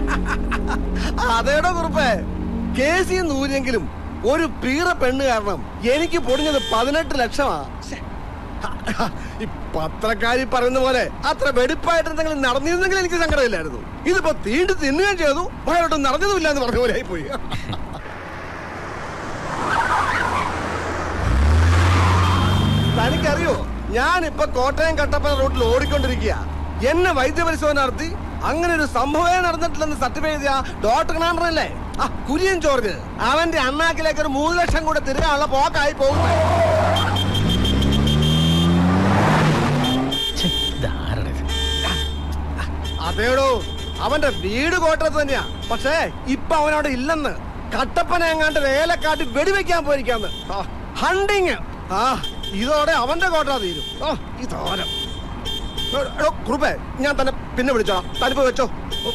അതേടോ കുറുപ്പേ കേസിൽ നൂരെങ്കിലും ഒരു പീറ പെണ്ണ് കാരണം എനിക്ക് പൊടിഞ്ഞത് പതിനെട്ട് ലക്ഷമാ ശ്ശെ. ഈ പത്രക്കാരി പറയുന്ന പോലെ അത്ര വെടിപ്പായിട്ട് എന്തെങ്കിലും നടന്നിരുന്നെങ്കിൽ എനിക്ക് സങ്കടമില്ലായിരുന്നു ഇതിപ്പോ തീണ്ടി തിന്നുകയും ചെയ്തു മഴയോട്ടും നടന്നതുമില്ല എന്ന് പറഞ്ഞ പോലെ ആയിപ്പോയി തനിക്കറിയോ ഞാനിപ്പോ കോട്ടയം കട്ടപ്പന റൂട്ടിൽ ഓടിക്കൊണ്ടിരിക്കുക എന്നെ വൈദ്യപരിശോധന നടത്തി അങ്ങനെ ഒരു സംഭവമേ നടന്നിട്ടില്ലെന്ന് സർട്ടിഫൈ ചെയ്ത ഡോക്ടർ കണാണ്ടറല്ലേ ആ കുര്യൻ ജോർജ് അവന്റെ അണ്ണാക്കിലേക്ക് ഒരു മൂന്ന് ലക്ഷം കൂടെ തിരികാനുള്ള പോക്കായി പോകുന്നു അതേടോ അവന്റെ വീട് കോട്ടയത്ത് തന്നെയാ പക്ഷേ ഇപ്പൊ അവനവിടെ ഇല്ലെന്ന് കട്ടപ്പന എങ്ങാണ്ട് വേലക്കാട്ടി വെടിവെക്കാൻ പോയിരിക്കാന്ന് ഹണ്ടിങ് ആ ഇതോടെ അവന്റെ കോട്ട തീരും ആ ഈ തോരം എടോ, കുറുപ്പേ ഞാൻ തന്നെ പിന്നെ വിളിച്ചോളാം തനിപ്പ് വെച്ചോ ഓ,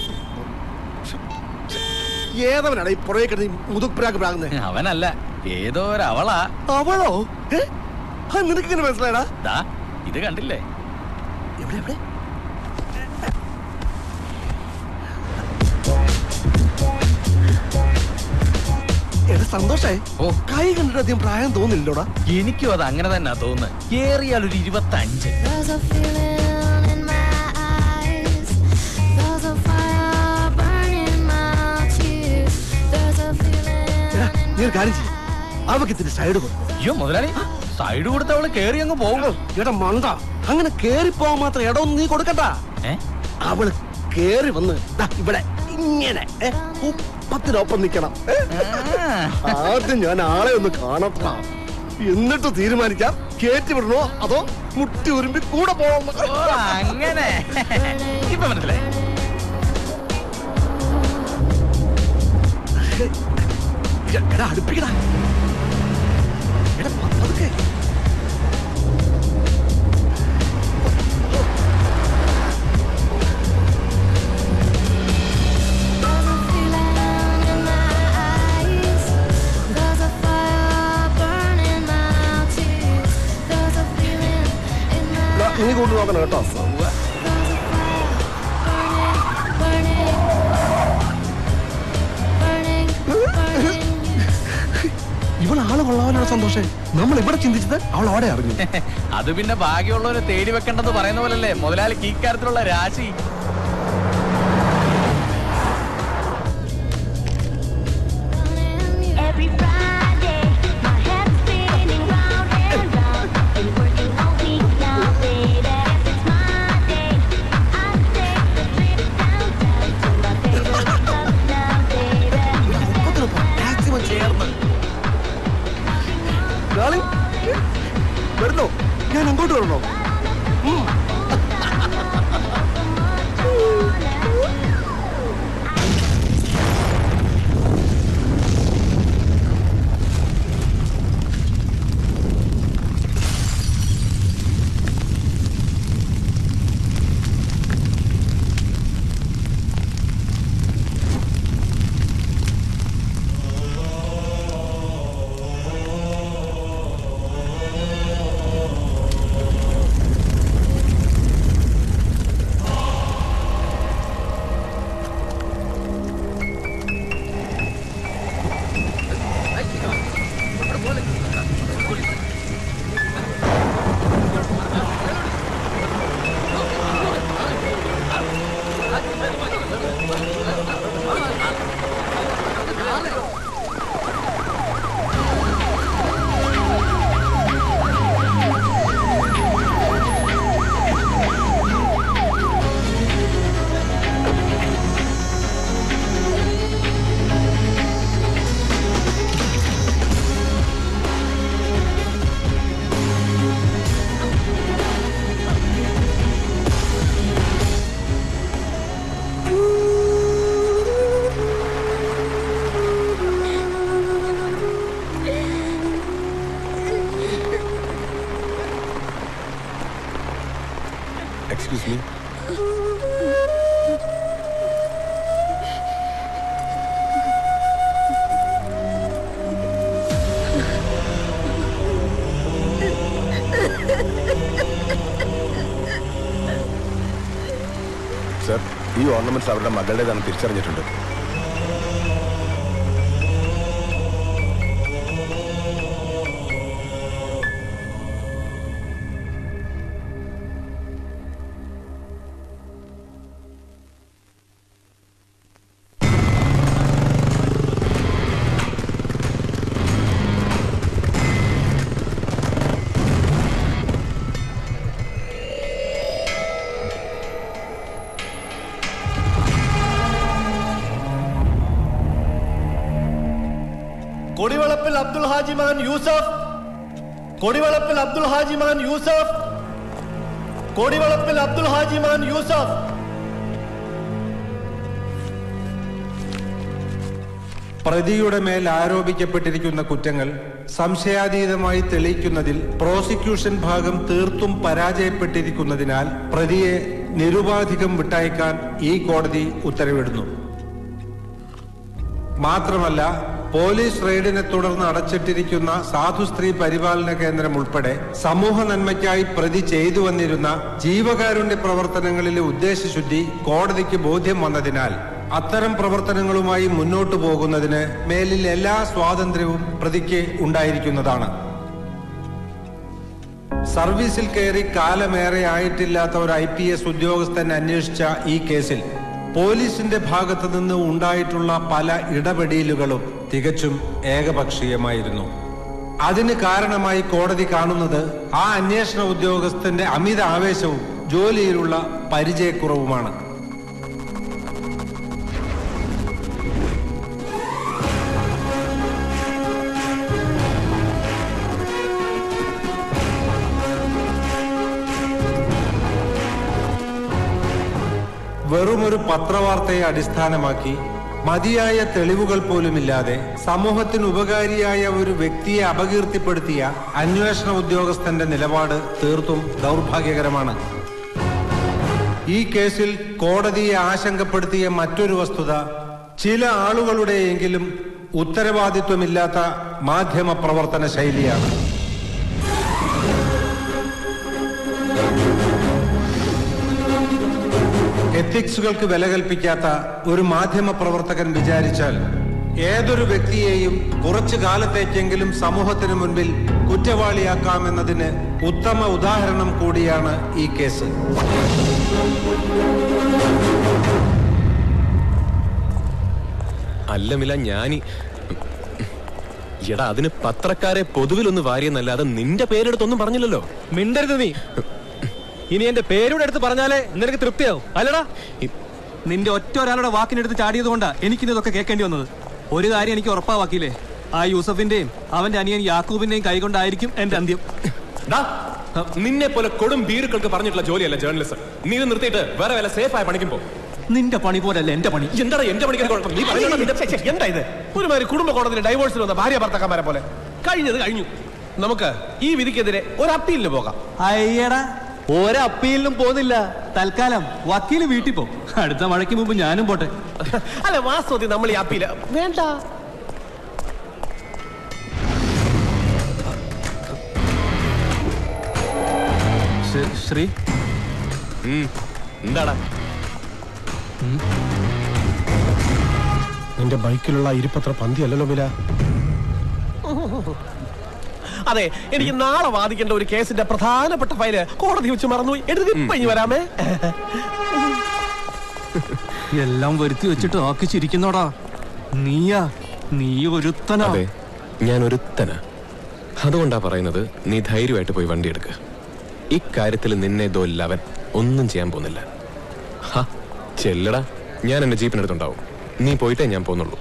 ഏതവനാണ് ഈ പുറകെ കിടന്ന് ഈ മുതുപ്രാക്ക് പ്രാകുന്നത് അവനല്ല ഏതോ ഒരു അവളാ അവളോ ഏ? ആ, നിനക്കിങ്ങനെ മനസ്സിലായടാ ദാ ഇത് കണ്ടില്ലേ എവിടെ എവിടെ എടാ സന്തോഷേ ഓ. കൈ കണ്ടിട്ട് അധികം പ്രായം തോന്നില്ലോടാ എനിക്കും അത് അങ്ങനെ തന്നെ തോന്നുന്നത് ഏറിയാൽ ഒരു ഇരുപത്തഞ്ച് There's a feeling in my eyes. There's a fire burning my tears. There's a feeling എടാ in നീ ഒരു കാര്യം ചെയ്യും അവക്ക് ഇത്തിരി സൈഡ് കൊടുക്കും അയ്യോ മുതലാളി സൈഡ് കൊടുത്ത അവള് കേറി അങ്ങ് പോകും എടാ മണ്ട അങ്ങനെ കേറി പോവാൻ മാത്രം ഇടമൊന്നും നീ കൊടുക്കണ്ട ഏ അവള് കേറി വന്ന് ദാ ഇവിടെ ഇങ്ങനെ ഏ, ഉപ്പത്തിനൊപ്പം നിക്കണം ഏ? ആ. ആദ്യം ഞാൻ ആളെ ഒന്ന് കാണട്ട എന്നിട്ട് തീരുമാനിക്കാം കേറ്റി വിടണോ അതോ മുട്ടി ഉരുമ്പി കൂടെ പോകണോ ഓ, അങ്ങനെ ഇപ്പൊ മനസ്സിലായി എടാ അടുപ്പിക്കടാ എടാ പ- പതുക്കെ There's a feeling in my eyes. There's a fire burning my tears. There's a feeling in my എടാ, നീ കൊണ്ട് നോക്കണം കേട്ടോ There's a fire burning, burning, burning, burning. ഇവൾ ആള് കൊള്ളാവാനാണ് സന്തോഷം നമ്മൾ ഇവിടെ ചിന്തിച്ചത് അവൾ അവിടെ അറിഞ്ഞു അത് പിന്നെ ഭാഗ്യമുള്ളവരെ തേടി വെക്കണ്ടെന്ന് പറയുന്ന പോലല്ലേ മുതലാളിക്ക് ഈ കാര്യത്തിലുള്ള രാശി Every Friday, my head's spinning round and round. Been working all week now, baby. Guess it's my day. I take a trip downtown to my favorite club now, baby. Maximum ചേർന്ന് ഡാർലിംഗ്, വരുന്നോ ഞാൻ അങ്ങോട്ട് വരണോ ഉം. ഈ ornaments അവരുടെ മകളുടേതാണെന്ന് തിരിച്ചറിഞ്ഞിട്ടുണ്ട് കൊടിവളപ്പിൽ അബ്ദുൽ ഹാജി മകൻ യൂസഫ് കൊടിവളപ്പിൽ അബ്ദുൽ ഹാജി മകൻ യൂസഫ് കൊടിവളപ്പിൽ അബ്ദുൽ ഹാജി മകൻ യൂസഫ് പ്രതിയുടെ മേൽ ആരോപിക്കപ്പെട്ടിരിക്കുന്ന കുറ്റങ്ങൾ സംശയാതീതമായി തെളിയിക്കുന്നതിൽ പ്രോസിക്യൂഷൻ ഭാഗം തീർത്തും പരാജയപ്പെട്ടിരിക്കുന്നതിനാൽ പ്രതിയെ നിരുപാധികം വിട്ടയക്കാൻ ഈ കോടതി ഉത്തരവിടുന്നു മാത്രമല്ല പോലീസ് റെയ്ഡിനെ തുടർന്ന് അടച്ചിട്ടിരിക്കുന്ന സാധുസ്ത്രീ പരിപാലന കേന്ദ്രം ഉൾപ്പെടെ സമൂഹ നന്മയ്ക്കായി പ്രതി ചെയ്തു വന്നിരുന്ന ജീവകാരുണ്യ പ്രവർത്തനങ്ങളിലെ ഉദ്ദേശശുദ്ധി കോടതിക്ക് ബോധ്യം വന്നതിനാൽ അത്തരം പ്രവർത്തനങ്ങളുമായി മുന്നോട്ടു പോകുന്നതിന് മേലിൽ എല്ലാ സ്വാതന്ത്ര്യവും പ്രതിക്ക് ഉണ്ടായിരിക്കുന്നതാണ് സർവീസിൽ കയറി കാലമേറെ ആയിട്ടില്ലാത്ത ഒരു ഐ പി എസ് ഉദ്യോഗസ്ഥൻ അന്വേഷിച്ച ഈ കേസിൽ പോലീസിന്റെ ഭാഗത്തു നിന്ന് ഉണ്ടായിട്ടുള്ള പല ഇടപെടലുകളും തികച്ചും ഏകപക്ഷീയമായിരുന്നു അതിന് കാരണമായി കോടതി കാണുന്നത് ആ അന്വേഷണ ഉദ്യോഗസ്ഥന്റെ അമിത ആവേശവും ജോലിയിലുള്ള പരിചയക്കുറവുമാണ് വെറുമൊരു പത്രവാർത്തയെ അടിസ്ഥാനമാക്കി മതിയായ തെളിവുകൾ പോലുമില്ലാതെ സമൂഹത്തിന് ഉപകാരിയായ ഒരു വ്യക്തിയെ അപകീർത്തിപ്പെടുത്തിയ അന്വേഷണ ഉദ്യോഗസ്ഥന്റെ നിലപാട് തീർത്തും ദൗർഭാഗ്യകരമാണ് ഈ കേസിൽ കോടതിയെ ആശങ്കപ്പെടുത്തിയ മറ്റൊരു വസ്തുത ചില ആളുകളുടെയെങ്കിലും ഉത്തരവാദിത്വമില്ലാത്ത മാധ്യമ പ്രവർത്തന ശൈലിയാണ് എത്തിക്സുകൾക്ക് വില കൽപ്പിക്കാത്ത ഒരു മാധ്യമ പ്രവർത്തകൻ വിചാരിച്ചാൽ ഏതൊരു വ്യക്തിയെയും കുറച്ചു കാലത്തേക്കെങ്കിലും സമൂഹത്തിന് മുൻപിൽ കുറ്റവാളിയാക്കാമെന്നതിന് ഉത്തമ ഉദാഹരണം കൂടിയാണ് ഈ കേസ് അല്ല മില ഞാനി എടാ അതിന് പത്രക്കാരെ പൊതുവിലൊന്ന് വാരിയെന്നല്ലാതെ നിന്റെ പേരെടുത്തൊന്നും പറഞ്ഞില്ലല്ലോ മിണ്ടരുത് നീ ഇനി എന്റെ പേരൂടെ എടുത്ത് പറഞ്ഞാലേ നിനക്ക് തൃപ്തിയാവും അല്ലടാ നിന്റെ ഒറ്റ ഒരാളുടെ വാക്കിനെടുത്ത് ചാടിയത് കൊണ്ടാ എനിക്കിന്ന് ഇതൊക്കെ കേൾക്കേണ്ടി വന്നത് ഒരു കാര്യം എനിക്ക് ഉറപ്പാവാക്കിയില്ലേ ആ യൂസഫിന്റെയും അവന്റെ അനിയൻ യാക്കൂബിന്റെയും കൈകൊണ്ടായിരിക്കും എന്റെ അന്ത്യം ഡാ, നിന്നെ പോലെ കൊടും ബീറുക്കൾക്ക് പറഞ്ഞിട്ടുള്ള ജോലിയല്ല ജേർണലിസം നീ ഇത് നിർത്തിയിട്ട് വേറെ വല്ല സേഫ് ആയ പണിക്കും പോ നിന്റെ പണി പോലല്ല എന്റെ പണി എന്താടാ എന്റെ പണിക്കാൻ കുഴപ്പം നീ പറയുന്നത് നിന്റെ- എന്താ ഇത് ഒരുമാതിരി കുടുംബ കോടതിയിൽ ഡൈവോഴ്സിൽ വന്ന ഭാര്യ ഭർത്താക്കന്മാരെ പോലെ കഴിഞ്ഞത് കഴിഞ്ഞു നമുക്ക് ഈ വിധിക്കെതിരെ ഒരു അപ്പീലിന് പോകാം അയ്യടാ ഒരപ്പീലിനും പോകുന്നില്ല തൽക്കാലം വക്കീല് വീട്ടിൽ പോ അടുത്ത മഴയ്ക്ക് മുമ്പ് ഞാനും പോട്ടെ അല്ല വാസ്തവത്തിൽ നമ്മൾ ഈ അപ്പീല് വേണ്ട ശ്രീ ഉം. എന്താടാ നിന്റെ ബൈക്കിലുള്ള ഇരിപ്പത്ര പന്തി അല്ലല്ലോ മില അതെ എനിക്ക് നാളെ വാദിക്കേണ്ട ഒരു കേസിന്റെ പ്രധാനപ്പെട്ട ഫയല് കോടതി വെച്ച് മറന്നുപോയി എടുത്ത് ഇപ്പൊ ഇനി വരാമേ എല്ലാം വരുത്തി വെച്ചിട്ട് ആക്കി ചിരിക്കുന്നോടാ നീയാ നീ ഒരുത്തനാ അതെ ഞാൻ ഒരുത്തന അതുകൊണ്ടാ പറയുന്നത് നീ ധൈര്യമായിട്ട് പോയി വണ്ടി എടുക്കുക ഇക്കാര്യത്തിൽ നിന്നെ ഇതോ ലവൻ ഒന്നും ചെയ്യാൻ പോകുന്നില്ല ഹ, ചെല്ലടാ ഞാൻ എന്റെ ജീപ്പിനടുത്തുണ്ടാവും നീ പോയിട്ടേ ഞാൻ പോന്നുള്ളൂ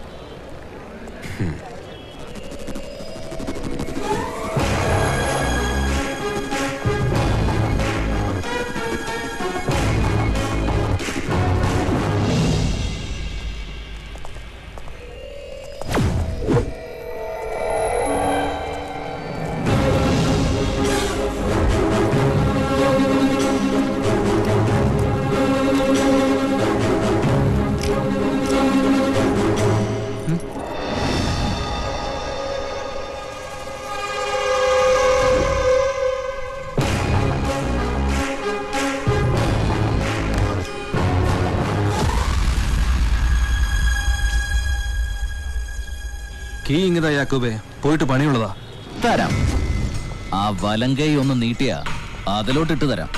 കീ ഇങ്ങതാ യാക്കൂബേ പോയിട്ട് പണിയുള്ളതാ തരാം ആ വലങ്കൈ ഒന്ന് നീട്ടിയാ അതിലോട്ടിട്ട് തരാം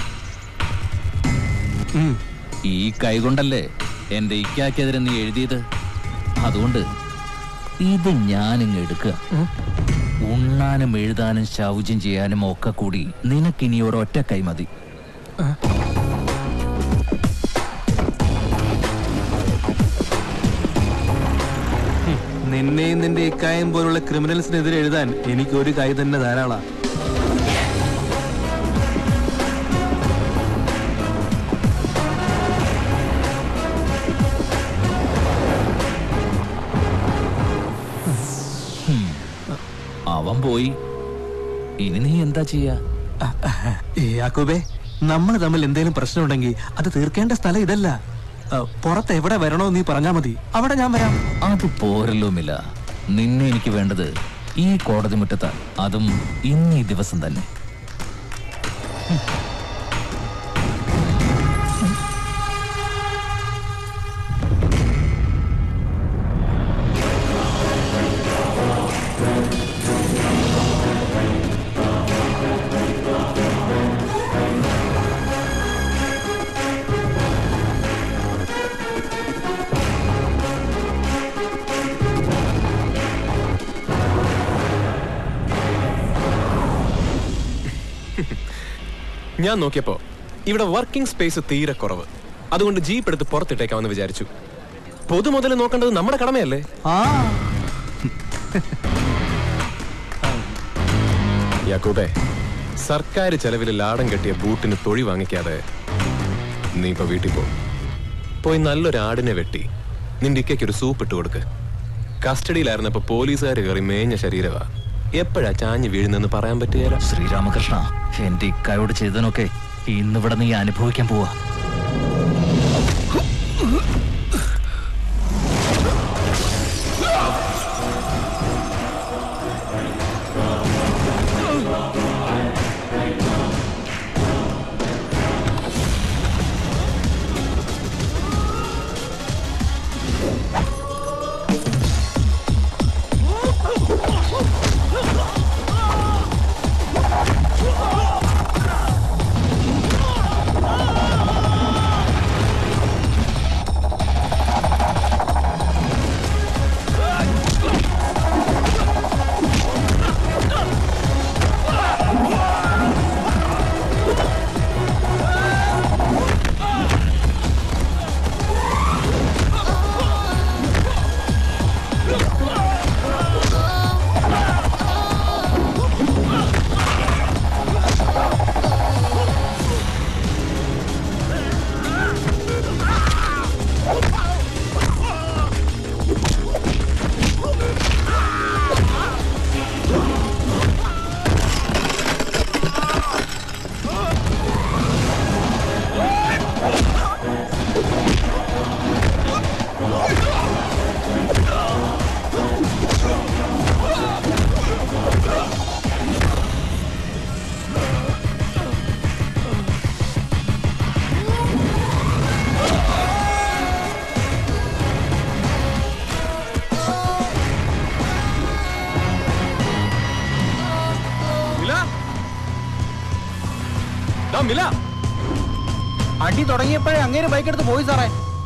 ഉം. ഈ കൈ കൊണ്ടല്ലേ എന്റെ ഇക്കാക്കെതിരെ നീ എഴുതിയത് അതുകൊണ്ട് ഇത് ഞാനിങ്ങ് എടുക്കുക ഉണ്ണാനും എഴുതാനും ശൗചം ചെയ്യാനും ഒക്കെ കൂടി നിനക്കിനി ഒരൊറ്റ കൈ മതി നിന്നെയും നിന്റെ ഇക്കായം പോലുള്ള ക്രിമിനൽസിനെതിരെ എഴുതാൻ എനിക്ക് ഒരു കൈ തന്നെ ധാരാളാ അവൻ പോയി ഇനി നീ എന്താ ചെയ്യാ ഏ, യാക്കൂബേ നമ്മൾ തമ്മിൽ എന്തെങ്കിലും പ്രശ്നമുണ്ടെങ്കിൽ അത് തീർക്കേണ്ട സ്ഥലം ഇതല്ല ആ, പുറത്ത് എവിടെ വരണോ നീ പറഞ്ഞാ മതി അവിടെ ഞാൻ വരാം അത് പോരല്ലോമില്ല നിന്നെ എനിക്ക് വേണ്ടത് ഈ കോടതി മുറ്റത്താണ് അതും ഇന്ന് ഈ ദിവസം തന്നെ ഞാൻ നോക്കിയപ്പോ ഇവിടെ വർക്കിംഗ് സ്പേസ് തീരെ കുറവ് അതുകൊണ്ട് ജീപ്പ് എടുത്ത് പുറത്തിട്ടേക്കാമെന്ന് വിചാരിച്ചു പൊതുമുതൽ നോക്കേണ്ടത് നമ്മുടെ കടമയല്ലേ ആ യാക്കൂബേ സർക്കാർ ചെലവിൽ ലാടം കെട്ടിയ ബൂട്ടിന് തൊഴി വാങ്ങിക്കാതെ നീ ഇപ്പൊ വീട്ടിൽ പോ പോയി നല്ലൊരു ആടിനെ വെട്ടി നിന്റെ ഇക്കയ്ക്ക് ഒരു സൂപ്പ് ഇട്ട് കൊടുക്ക് കസ്റ്റഡിയിലായിരുന്നപ്പോ പോലീസുകാർ കയറി മേഞ്ഞ ശരീരവാ എപ്പോഴാ ചാഞ്ഞു വീഴുന്നെന്ന് പറയാൻ പറ്റുകയില്ല ശ്രീരാമകൃഷ്ണ എന്റെ ഇക്കായോട് ചെയ്തതിനൊക്കെ ഇന്നിവിടെ നീ അനുഭവിക്കാൻ പോവാ മില അടി തുടങ്ങിയപ്പോഴേ അങ്ങേര് ബൈക്ക് എടുത്ത് പോയി സാറേ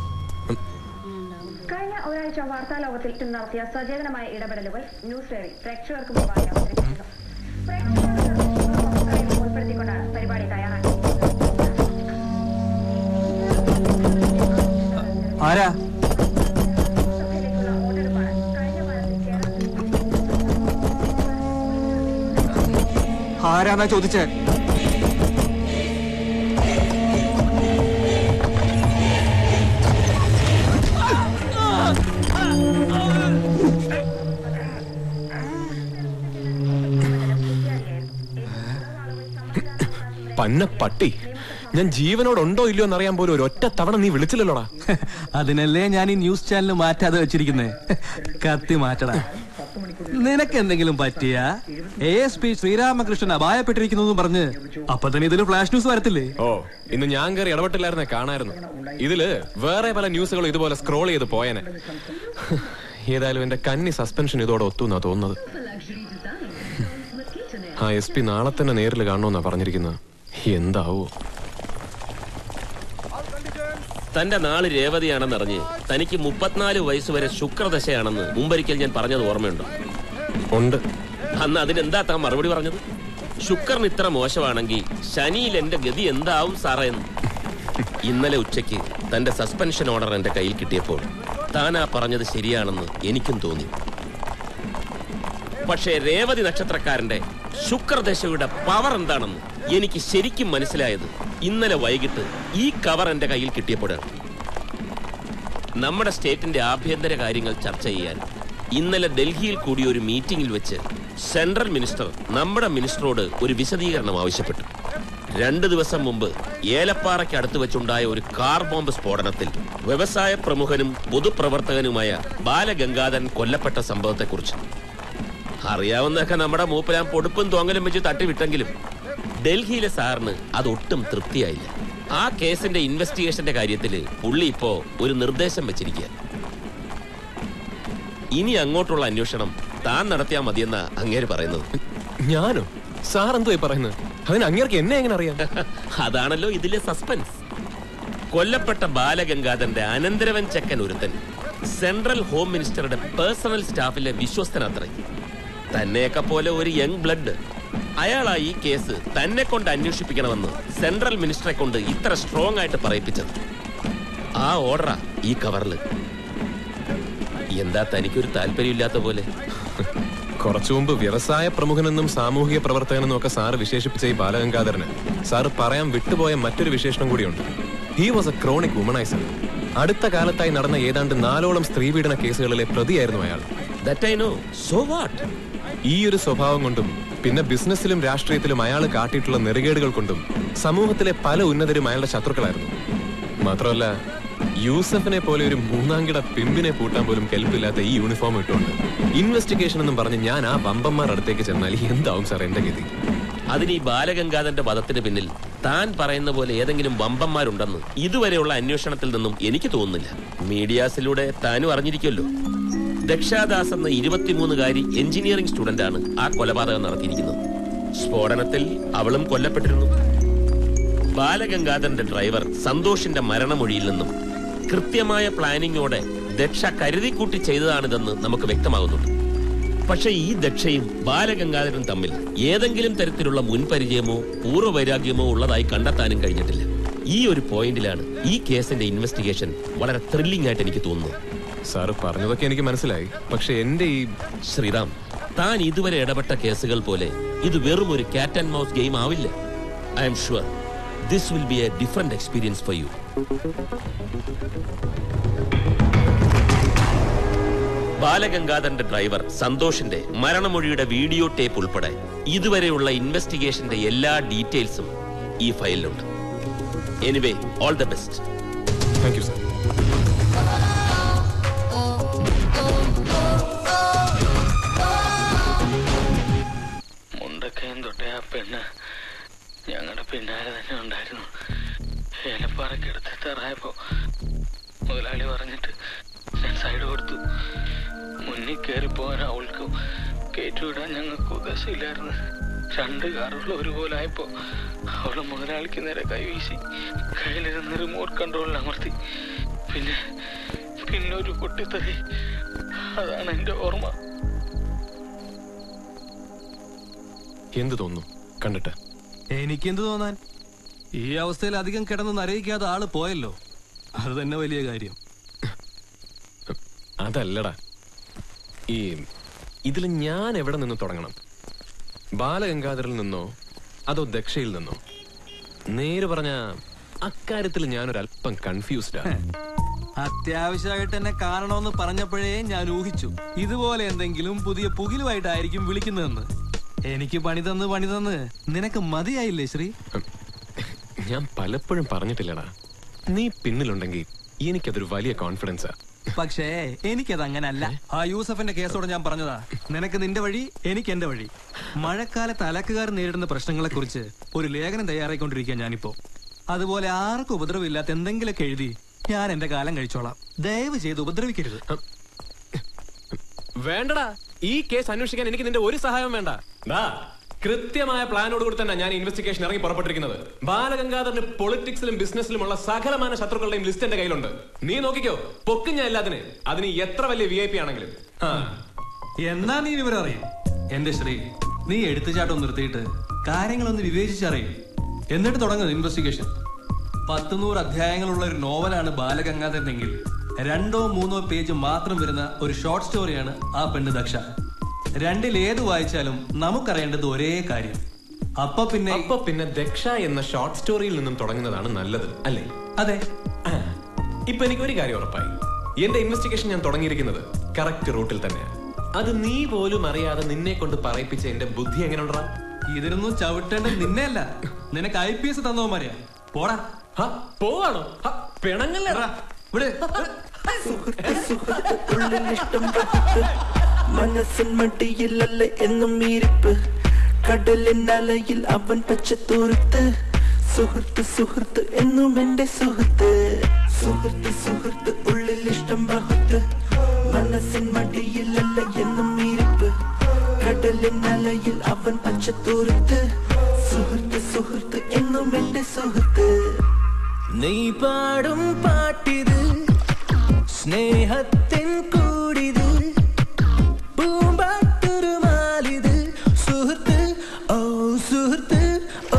കഴിഞ്ഞ ഒരാഴ്ച വാർത്താലോകത്തിൽ ഇന്ന് നടത്തിയ സചേതനമായ ഇടപെടലുകൾ ന്യൂസ് ഡയറി പ്രേക്ഷകർക്ക് മുമ്പായി അവതരിപ്പിക്കുന്നു പ്രേക്ഷകരുടെ നിർദ്ദേശങ്ങളും ഉൾപ്പെടുത്തിക്കൊണ്ടാണ് പരിപാടി തയ്യാറാക്കിയത് ആരാ സഭയിലേക്കുള്ള വോട്ടെടുപ്പാണ് കഴിഞ്ഞ വാരത്തിൽ കേരളത്തിൽ ആരാന്നാ ചോദിച്ചേ പന്ന പട്ടി ഞാൻ ജീവനോടുണ്ടോ ഇല്ലയോ എന്നറിയാൻ പോലും ഒരു ഒറ്റ തവണ നീ വിളിച്ചില്ലല്ലോടാ അതിനല്ലേ ഞാൻ ഈ ന്യൂസ് ചാനൽ മാറ്റാതെ വെച്ചിരിക്കുന്നേ കത്തി മാറ്റടാ നിനക്ക് എന്തെങ്കിലും പറ്റിയ എ എസ് പി ശ്രീരാമകൃഷ്ണൻ അപായപ്പെട്ടിരിക്കുന്നു പറഞ്ഞ് അപ്പൊ തന്നെ ഇതിൽ ഫ്ലാഷ് ന്യൂസ് വരത്തില്ലേ ഓ ഇന്ന് ഞാൻ കയറി ഇടപെട്ടില്ലായിരുന്നേ കാണായിരുന്നു ഇതില് വേറെ പല ന്യൂസുകളും ഇതുപോലെ സ്ക്രോൾ ചെയ്ത് പോയനെ ഏതായാലും എന്റെ കന്നി സസ്പെൻഷൻ ഇതോടെ ഒത്തു എന്നാ തോന്നുന്നത് ആ എസ് പി നാളെ തന്നെ നേരിൽ കാണണമെന്നാ പറഞ്ഞിരിക്കുന്നത് എന്താവോ തന്റെ നാള് രേവതിയാണെന്നറിഞ്ഞ് തനിക്ക് മുപ്പത്തിനാല് വയസ്സ് വരെ ശുക്രദശയാണെന്ന് മുമ്പൊരിക്കൽ ഞാൻ പറഞ്ഞത് ഓർമ്മയുണ്ടോ ഉണ്ട് അന്ന് അതിനെന്താ താൻ മറുപടി പറഞ്ഞത് ശുക്രൻ ഇത്ര മോശമാണെങ്കിൽ ശനിയിൽ എന്റെ ഗതി എന്താവും സാറേ എന്ന് ഇന്നലെ ഉച്ചയ്ക്ക് തന്റെ സസ്പെൻഷൻ ഓർഡർ എന്റെ കയ്യിൽ കിട്ടിയപ്പോൾ താൻ ആ പറഞ്ഞത് ശരിയാണെന്ന് എനിക്കും തോന്നി പക്ഷേ രേവതി നക്ഷത്രക്കാരന്റെ ശുക്രദശയുടെ പവർ എന്താണെന്ന് എനിക്ക് ശരിക്കും മനസ്സിലായത് ഇന്നലെ വൈകിട്ട് ഈ കവർ എന്റെ കയ്യിൽ കിട്ടിയപ്പോഴാണ് നമ്മുടെ സ്റ്റേറ്റിന്റെ ആഭ്യന്തര കാര്യങ്ങൾ ചർച്ച ചെയ്യാൻ ഇന്നലെ ഡൽഹിയിൽ കൂടിയ ഒരു മീറ്റിംഗിൽ വെച്ച് സെൻട്രൽ മിനിസ്റ്റർ നമ്മുടെ മിനിസ്റ്ററോട് ഒരു വിശദീകരണം ആവശ്യപ്പെട്ടു രണ്ടു ദിവസം മുമ്പ് ഏലപ്പാറയ്ക്ക് അടുത്ത് വെച്ചുണ്ടായ ഒരു കാർ ബോംബ് സ്ഫോടനത്തിൽ വ്യവസായ പ്രമുഖനും പൊതുപ്രവർത്തകനുമായ ബാലഗംഗാധരൻ കൊല്ലപ്പെട്ട സംഭവത്തെക്കുറിച്ച് അറിയാവുന്നതൊക്കെ നമ്മുടെ മൂപ്പരാൻ പൊടുപ്പും തോങ്ങലും വെച്ച് തട്ടിവിട്ടെങ്കിലും ഡൽഹിയിലെ സാറിന് അതൊട്ടും തൃപ്തിയായില്ല ആ കേസിന്റെ ഇൻവെസ്റ്റിഗേഷന്റെ കാര്യത്തില് പുള്ളി ഇപ്പോ ഒരു നിർദ്ദേശം വെച്ചിരിക്കുക ഇനി അങ്ങോട്ടുള്ള അന്വേഷണം താൻ നടത്തിയാൽ മതിയെന്ന അങ്ങേര് പറയുന്നത് ഞാനോ സാർ എന്തോ പറയുന്നത് അതിന് അങ്ങേർക്ക് എന്നെ എങ്ങനെ അറിയാം അതാണല്ലോ ഇതിലെ സസ്പെൻസ് കൊല്ലപ്പെട്ട ബാലഗംഗാധരന്റെ അനന്തരവൻ ചെക്കൻ ഒരുത്തൻ സെൻട്രൽ ഹോം മിനിസ്റ്ററുടെ പേഴ്സണൽ സ്റ്റാഫിലെ വിശ്വസ്തനത്രേ തന്നെയൊക്കെ പോലെ ഒരു യങ് ബ്ലഡ് അയാളാ ഈ കേസ് തന്നെ കൊണ്ട് അന്വേഷിപ്പിക്കണമെന്ന് സെൻട്രൽ മിനിസ്റ്ററെ കൊണ്ട് ഇത്ര സ്ട്രോങ് ആയിട്ട് പറയിപ്പിച്ചത് ആ ഓർഡറാ ഈ കവറില് എന്താ തനിക്കൊരു താല്പര്യമില്ലാത്ത പോലെ കുറച്ചു മുമ്പ് വ്യവസായ പ്രമുഖനെന്നും സാമൂഹിക പ്രവർത്തകനെന്നും ഒക്കെ സാറ് വിശേഷിപ്പിച്ച ഈ ബാലഗംഗാധരന് സാറ് പറയാൻ വിട്ടുപോയ മറ്റൊരു വിശേഷണം കൂടിയുണ്ട് he was a chronic womaniser അടുത്ത കാലത്തായി നടന്ന ഏതാണ്ട് നാലോളം സ്ത്രീപീഡന കേസുകളിലെ പ്രതിയായിരുന്നു അയാൾ that I know so what ഈ ഒരു സ്വഭാവം കൊണ്ടും പിന്നെ ബിസിനസ്സിലും രാഷ്ട്രീയത്തിലും അയാൾ കാട്ടിയിട്ടുള്ള നെറുകേടുകൾ കൊണ്ടും സമൂഹത്തിലെ പല ഉന്നതരും അയാളുടെ ശത്രുക്കളായിരുന്നു മാത്രമല്ല യൂസഫിനെ പോലെ ഒരു മൂന്നാംകിട പിമ്പിനെ പൂട്ടാൻ പോലും കെൽപ്പില്ലാത്ത ഈ യൂണിഫോം ഇട്ടുകൊണ്ട് ഇൻവെസ്റ്റിഗേഷൻ എന്നും പറഞ്ഞ് ഞാൻ ആ വമ്പന്മാർ അടുത്തേക്ക് ചെന്നാൽ എന്താവും സാർ എന്റെ ഗതി അതിന് ഈ ബാലഗംഗാധരന്റെ വധത്തിന് പിന്നിൽ താൻ പറയുന്ന പോലെ ഏതെങ്കിലും വമ്പന്മാരുണ്ടെന്ന് ഇതുവരെയുള്ള അന്വേഷണത്തിൽ നിന്നും എനിക്ക് തോന്നുന്നില്ല മീഡിയാസിലൂടെ താനും അറിഞ്ഞിരിക്കുമല്ലോ ദക്ഷാദാസ് എന്ന ഇരുപത്തിമൂന്നുകാരി എഞ്ചിനീയറിംഗ് സ്റ്റുഡന്റ് ആണ് ആ കൊലപാതകം നടത്തിയിരിക്കുന്നത് സ്ഫോടനത്തിൽ അവളും കൊല്ലപ്പെട്ടിരുന്നു ബാലഗംഗാധരന്റെ ഡ്രൈവർ സന്തോഷിന്റെ മരണമൊഴിയിൽ നിന്നും കൃത്യമായ പ്ലാനിങ്ങോടെ ദക്ഷ കരുതിക്കൂട്ടി ചെയ്തതാണിതെന്ന് നമുക്ക് വ്യക്തമാകുന്നുണ്ട് പക്ഷെ ഈ ദക്ഷയും ബാലഗംഗാധരനും തമ്മിൽ ഏതെങ്കിലും തരത്തിലുള്ള മുൻപരിചയമോ പൂർവ്വവൈരാഗ്യമോ ഉള്ളതായി കണ്ടെത്താനും കഴിഞ്ഞിട്ടില്ല ഈ ഒരു പോയിന്റിലാണ് ഈ കേസിന്റെ ഇൻവെസ്റ്റിഗേഷൻ വളരെ ത്രില്ലിംഗ് ആയിട്ട് എനിക്ക് തോന്നുന്നത് സാറ് പറഞ്ഞതൊക്കെ എനിക്ക് മനസ്സിലായി പക്ഷെ എന്റെ ഈ ശ്രീറാം താൻ ഇതുവരെ ഇടപെട്ട കേസുകൾ പോലെ ഇത് വെറും ഒരു കാറ്റ് ആൻഡ് മൗസ് ഗെയിം ആവില്ല I'm sure this will be a different experience for you ബാലഗംഗാധരന്റെ ഡ്രൈവർ സന്തോഷിന്റെ മരണമൊഴിയുടെ വീഡിയോ ടേപ്പ് ഉൾപ്പെടെ ഇതുവരെയുള്ള ഇൻവെസ്റ്റിഗേഷന്റെ എല്ലാ ഡീറ്റെയിൽസും ഈ ഫയലിലുണ്ട് anyway all the best thank you sir Mundakayam തൊട്ടേ ആ പെണ്ണ് ഞങ്ങളുടെ പിന്നാലെ തന്നെ ഉണ്ടായിരുന്നു ഏലപ്പാറയ്ക്കടുത്ത് എത്താറായപ്പോ മുതലാളി പറഞ്ഞിട്ട് ഞാൻ സൈഡ് കൊടുത്തു മുന്നിൽ കയറി പോകാൻ അവൾക്കും കയറ്റിവിടാൻ ഞങ്ങൾക്ക് ഉദ്ദേശമില്ലായിരുന്നു രണ്ട് കാറുകൾ ഒരുപോലെ ആയപ്പോ അവള് മുതലാളിക്ക് നേരെ കൈവീശി കയ്യിലിരുന്ന് റിമോട്ട് കൺട്രോളിൽ അമർത്തി പിന്നെ പിന്നെ ഒരു പൊട്ടിത്തെറി അതാണ് എന്റെ ഓർമ്മ എന്ത് തോന്നുന്നു കണ്ടിട്ട് എനിക്കെന്ത് തോന്നാൻ ഈ അവസ്ഥയിൽ അധികം കിടന്ന് നരയിക്കാതെ ആള് പോയല്ലോ അത് തന്നെ വലിയ കാര്യം അതല്ലടാ ഈ ഇതിൽ ഞാൻ എവിടെ നിന്ന് തുടങ്ങണം ബാലഗംഗാധരിൽ നിന്നോ അതോ ദക്ഷയിൽ നിന്നോ നേര് പറഞ്ഞ അക്കാര്യത്തിൽ ഞാനൊരല്പം കൺഫ്യൂസ്ഡാ അത്യാവശ്യമായിട്ട് എന്നെ കാണണമെന്ന് പറഞ്ഞപ്പോഴേ ഞാൻ ഊഹിച്ചു ഇതുപോലെ എന്തെങ്കിലും പുതിയ പുകിലുമായിട്ടായിരിക്കും വിളിക്കുന്നതെന്ന് എനിക്ക് പണി തന്ന് പണി തന്ന് നിനക്ക് മതിയായില്ലേ ശ്രീ ഞാൻ പലപ്പോഴും പറഞ്ഞിട്ടില്ലടാ നീ പിന്നിലുണ്ടെങ്കിൽ എനിക്കതൊരു വലിയ കോൺഫിഡൻസാ പക്ഷേ എനിക്കത് അങ്ങനല്ല ആ യൂസഫിന്റെ കേസോട് ഞാൻ പറഞ്ഞതാ നിനക്ക് നിന്റെ വഴി എനിക്ക് എന്റെ വഴി മഴക്കാലത്ത് അലക്കുകാർ നേരിടുന്ന പ്രശ്നങ്ങളെ കുറിച്ച് ഒരു ലേഖനം തയ്യാറായിക്കൊണ്ടിരിക്കുക ഞാനിപ്പോ അതുപോലെ ആർക്കും ഉപദ്രവമില്ലാത്ത എന്തെങ്കിലുമൊക്കെ എഴുതി ഞാൻ എന്റെ കാലം കഴിച്ചോളാം ദയവ് ചെയ്ത് ഉപദ്രവിക്കരുത് വേണ്ടടാ ഈ കേസ് അന്വേഷിക്കാൻ എനിക്ക് നിന്റെ ഒരു സഹായം വേണ്ട ദാ കൃത്യമായ പ്ലാനോട് കൂടി തന്നെ ഞാൻ ഇൻവെസ്റ്റിഗേഷൻ ഇറങ്ങി പുറപ്പെട്ടിരിക്കുന്നത് ബാലഗംഗാധരന് പൊളിറ്റിക്സിലും ബിസിനസ്സിലുമുള്ള സകലമാന ശത്രുക്കളുടെയും ലിസ്റ്റ് എന്റെ കയ്യിലുണ്ട് നീ നോക്കിക്കോ പൊക്കും ഞാൻ എല്ലാത്തിന് അതിന് എത്ര വലിയ വി ഐ പി ആണെങ്കിലും ആ, എന്നാ നീ വിവരം അറിയും എന്റെ ശ്രീ നീ എടുത്തുചാട്ടം നിർത്തിയിട്ട് കാര്യങ്ങളൊന്ന് വിവേചിച്ചറിയും എന്നിട്ട് തുടങ്ങുന്നത് ഇൻവെസ്റ്റിഗേഷൻ പത്ത് നൂറ് അധ്യായങ്ങളുള്ള ഒരു നോവലാണ് ബാലഗംഗാധരനെങ്കിൽ രണ്ടോ മൂന്നോ പേജ് മാത്രം വരുന്ന ഒരു ഷോർട്ട് സ്റ്റോറിയാണ് ആ പെണ്ണ് ദക്ഷ രണ്ടിൽ ഏത് വായിച്ചാലും നമുക്കറിയേണ്ടത് ഒരേ കാര്യം അപ്പൊ പിന്നെ അപ്പൊ പിന്നെ ദക്ഷ എന്ന ഷോർട്ട് സ്റ്റോറിയിൽ നിന്നും തുടങ്ങുന്നതാണ് നല്ലത് അല്ലേ അതെ ഇപ്പൊ എനിക്ക് ഒരു കാര്യം ഉറപ്പായി എന്റെ ഇൻവെസ്റ്റിഗേഷൻ ഞാൻ തുടങ്ങിയിരിക്കുന്നത് കറക്റ്റ് റൂട്ടിൽ തന്നെയാണ് അത് നീ പോലും അറിയാതെ നിന്നെ കൊണ്ട് പറയിപ്പിച്ച എന്റെ ബുദ്ധി എങ്ങനെയുണ്ടാ ഇതിനൊന്നും ചവിട്ടേണ്ടത് നിന്നെയല്ല നിനക്ക് ഐ പി എസ് തന്നവന്മാരെയാ പോടാ പോവാണോ ഹ, പിണങ്ങല്ലേ ഇവിടെ ഉള്ളിലിഷ്ടം വകുപ്പ് മനസ്സിൻ മടിയിലല്ല എന്നും ഇരിപ്പ് കടലിൻ അലയിൽ അവൻ പച്ചത്തൂർത്ത് സുഹൃത്ത് സുഹൃത്ത് എന്നും എന്റെ സുഹൃത്ത് സുഹൃത്ത് സുഹൃത്ത് ഉള്ളിലിഷ്ടം ബഹുത്ത് മനസ്സിൻ മടിയിലല്ല എന്നും ഇരിപ്പ് കടലിൻ അലയിൽ അവൻ പച്ചത്തൂർത്ത് സുഹൃത്ത് സുഹൃത്ത് എന്നും എന്റെ സുഹൃത്ത് നീ പാടും പാട്ടിത് സ്നേഹത്തിൻ കൂടിത് പൂമ്പാട്ടൊരു മാലിത് സുഹൃത്ത് ഓ സുഹൃത്ത് ഓ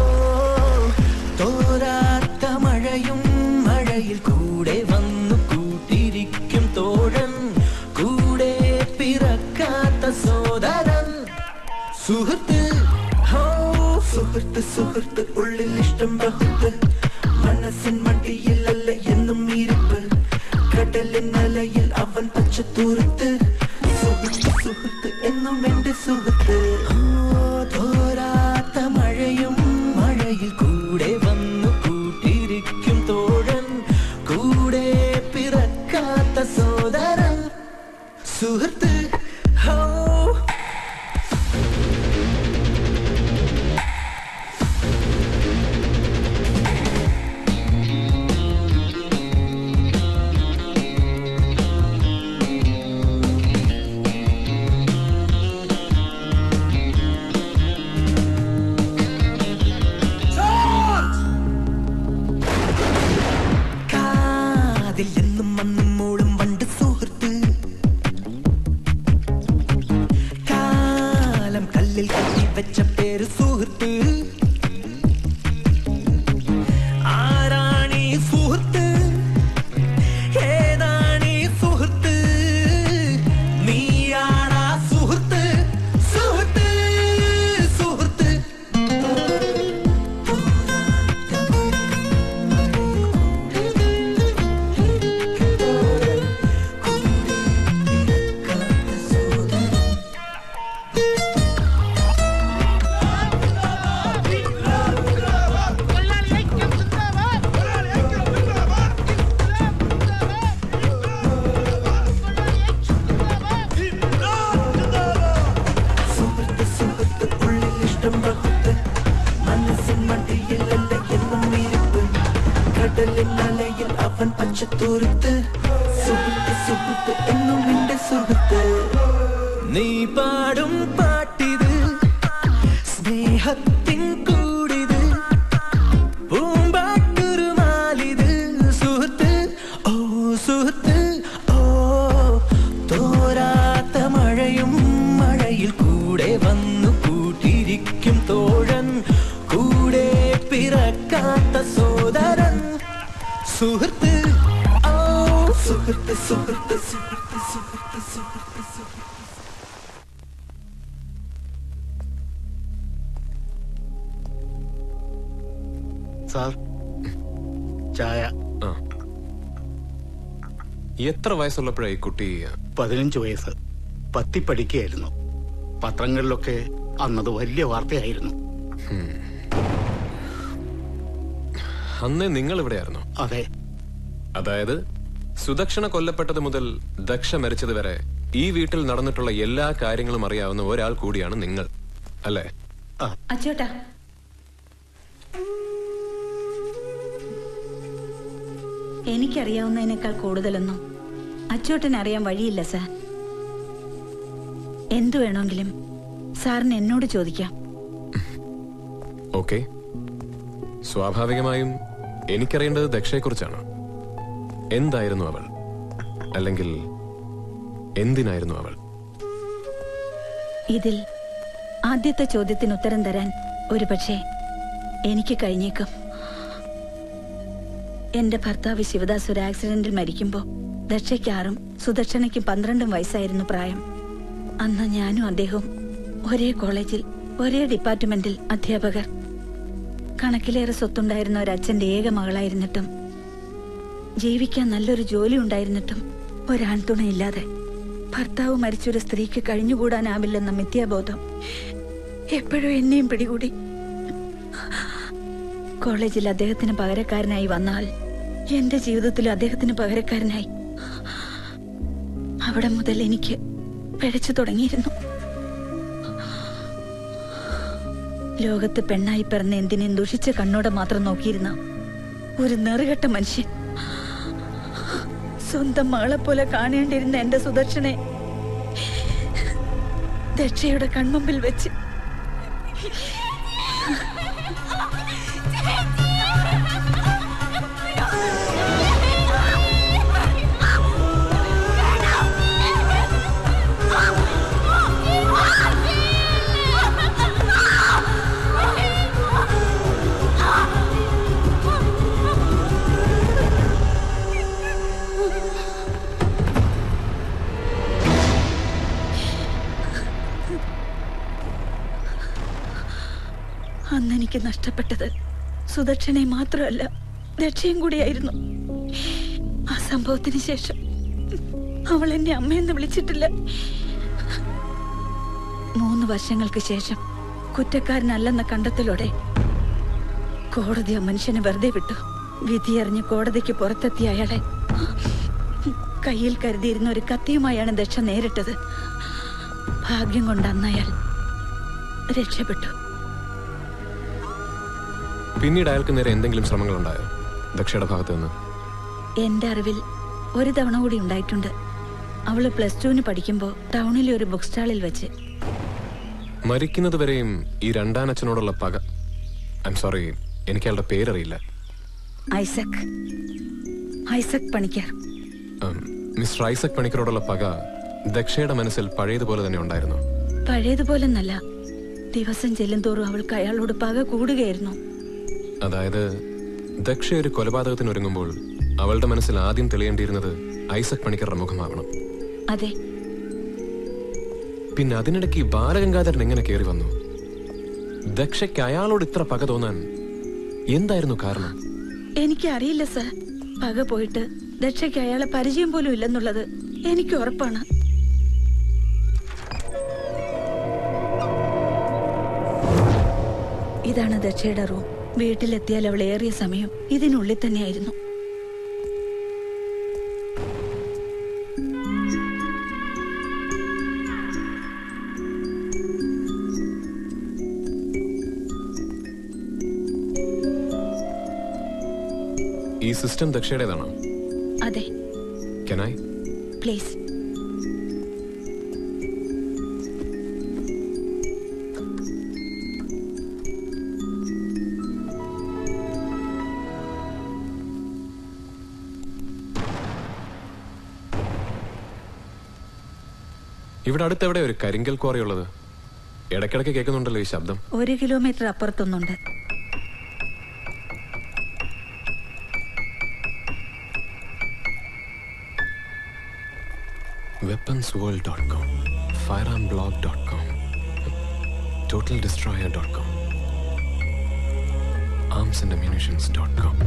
തോരാത്ത മഴയും മഴയിൽ കൂടെ വന്നു കൂട്ടിരിക്കും തോഴൻ കൂടെ പിറക്കാത്ത സോദരൻ സുഹൃത്ത് ഹോ സുഹൃത്ത് സുഹൃത്ത് ഉള്ളിൽ ഇഷ്ടം ബഹുത്ത് മനസ്സിൻ മടിയിലല്ല എന്നും ഇരിപ്പ് കടലിൻ അലയിൽ അവൻ പച്ചത്തൂർത്ത് സുഹൃത്ത് സുഹൃത്ത് എന്നും എന്റെ സുഹൃത്ത് ഓ, തോരാത്ത മഴയും മഴയിൽ കൂടെ വന്നു കൂട്ടിരിക്കും തോഴൻ കൂടെ പിറക്കാത്ത സോദരൻ സുഹൃത്ത് ഹോ കാതിൽ എന്നും മണ്ണും മൂളും വണ്ട് സുഹൃത്ത് കാലം കല്ലിൽ കത്തി വെച്ച പേര് സുഹൃത്ത് ആരാണീ സുഹൃത്ത് ഏതാണീ സുഹൃത്ത് നീയാണാ സുഹൃത്ത് സുഹൃത്ത് സുഹൃത്ത് സുഹൃത്ത് സുഹൃത്ത് ഉള്ളിൽ ഇഷ്ടം ബഹുത്ത് മനസ്സിൻ മടിയിലല്ല എന്നും ഇരിപ്പ് കടലിൻ അലയിൽ അവൻ പച്ചത്തൂർത്ത് സുഹൃത്ത് സുഹൃത്ത് എന്നും എന്റെ സുഹൃത്ത് നീ പാടും പാട്ടിത് സ്നേഹത്തിൻ കൂടിത് പൂമ്പാട്ടൊരു മാലിത് സുഹൃത്ത് ഓ സുഹൃത്ത് ഓ തോരാത്ത മഴയും മഴയിൽ കൂടെ വന്നു കൂട്ടിരിക്കും തോഴൻ കൂടെ പിറക്കാത്ത സോദരൻ സുഹൃത്ത് ഓ സുഹൃത്ത് സുഹൃത്ത് സുഹൃത്ത് സുഹൃത്ത് സുഹൃത്ത് സുഹൃത്ത് സാർ ചായ എത്ര വയസ്സുള്ളപ്പോഴായി കുട്ടി പതിനഞ്ച് വയസ്സ് പത്തി പഠിക്കുകയായിരുന്നു പത്രങ്ങളിലൊക്കെ അന്നത് വലിയ വാർത്തയായിരുന്നു അന്നേ നിങ്ങൾ ഇവിടെയായിരുന്നു അതെ അതായത് സുദക്ഷണ കൊല്ലപ്പെട്ടത് മുതൽ ദക്ഷ മരിച്ചത് വരെ ഈ വീട്ടിൽ നടന്നിട്ടുള്ള എല്ലാ കാര്യങ്ങളും അറിയാവുന്ന ഒരാൾ കൂടിയാണ് നിങ്ങൾ അല്ലേ അച്ചോട്ടാ എനിക്കറിയാവുന്നതിനേക്കാൾ കൂടുതലൊന്നും അച്ചോട്ടന് അറിയാൻ വഴിയില്ല സാർ എന്തു വേണമെങ്കിലും സാറിന് എന്നോട് ചോദിക്കാം ഓക്കെ സ്വാഭാവികമായും എനിക്കറിയേണ്ടത് ദക്ഷയെക്കുറിച്ചാണ് എന്തായിരുന്നു അവൾ അല്ലെങ്കിൽ എന്തിനായിരുന്നു അവൾ ഇതിൽ ആദ്യത്തെ ചോദ്യത്തിന് ഉത്തരം തരാൻ ഒരുപക്ഷെ എനിക്ക് കഴിഞ്ഞേക്കും എന്റെ ഭർത്താവ് ശിവദാസ് ഒരു ആക്സിഡന്റിൽ മരിക്കുമ്പോൾ ദക്ഷയ്ക്ക് ആറും സുദർശനയ്ക്കും പന്ത്രണ്ടും വയസ്സായിരുന്നു പ്രായം അന്ന് ഞാനും അദ്ദേഹവും ഒരേ കോളേജിൽ ഒരേ ഡിപ്പാർട്ട്മെന്റിൽ അധ്യാപകർ കണക്കിലേറെ സ്വത്തുണ്ടായിരുന്ന ഒരച്ഛന്റെ ഏക മകളായിരുന്നിട്ടും ജീവിക്കാൻ നല്ലൊരു ജോലി ഉണ്ടായിരുന്നിട്ടും ഒരാൺതുണയില്ലാതെ ഭർത്താവ് മരിച്ചൊരു സ്ത്രീക്ക് കഴിഞ്ഞുകൂടാനാവില്ലെന്ന മിഥ്യാബോധം എപ്പോഴും എന്നെയും പിടികൂടി കോളേജിൽ അദ്ദേഹത്തിന് പകരക്കാരനായി വന്നാൽ എന്റെ ജീവിതത്തിൽ അദ്ദേഹത്തിന് പകരക്കാരനായി അവിടെ മുതൽ എനിക്ക് പിഴച്ചു തുടങ്ങിയിരുന്നു ലോകത്ത് പെണ്ണായി പിറന്ന എന്തിനെ ദുഷിച്ച കണ്ണോടെ മാത്രം നോക്കിയിരുന്ന ഒരു നെറുകെട്ട മനുഷ്യൻ സ്വന്തം മകളെ പോലെ കാണേണ്ടിരുന്ന എന്റെ സുദർശനെ ദക്ഷയുടെ കൺമുമ്പിൽ വെച്ച് അന്ന് എനിക്ക് നഷ്ടപ്പെട്ടത് സുദക്ഷനെ മാത്രമല്ല ദക്ഷയും കൂടിയായിരുന്നു ആ സംഭവത്തിന് ശേഷം അവൾ എന്നെ അമ്മയെന്ന് വിളിച്ചിട്ടില്ല മൂന്ന് വർഷങ്ങൾക്ക് ശേഷം കുറ്റക്കാരനല്ലെന്ന കണ്ടെത്തലോടെ കോടതി ആ മനുഷ്യനെ വെറുതെ വിട്ടു വിധിയറിഞ്ഞ് കോടതിക്ക് പുറത്തെത്തിയ അയാളെ കയ്യിൽ കരുതിയിരുന്ന ഒരു കത്തിയുമായാണ് ദക്ഷ നേരിട്ടത് ഭാഗ്യം കൊണ്ട് അന്ന് അയാൾ രക്ഷപ്പെട്ടു പിന്നീട് അയാൾക്ക് നേരെ എന്തെങ്കിലും ശ്രമങ്ങൾ ഉണ്ടായോ ദക്ഷയുടെ ഭാഗത്ത് നിന്ന് എന്റെ അറിവിൽ ഒരു തവണ കൂടി ഉണ്ടായിട്ടുണ്ട് അവള് പ്ലസ് ടുവിന് പഠിക്കുമ്പോൾ ടൗണിലെ ഒരു ബുക്ക് സ്റ്റാളിൽ വെച്ച് മരിക്കുന്നത് വരെയും ഈ രണ്ടാനച്ഛനോടുള്ള പക ഐ എം സോറി എനിക്ക് അയാളുടെ പേരറിയില്ല ഐസക് ഐസക് പണിക്കർ ഉം, മിസ്റ്റർ ഐസക് പണിക്കരോടുള്ള പക ദക്ഷയുടെ മനസ്സിൽ പഴയതുപോലെ തന്നെ ഉണ്ടായിരുന്നു പഴയതുപോലെന്നല്ല ദിവസം ചെല്ലുന്തോറും അവൾക്ക് അയാളോട് പക കൂടുകയായിരുന്നു അതായത് ദക്ഷ ഒരു കൊലപാതകത്തിന് ഒരുങ്ങുമ്പോൾ അവളുടെ മനസ്സിൽ ആദ്യം തെളിയേണ്ടിയിരുന്നത് ഐസക് പണിക്കറുടെ മുഖമാവണം അതെ പിന്നെ അതിനിടയ്ക്ക് ഈ ബാലഗംഗാധരൻ എങ്ങനെ കയറി വന്നു ദക്ഷയ്ക്ക് അയാളോട് ഇത്ര പക തോന്നാൻ എന്തായിരുന്നു കാരണം എനിക്ക് അറിയില്ല സർ പക പോയിട്ട് ദക്ഷയ്ക്ക് അയാളെ പരിചയം പോലും ഇല്ലെന്നുള്ളത് എനിക്ക് ഉറപ്പാണ് ഇതാണ് ദക്ഷയുടെ റൂം വീട്ടിലെത്തിയാൽ അവൾ ഏറിയ സമയം ഇതിനുള്ളിൽ തന്നെയായിരുന്നു ഈ സിസ്റ്റം ദക്ഷയുടേതാണോ അതെ കെനായ് പ്ലീസ് ഇവിടെ അടുത്തെവിടെ ഒരു കരിങ്കൽ ക്വാറിയുള്ളത് ഇടയ്ക്കിടയ്ക്ക് കേൾക്കുന്നുണ്ടല്ലോ ഈ ശബ്ദം ഒരു കിലോമീറ്റർ അപ്പുറത്തൊന്നുണ്ട് weapons world dot com firearm blog dot com total destroyer dot com arms and ammunitions dot com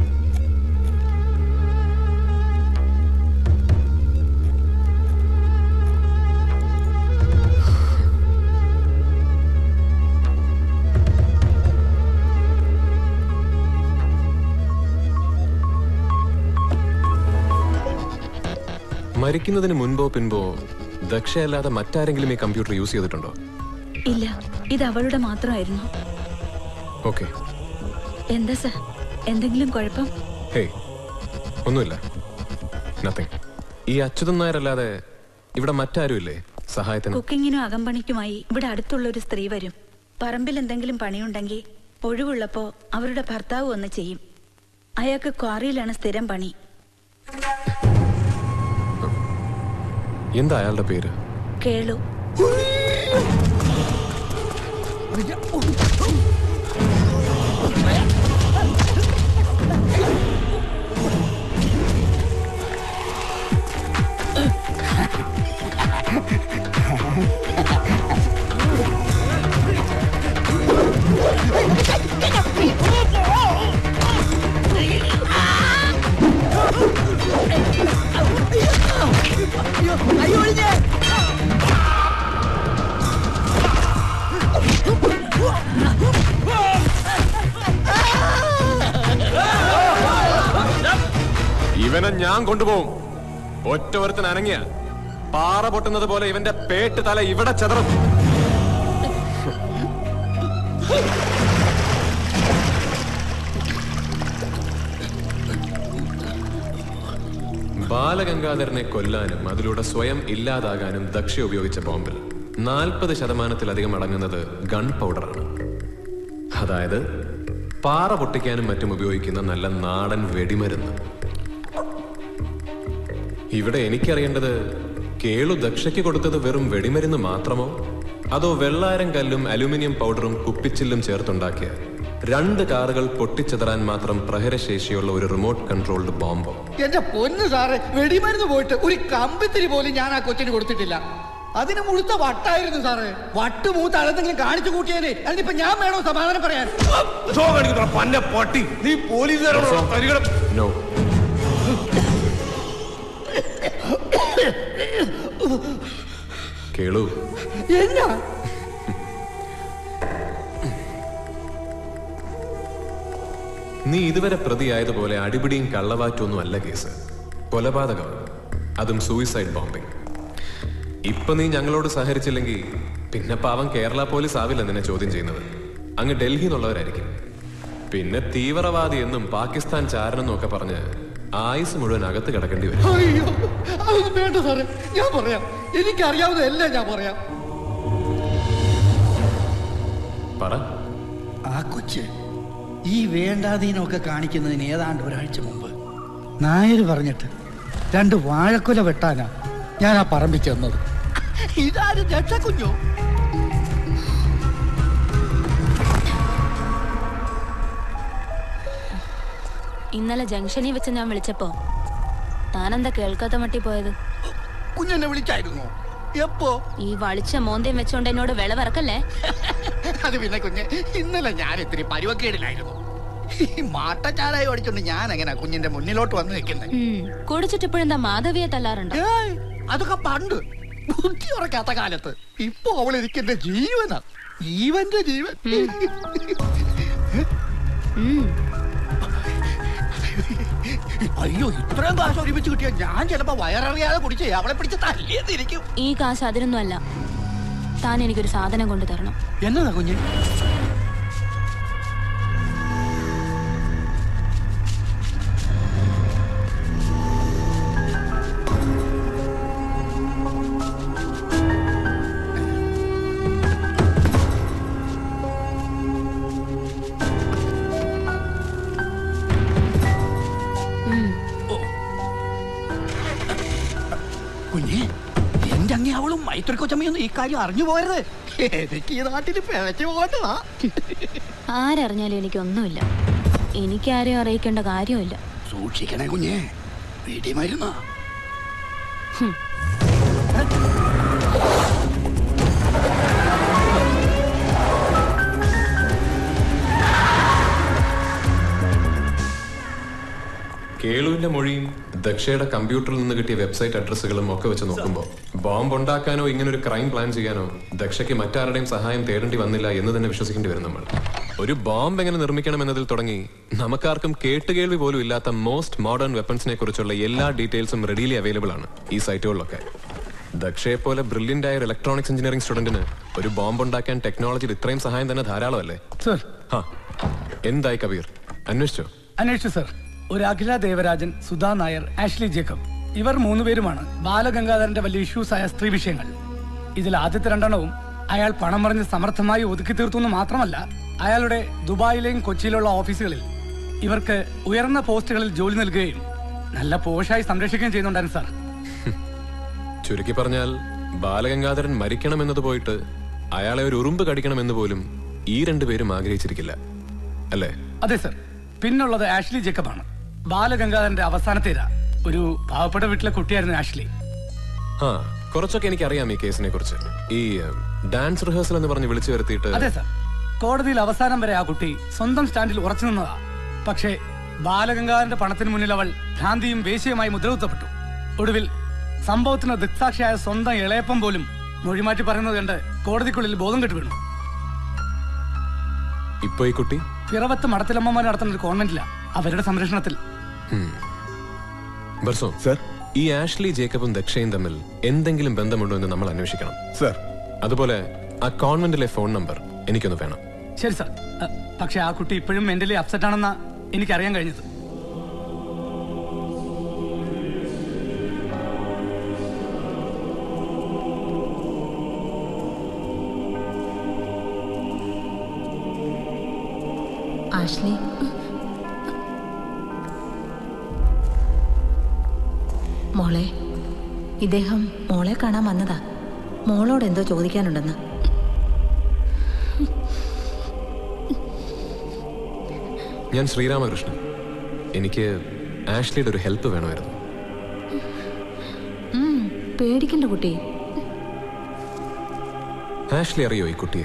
മരിക്കുന്നതിന് മുൻപോ പിൻപോ ദക്ഷയല്ലാതെ മറ്റാരെങ്കിലും ഈ കമ്പ്യൂട്ടർ യൂസ് ചെയ്തിട്ടുണ്ടോ ഇല്ല ഇത് അവളുടെ മാത്രമായിരുന്നു ഓക്കെ എന്താ സർ എന്തെങ്കിലും കുഴപ്പം ഹേയ് ഒന്നുമില്ല നത്തിങ് ഈ അച്യുതൻ നായരല്ലാതെ ഇവിടെ മറ്റാരും ഇല്ലേ സഹായത്തിന് കുക്കിങ്ങിനും അകമ്പണിക്കുമായി ഇവിടെ അടുത്തുള്ള ഒരു സ്ത്രീ വരും പറമ്പിൽ എന്തെങ്കിലും പണിയുണ്ടെങ്കിൽ ഒഴിവുള്ളപ്പോ അവരുടെ ഭർത്താവ് വന്ന് ചെയ്യും അയാൾക്ക് ക്വാറിയിലാണ് സ്ഥിരം പണി എന്താ അയാളുടെ പേര് കേളു ഇവനെ ഞാൻ കൊണ്ടുപോകും ഒറ്റ ഒരുത്തൻ അനങ്ങിയ പാറ പൊട്ടുന്നത് പോലെ ഇവന്റെ പേട്ട് തല ഇവിടെ ചെതറും ബാലഗംഗാധരനെ കൊല്ലാനും അതിലൂടെ സ്വയം ഇല്ലാതാകാനും ദക്ഷ ഉപയോഗിച്ച ബോംബിൽ നാൽപ്പത് ശതമാനത്തിലധികം അടങ്ങുന്നത് ഗൺ പൗഡറാണ് അതായത് പാറ പൊട്ടിക്കാനും മറ്റും ഉപയോഗിക്കുന്ന നല്ല നാടൻ വെടിമരുന്ന് ഇവിടെ എനിക്കറിയേണ്ടത് കേളു ദക്ഷയ്ക്ക് കൊടുത്തത് വെറും വെടിമരുന്ന് മാത്രമോ അതോ വെള്ളാരം കല്ലും അലുമിനിയം പൗഡറും കുപ്പിച്ചില്ലും ചേർത്തുണ്ടാക്കിയ രണ്ട് കാറുകൾ പൊട്ടിച്ചെതറാൻ മാത്രം പ്രഹരശേഷിയുള്ള ഒരു റിമോട്ട് കൺട്രോൾഡ് ബോംബോ എന്റെ പൊന്ന് സാറ് വെടിമരുന്ന് പോയിട്ട് ഒരു കമ്പിത്തിരി പോലും ഞാൻ ആ കൊച്ചിന് കൊടുത്തിട്ടില്ല അതിന് മുഴുത്ത വട്ടായിരുന്നു സാറ് വട്ട് മൂത്ത് അളന്തെങ്കിലും കാണിച്ചു കൂട്ടിയേനെ അതിനിപ്പോ ഞാൻ വേണോ സമാധാനം പറയാൻ പന്ന പട്ടി നീ പോലീസുകാരോട് നോ കേളു എന്നാ നീ ഇതുവരെ പ്രതിയായതുപോലെ അടിപിടിയും കള്ളവാറ്റൊന്നും അല്ല കേസ് കൊലപാതകം അതും സൂയിസൈഡ് ബോംബിംഗ് ഇപ്പൊ നീ ഞങ്ങളോട് സഹകരിച്ചില്ലെങ്കിൽ പിന്നെ പാവം കേരള പോലീസ് ആവില്ല നിന്നെ ചോദ്യം ചെയ്യുന്നത് അങ്ങ് ഡൽഹി എന്നുള്ളവരായിരിക്കും പിന്നെ തീവ്രവാദി എന്നും പാകിസ്ഥാൻ ചാരനെന്നും ഒക്കെ പറഞ്ഞ് ആയുസ് മുഴുവൻ അകത്ത് കിടക്കേണ്ടി വരും അയ്യോ അതൊന്നും വേണ്ട സാറേ ഞാൻ പറയാം എനിക്കറിയാവുന്നതെല്ലാം ഞാൻ പറയാം പറ ആ കൊച്ച് ഈ വേണ്ടാതീനമൊക്കെ കാണിക്കുന്നതിന് ഏതാണ്ട് ഒരാഴ്ച മുമ്പ് നായര് പറഞ്ഞിട്ട് രണ്ട് വാഴക്കുല വെട്ടാനാ ഞാൻ ആ പറമ്പിൽ ചെന്നത് ഇതാരും രക്ഷക്കുഞ്ഞോ ഇന്നലെ ജംഗ്ഷനിൽ വെച്ച് ഞാൻ വിളിച്ചപ്പോ താനെന്താ കേൾക്കാത്ത മട്ടി പോയത് കുഞ്ഞെന്നെ വിളിച്ചായിരുന്നോ എപ്പോ ഈ വളിച്ച മോന്തയും വെച്ചോണ്ട് എന്നോട് വിള വറക്കല്ലേ അത് പിന്നെ കുഞ്ഞ് ഇന്നലെ ഞാൻ ഇത്തിരി പരുവക്കേടിലായിരുന്നു ഈ മാട്ടച്ചാരായി ഓടിച്ചോണ്ട് ഞാൻ എങ്ങനെ കുഞ്ഞിന്റെ മുന്നിലോട്ട് വന്ന് നിൽക്കുന്നത് ഉം, കുടിച്ചിട്ട് ഇപ്പോഴെന്താ മാധവിയെ തല്ലാറുണ്ട് അതൊക്കെ പണ്ട് ബുദ്ധി ഉറക്കാത്ത കാലത്ത് ഇപ്പൊ അവൾ എനിക്ക് എന്റെ ജീവനാ ജീവന്റെ ജീവൻ അയ്യോ ഇത്രയും കാശ് ഒരുമിച്ച് കിട്ടിയ ഞാൻ ചിലപ്പോ വയററിയാതെ കുടിച്ച് അവളെ പിടിച്ച് തല്ലിയെന്നിരിക്കും ഈ കാശ് അതിനൊന്നും അല്ല താൻ എനിക്കൊരു സാധനം കൊണ്ടു തരണം എന്നതാ കുഞ്ഞ് കുഞ്ഞ് എന്റെ അങ്ങേ അവളും മൈത്രി കൊച്ചമ്മയൊന്നും ഈ കാര്യം അറിഞ്ഞു പോയത് എനിക്ക് ഈ നാട്ടിൽ പിഴച്ചു പോകേണ്ടതാ ആരറിഞ്ഞാലും എനിക്കൊന്നുമില്ല എനിക്കാരെയും അറിയിക്കേണ്ട കാര്യമില്ല സൂക്ഷിക്കണേ കുഞ്ഞേ പിടിമരുന്നാ കേളുവിന്റെ മൊഴിയും ദക്ഷയുടെ കമ്പ്യൂട്ടറിൽ നിന്ന് കിട്ടിയ വെബ്സൈറ്റ് അഡ്രസ്സുകളും ഒക്കെ വെച്ച് നോക്കുമ്പോൾ ബോംബ് ഉണ്ടാക്കാനോ ഇങ്ങനൊരു ക്രൈം പ്ലാൻ ചെയ്യാനോ ദക്ഷയ്ക്ക് മറ്റാരുടെയും സഹായം തേടേണ്ടി വന്നില്ല എന്ന് തന്നെ വിശ്വസിക്കേണ്ടി വരും നമ്മൾ ഒരു ബോംബ് എങ്ങനെ നിർമ്മിക്കണം എന്നതിൽ തുടങ്ങി നമുക്കാർക്കും കേട്ടുകേൾവി പോലും ഇല്ലാത്ത മോസ്റ്റ് മോഡേൺ വെപ്പൺസിനെ കുറിച്ചുള്ള എല്ലാ ഡീറ്റെയിൽസും റെഡിലി അവൈലബിൾ ആണ് ഈ സൈറ്റുകളിലൊക്കെ ദക്ഷയെ പോലെ ബ്രില്യൻ്റ് ആയ ഒരു ഇലക്ട്രോണിക്സ് എഞ്ചിനീയറിംഗ് സ്റ്റുഡന്റിന് ഒരു ബോംബ് ഉണ്ടാക്കാൻ ടെക്നോളജിയിൽ ഇത്രയും സഹായം തന്നെ ധാരാളമല്ലേ സർ ഹാ എന്തായി കബീർ അന്വേഷിച്ചോ അന്വേഷിച്ചു സർ ഒരു അഖില ദേവരാജൻ സുധാ നായർ ആഷ്ലി ജേക്കബ് ഇവർ മൂന്നുപേരുമാണ് ബാലഗംഗാധരന്റെ വലിയ ഇഷ്യൂസ് ആയ സ്ത്രീ വിഷയങ്ങൾ ഇതിൽ ആദ്യത്തെ രണ്ടെണ്ണവും അയാൾ പണം പറഞ്ഞ് സമർത്ഥമായി ഒതുക്കി തീർത്തു എന്ന് മാത്രമല്ല അയാളുടെ ദുബായിലെയും കൊച്ചിയിലുള്ള ഓഫീസുകളിൽ ഇവർക്ക് ഉയർന്ന പോസ്റ്റുകളിൽ ജോലി നൽകുകയും നല്ല പോഷായി സംരക്ഷിക്കുകയും ചെയ്യുന്നുണ്ടായിരുന്നു സാർ ചുരുക്കി പറഞ്ഞാൽ ബാലഗംഗാധരൻ മരിക്കണമെന്നത് പോയിട്ട് അയാളെ ഒരു ഉറുമ്പ് കടിക്കണമെന്ന് പോലും ഈ രണ്ടുപേരും ആഗ്രഹിച്ചിരിക്കില്ല അല്ലേ അതെ സർ പിന്നുള്ളത് ആഷ്ലി ജേക്കബാണ് ബാലഗംഗാധരന്റെ അവസാനത്തെ ഇര ഒരു പാവപ്പെട്ട വീട്ടിലെ കുട്ടിയായിരുന്നു ആഷ്ലി ആ കുറച്ചൊക്കെ എനിക്കറിയാം ഈ കേസിനെ കുറിച്ച് ഈ ഏഹ്, ഡാൻസ് റിഹേഴ്സൽ എന്ന് പറഞ്ഞ് വിളിച്ചു വരുത്തിയിട്ട് അതെ സർ കോടതിയിൽ അവസാനം വരെ ആ കുട്ടി സ്വന്തം സ്റ്റാൻഡിൽ ഉറച്ചു നിന്നതാ പക്ഷേ ബാലഗംഗാധരന്റെ പണത്തിന് മുന്നിൽ അവൾ ഭ്രാന്തിയും വേശ്യയുമായി മുദ്രകുത്തപ്പെട്ടു ഒടുവിൽ സംഭവത്തിന് ദൃക്സാക്ഷിയായ സ്വന്തം ഇളയപ്പം പോലും മൊഴിമാറ്റി പറയുന്നത് കണ്ട് കോടതിക്കുള്ളിൽ ബോധം കെട്ടു വീണു ഇപ്പൊ ഈ കുട്ടി പിറവത്ത് മടത്തിലമ്മമാർ നടത്തുന്ന ഒരു കോൺവെന്റില്ല അവരുടെ സംരക്ഷണത്തിൽ ബർസോ സർ ഈ ആഷ്ലി ജേക്കബും ദക്ഷയും തമ്മിൽ എന്തെങ്കിലും ബന്ധമുണ്ടോ എന്ന് നമ്മൾ അന്വേഷിക്കണം സർ അതുപോലെ ആ കോൺവെന്റിലെ ഫോൺ നമ്പർ എനിക്കൊന്ന് വേണം ശരി സർ അ, പക്ഷേ ആ കുട്ടി ഇപ്പോഴും മെന്റലി അപ്സെറ്റ് ആണെന്നാ എനിക്കറിയാൻ കഴിഞ്ഞത് ആഷ്ലി മോളെ ഇദ്ദേഹം മോളെ കാണാൻ വന്നതാ മോളോട് എന്തോ ചോദിക്കാനുണ്ടെന്ന് ഞാൻ ശ്രീരാമകൃഷ്ണൻ എനിക്ക് ആഷ്ലിയുടെ ഒരു ഹെൽപ്പ് വേണമായിരുന്നു ഉം, പേടിക്കണ്ട കുട്ടി ആഷ്ലി അറിയോ ഈ കുട്ടിയെ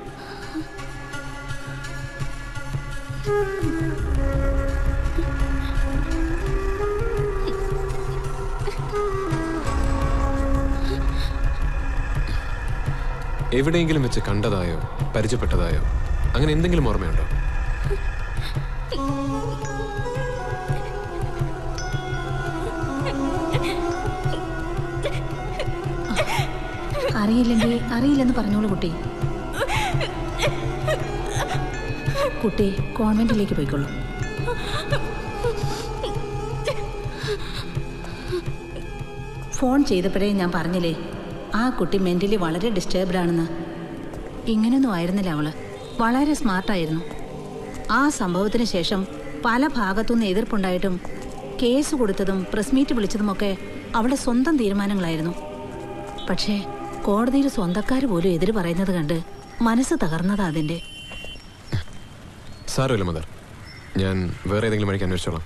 എവിടെയെങ്കിലും വെച്ച് കണ്ടതായോ പരിചയപ്പെട്ടതായോ അങ്ങനെ എന്തെങ്കിലും ഓർമ്മയുണ്ടോ അറിയില്ലെങ്കിൽ അറിയില്ലെന്ന് പറഞ്ഞോളൂ കുട്ടി കുട്ടി കോൺവെന്റിലേക്ക് പോയിക്കൊള്ളൂ ഫോൺ ചെയ്തപ്പോഴേ ഞാൻ പറഞ്ഞില്ലേ ആ കുട്ടി മെന്റലി വളരെ ഡിസ്റ്റർബ്ഡ് ആണെന്ന് ഇങ്ങനെയൊന്നും ആയിരുന്നില്ല അവള് വളരെ സ്മാർട്ടായിരുന്നു ആ സംഭവത്തിന് ശേഷം പല ഭാഗത്തുനിന്ന് എതിർപ്പുണ്ടായിട്ടും കേസ് കൊടുത്തതും പ്രസ് മീറ്റ് വിളിച്ചതുമൊക്കെ അവളുടെ സ്വന്തം തീരുമാനങ്ങളായിരുന്നു പക്ഷേ കോടതിയിൽ സ്വന്തക്കാർ പോലും എതിര് പറയുന്നത് കണ്ട് മനസ്സ് തകർന്നതാ അതിന്റെ സാരമില്ല മദർ ഞാൻ വേറെ ഏതെങ്കിലും വഴിക്ക് അന്വേഷിച്ചോളാം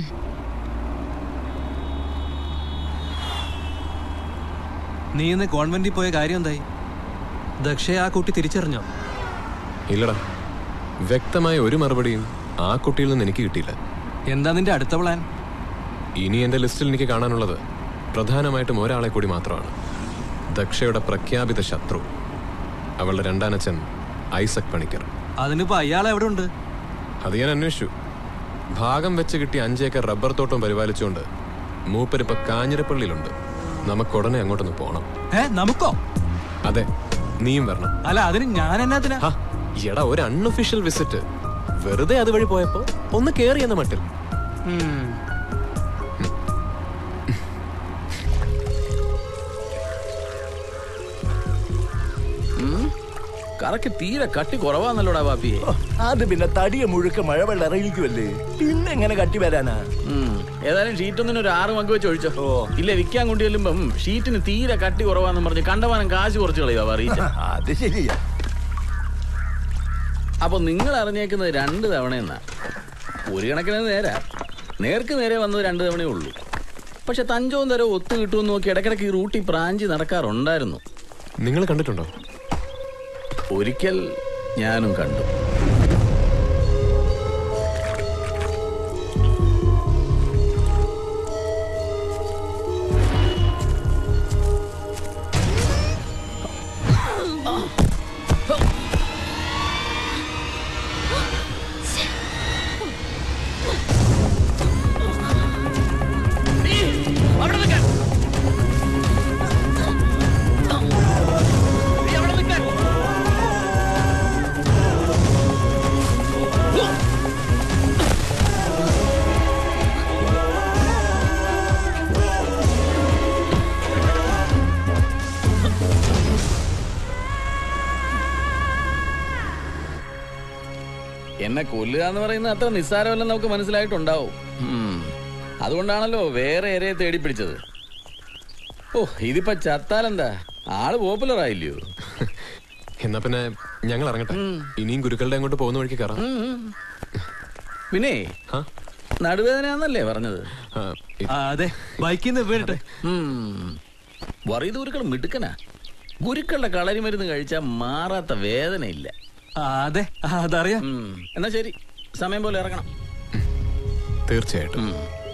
നീ ഇന്ന് കോൺവെന്റിൽ പോയ കാര്യം എന്തായി ദക്ഷയെ ആ കുട്ടി തിരിച്ചറിഞ്ഞോ ഇല്ലടാ വ്യക്തമായ ഒരു മറുപടിയും ആ കുട്ടിയിൽ നിന്ന് എനിക്ക് കിട്ടിയില്ല എന്താ നിന്റെ അടുത്ത പ്ലാൻ ഇനി എന്റെ ലിസ്റ്റിൽ എനിക്ക് കാണാനുള്ളത് പ്രധാനമായിട്ടും ഒരാളെ കൂടി മാത്രമാണ് ദക്ഷയുടെ പ്രഖ്യാപിത ശത്രു അവളുടെ രണ്ടാനച്ഛൻ ഐസക് പണിക്കർ അതിനിപ്പോ അയാൾ എവിടെ ഉണ്ട് അത് ഞാൻ അന്വേഷിച്ചു ഭാഗം വെച്ച് കിട്ടിയ അഞ്ചേക്കർ റബ്ബർ തോട്ടം പരിപാലിച്ചുകൊണ്ട് മൂപ്പരിപ്പ കാഞ്ഞിരപ്പള്ളിയിലുണ്ട് നമുക്ക് ഉടനെ അങ്ങോട്ടൊന്ന് പോകണം ഏ നമുക്കോ അതെ നീയും വരണം അല്ല അതിന് ഞാൻ എന്നാത്തിനാ ഹാ, എടാ ഒരു അൺഒഫീഷ്യൽ വിസിറ്റ് വെറുതെ അതുവഴി പോയപ്പോ ഒന്ന് കേറി എന്ന മട്ടിൽ കറക്ക് തീരെ കട്ടി കുറവാന്നല്ലോടാ ബാപ്പിയെ അത് പിന്നെ തടിയ മുഴുക്ക മഴവെള്ളം ഇറങ്ങിക്കുമല്ലേ പിന്നെ എങ്ങനെ കട്ടി വരാനാ ഉം. ഏതായാലും ഷീറ്റ് ഒന്നിന് ഒരു ആറ് മങ്ക് വെച്ച് ഒഴിച്ചോ ഇല്ല വിൽക്കാൻ കൊണ്ടു ചെല്ലുമ്പം ഷീറ്റിന് തീരെ കട്ടി കുറവാന്ന് പറഞ്ഞ് കണ്ടമാനം കാശ് കുറച്ച് കളയുക അറിയിച്ച അത് ശരിയാ അപ്പൊ നിങ്ങൾ അറിഞ്ഞേക്കുന്നത് രണ്ട് തവണ എന്നാ ഒരു കണക്കിന് അത് നേരാ നേർക്ക് നേരെ വന്നത് രണ്ട് തവണയേ ഉള്ളൂ പക്ഷെ തഞ്ചവും തരവും ഒത്തു കിട്ടുമെന്ന് നോക്കി ഇടയ്ക്കിടയ്ക്ക് ഈ റൂട്ടിൽ പ്രാഞ്ചി നടക്കാറുണ്ടായിരുന്നു നിങ്ങൾ കണ്ടിട്ടുണ്ടോ ഒരിക്കൽ ഞാനും കണ്ടു അവിടെ നിൽക്കാൻ എന്നെ കൊല്ലുക എന്ന് പറയുന്നത് അത്ര നിസ്സാരമല്ലെന്ന് നമുക്ക് മനസ്സിലായിട്ടുണ്ടാവും ഉം. അതുകൊണ്ടാണല്ലോ വേറെ ഇരയെ തേടി പിടിച്ചത് ഓ ഇതിപ്പോ ചത്താലെന്താ ആള് പോപ്പുലർ ആയില്ലയോ എന്നാ പിന്നെ ഞങ്ങൾ ഇറങ്ങട്ടെ ഇനിയും ഗുരുക്കളുടെ അങ്ങോട്ട് പോകുന്ന വഴിക്ക് കയറാം പിന്നെ നടുവേദനയാന്നല്ലേ പറഞ്ഞത് അതെ ബൈക്കിൽ നിന്ന് വീണിട്ട് വറീത് ഗുരുക്കൾ മിടുക്കനാ ഗുരുക്കളുടെ കളരി മരുന്ന് കഴിച്ചാൽ മാറാത്ത വേദനയില്ല അതെ അതറിയാം എന്നാ ശരി സമയം പോലെ ഇറങ്ങണം തീർച്ചയായിട്ടും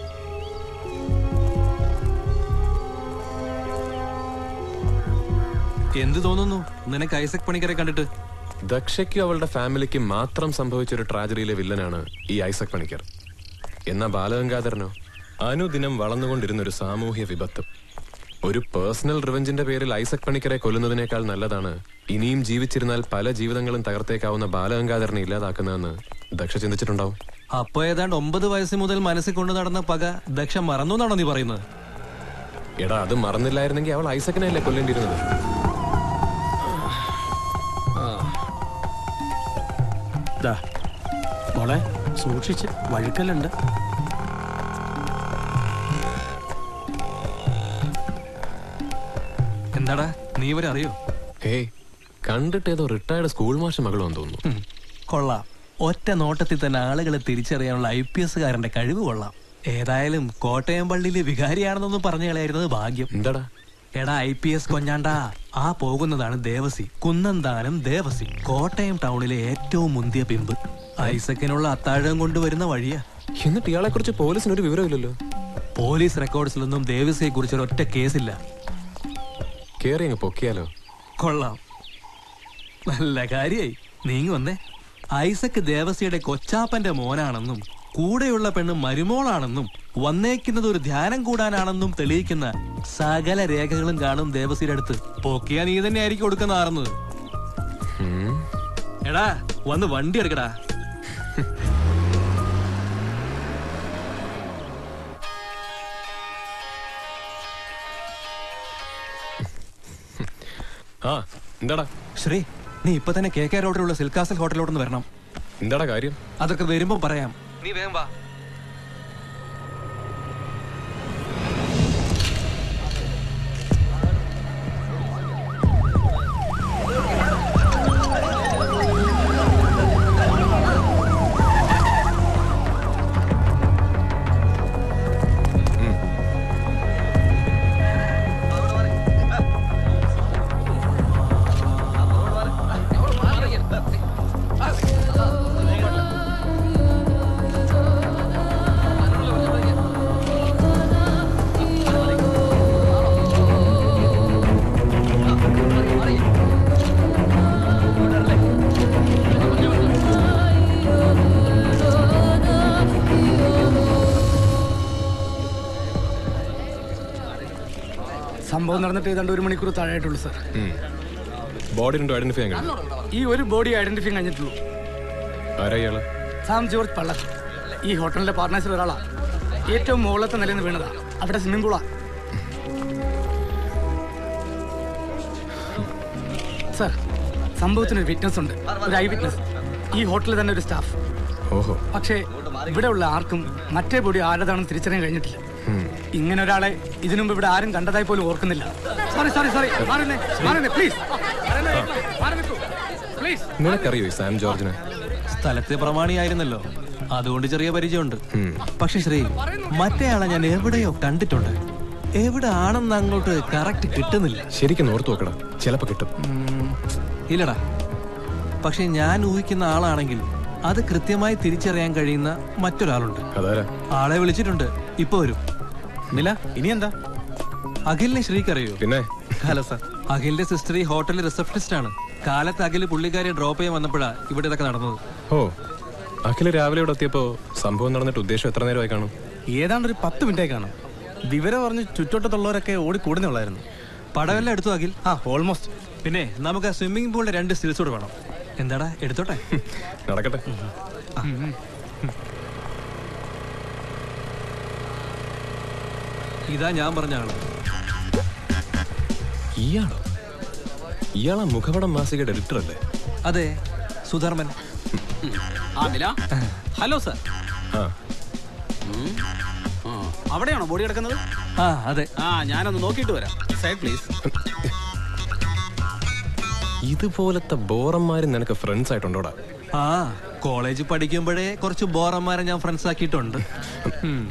എന്ത് തോന്നുന്നു നിനക്ക് ഐസക് പണിക്കരെ കണ്ടിട്ട് ദക്ഷയ്ക്കും അവളുടെ ഫാമിലിക്കും മാത്രം സംഭവിച്ച ഒരു ട്രാജഡിയിലെ വില്ലനാണ് ഈ ഐസക് പണിക്കർ എന്നാ ബാലഗംഗാധരനോ അനുദിനം വളർന്നുകൊണ്ടിരുന്ന ഒരു സാമൂഹ്യ വിപത്ത് ഒരു പേഴ്സണൽ റിവഞ്ചിന്റെ പേരിൽ ഐസക് പണിക്കരെ കൊല്ലുന്നതിനേക്കാൾ നല്ലതാണ് ഇനിയും ജീവിച്ചിരുന്നാൽ പല ജീവിതങ്ങളും തകർത്തേക്കാവുന്ന ബാലഗംഗാധരനെ ഇല്ലാതാക്കുന്നതെന്ന് ദക്ഷ ചിന്തിച്ചിട്ടുണ്ടാവും അപ്പൊ ഏതാണ്ട് ഒമ്പത് വയസ്സ് മുതൽ മനസ്സിൽ കൊണ്ടു നടന്ന പക ദക്ഷ മറന്നു എന്നാണോ നീ പറയുന്നത് എടാ അത് മറന്നില്ലായിരുന്നെങ്കിൽ അവൾ ഐസക്കിനെ അല്ലേ കൊല്ലേണ്ടിയിരുന്നത് ദാ, മോളെ സൂക്ഷിച്ച് വഴുക്കലുണ്ട് എന്താടാ നീ ഇവരെ അറിയോ ഹേയ് കണ്ടിട്ട് ഏതോ റിട്ടയർഡ് സ്കൂൾ മാഷ മകളാന്ന് തോന്നുന്നു കൊള്ളാം ഒറ്റ നോട്ടത്തിൽ തന്നെ ആളുകളെ തിരിച്ചറിയാനുള്ള ഐ പി എസ്സുകാരന്റെ കഴിവ് കൊള്ളാം ഏതായാലും കോട്ടയം പള്ളിയിലെ വികാരിയാണെന്നൊന്നും പറഞ്ഞു കളയായിരുന്നത് ഭാഗ്യം എന്താടാ എടാ ഐ പി എസ് കൊഞ്ഞാണ്ടാ ആ പോകുന്നതാണ് ദേവസി കുന്നന്താനം ദേവസി കോട്ടയം ടൗണിലെ ഏറ്റവും മുന്തിയ പിമ്പ് ഐസക്കിനുള്ള അത്താഴം കൊണ്ടുവരുന്ന വഴിയാ എന്നിട്ട് ഇയാളെ കുറിച്ച് പോലീസിന് ഒരു വിവരമില്ലല്ലോ പോലീസ് റെക്കോർഡ്സിലൊന്നും ദേവസിയെ കുറിച്ച് ഒരൊറ്റ കേസില്ല കേറി അങ്ങ് പൊക്കിയാലോ കൊള്ളാം നല്ല കാര്യായി നീങ്ങി വന്നേ ഐസക് ദേവസിയുടെ കൊച്ചാപ്പന്റെ മോനാണെന്നും കൂടെയുള്ള പെണ്ണ് മരുമോളാണെന്നും വന്നേക്കുന്നത് ഒരു ധ്യാനം കൂടാനാണെന്നും തെളിയിക്കുന്ന സകല രേഖകളും കാണും ദേവസിയുടെ അടുത്ത് പൊക്കിയാ നീ തന്നെ ആയിരിക്കും കൊടുക്കുന്ന ആറുന്നത് എടാ വന്ന് വണ്ടി എടുക്കടാ ആ എന്താടാ ശ്രീ നീ ഇപ്പൊ തന്നെ കെ കെ റോഡിലുള്ള സിൽക്കാസൽ ഹോട്ടലിലോട്ടൊന്ന് വരണം എന്താടാ കാര്യം അതൊക്കെ വരുമ്പോ പറയാം നീ വേഗം വാ സംഭവം നടന്നിട്ട് ഏതാണ്ട് ഒരു മണിക്കൂർ താഴെയായിട്ടുള്ളൂ സാർ ബോഡി രണ്ടും ഐഡന്റിഫൈ ചെയ്യാൻ കഴിയും ഈ ഒരു ബോഡി ഐഡന്റിഫൈ കഴിഞ്ഞിട്ടുള്ളൂ ആരാ ഇയാള് സാം ജോർജ് പള്ളർ ഈ ഹോട്ടലിന്റെ പാർട്ട്നേഴ്സിൽ ഒരാളാ ഏറ്റവും മുകളിലത്തെ നിലയിൽ നിന്ന് വീണതാ അവിടെ സ്വിമ്മിംഗ് പൂളാ സാർ സംഭവത്തിന് ഒരു വിറ്റ്നസ് ഉണ്ട് ഒരു ഐ വിറ്റ്നസ് ഈ ഹോട്ടലിൽ തന്നെ ഒരു സ്റ്റാഫ് ഓഹോ പക്ഷേ ഇവിടെ ഉള്ള ആർക്കും മറ്റേ ബോഡി ആരതാണെന്ന് തിരിച്ചറിയാൻ കഴിഞ്ഞിട്ടില്ല ഇങ്ങനെ ഒരാളെ ഇതിനു മുമ്പ് ഇവിടെ ആരും കണ്ടതായി പോലും ഓർക്കുന്നില്ല സോറി സോറി സോറി മാറുന്നേ മാറുന്നേ പ്ലീസ് പ്ലീസ് നിനക്കറിയോ ഈ സാം ജോർജിനെ സ്ഥലത്തെ പ്രമാണിയായിരുന്നല്ലോ അതുകൊണ്ട് ചെറിയ പരിചയമുണ്ട് പക്ഷെ ശ്രീ മറ്റേ ആളെ ഞാൻ എവിടെയോ കണ്ടിട്ടുണ്ട് എവിടെ ആണെന്ന് അങ്ങോട്ട് കറക്റ്റ് കിട്ടുന്നില്ല ശരിക്കും ഓർത്തു നോക്കടാ ചിലപ്പോ കിട്ടും ഉം, ഇല്ലടാ പക്ഷെ ഞാൻ ഊഹിക്കുന്ന ആളാണെങ്കിൽ അത് കൃത്യമായി തിരിച്ചറിയാൻ കഴിയുന്ന മറ്റൊരാളുണ്ട് അതാരാ ആളെ വിളിച്ചിട്ടുണ്ട് ഇപ്പൊ വരും നില ഇനി എന്താ അഖിലിനെ ശ്രീക്കറിയോ പിന്നെ ഹലോ സാർ അഖിലിന്റെ സിസ്റ്റർ ഈ ഹോട്ടലിൽ റിസപ്ഷനിസ്റ്റ് ആണ് കാലത്ത് അഖിൽ പുള്ളിക്കാരെ ഡ്രോപ്പ് ചെയ്യാൻ വന്നപ്പോഴാ ഇവിടെ ഇതൊക്കെ നടന്നത് ഓ അഖില് രാവിലെ ഇവിടെ എത്തിയപ്പോ സംഭവം നടന്നിട്ട് ഉദ്ദേശം എത്ര നേരമായി കാണും ഏതാണ്ട് ഒരു പത്ത് മിനിറ്റായി കാണും വിവരം പറഞ്ഞ് ചുറ്റോട്ടത്തുള്ളവരൊക്കെ ഓടി കൂടുന്നുള്ളായിരുന്നു പടമെല്ലാം എടുത്തു അഖിൽ ആ ഓൾമോസ്റ്റ് പിന്നെ നമുക്ക് ആ സ്വിമ്മിംഗ് പൂളിന്റെ രണ്ട് സ്റ്റിൽസ് കൂടെ വേണം എന്താടാ എടുത്തോട്ടെ നടക്കട്ടെ ഇതാ ഞാൻ പറഞ്ഞ ആള് ഇയാളോ ഇയാളാ മുഖപടം മാസികയുടെ എഡിറ്റർ അല്ലേ അതെ സുധർമ്മൻ ആ മില ഹലോ സർ ആ അവിടെയാണോ ബോഡി കിടക്കുന്നത് ആ അതെ ആ ഞാനൊന്ന് നോക്കിയിട്ട് വരാം സൈഡ് പ്ലീസ് ഇതുപോലത്തെ ബോറന്മാര് നിനക്ക് ഫ്രണ്ട്സ് ആയിട്ടുണ്ടോടാ ആ കോളേജ് പഠിക്കുമ്പോഴേ കുറച്ച് ബോറന്മാരെ ഞാൻ ഫ്രണ്ട്സ് ആക്കിയിട്ടുണ്ട് ഉം.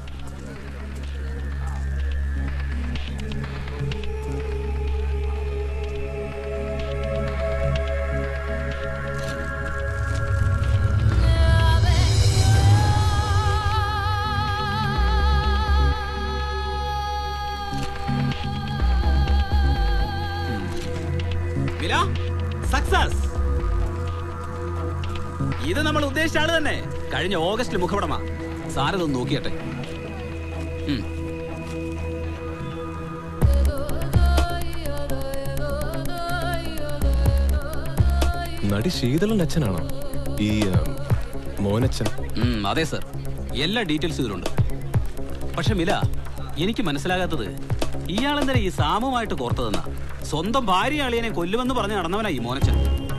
മില സക്സസ് ഇത് നമ്മൾ ഉദ്ദേശിച്ച ആള് തന്നെ കഴിഞ്ഞ ഓഗസ്റ്റിൽ മുഖപടമാ സാരതൊന്ന് നോക്കിയട്ടെ ഉം. നടി ശീതളന്റെ അച്ഛനാണോ ഈ ആ, മോനച്ഛൻ ഉം, അതെ സർ എല്ലാ ഡീറ്റെയിൽസും ഇതിലുണ്ട് പക്ഷെ മില എനിക്ക് മനസ്സിലാകാത്തത് ഇയാളെന്തിനാ ഈ സാമുമായിട്ട് കോർത്തതെന്നാ സ്വന്തം ഭാര്യ അളിയനെ കൊല്ലുമെന്ന് പറഞ്ഞ് നടന്നവനാ ഈ മോനച്ചൻ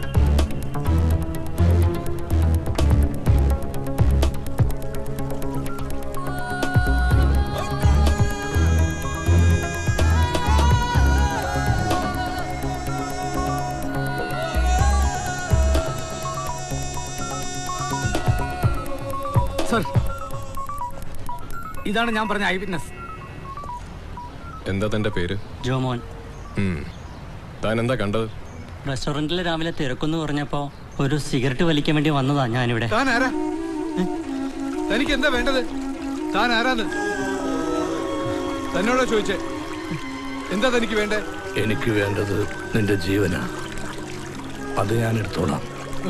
സർ ഇതാണ് ഞാൻ പറഞ്ഞ ഐ വിറ്റ്നസ് എന്താ തന്റെ പേര് ജോമോൻ ഉം. താൻ എന്താ കണ്ടത് റെസ്റ്റോറന്റിൽ രാവിലെ തിരക്കെന്ന് പറഞ്ഞപ്പോ ഒരു സിഗരറ്റ് വലിക്കാൻ വേണ്ടി വന്നതാ ഞാനിവിടെ താൻ ആരാ തനിക്ക് എന്താ വേണ്ടത് താൻ ആരാന്ന് തന്നോടാ ചോദിച്ചേ എന്താ തനിക്ക് വേണ്ടേ എനിക്ക് വേണ്ടത് നിന്റെ ജീവനാ അത് ഞാൻ എടുത്തോളാം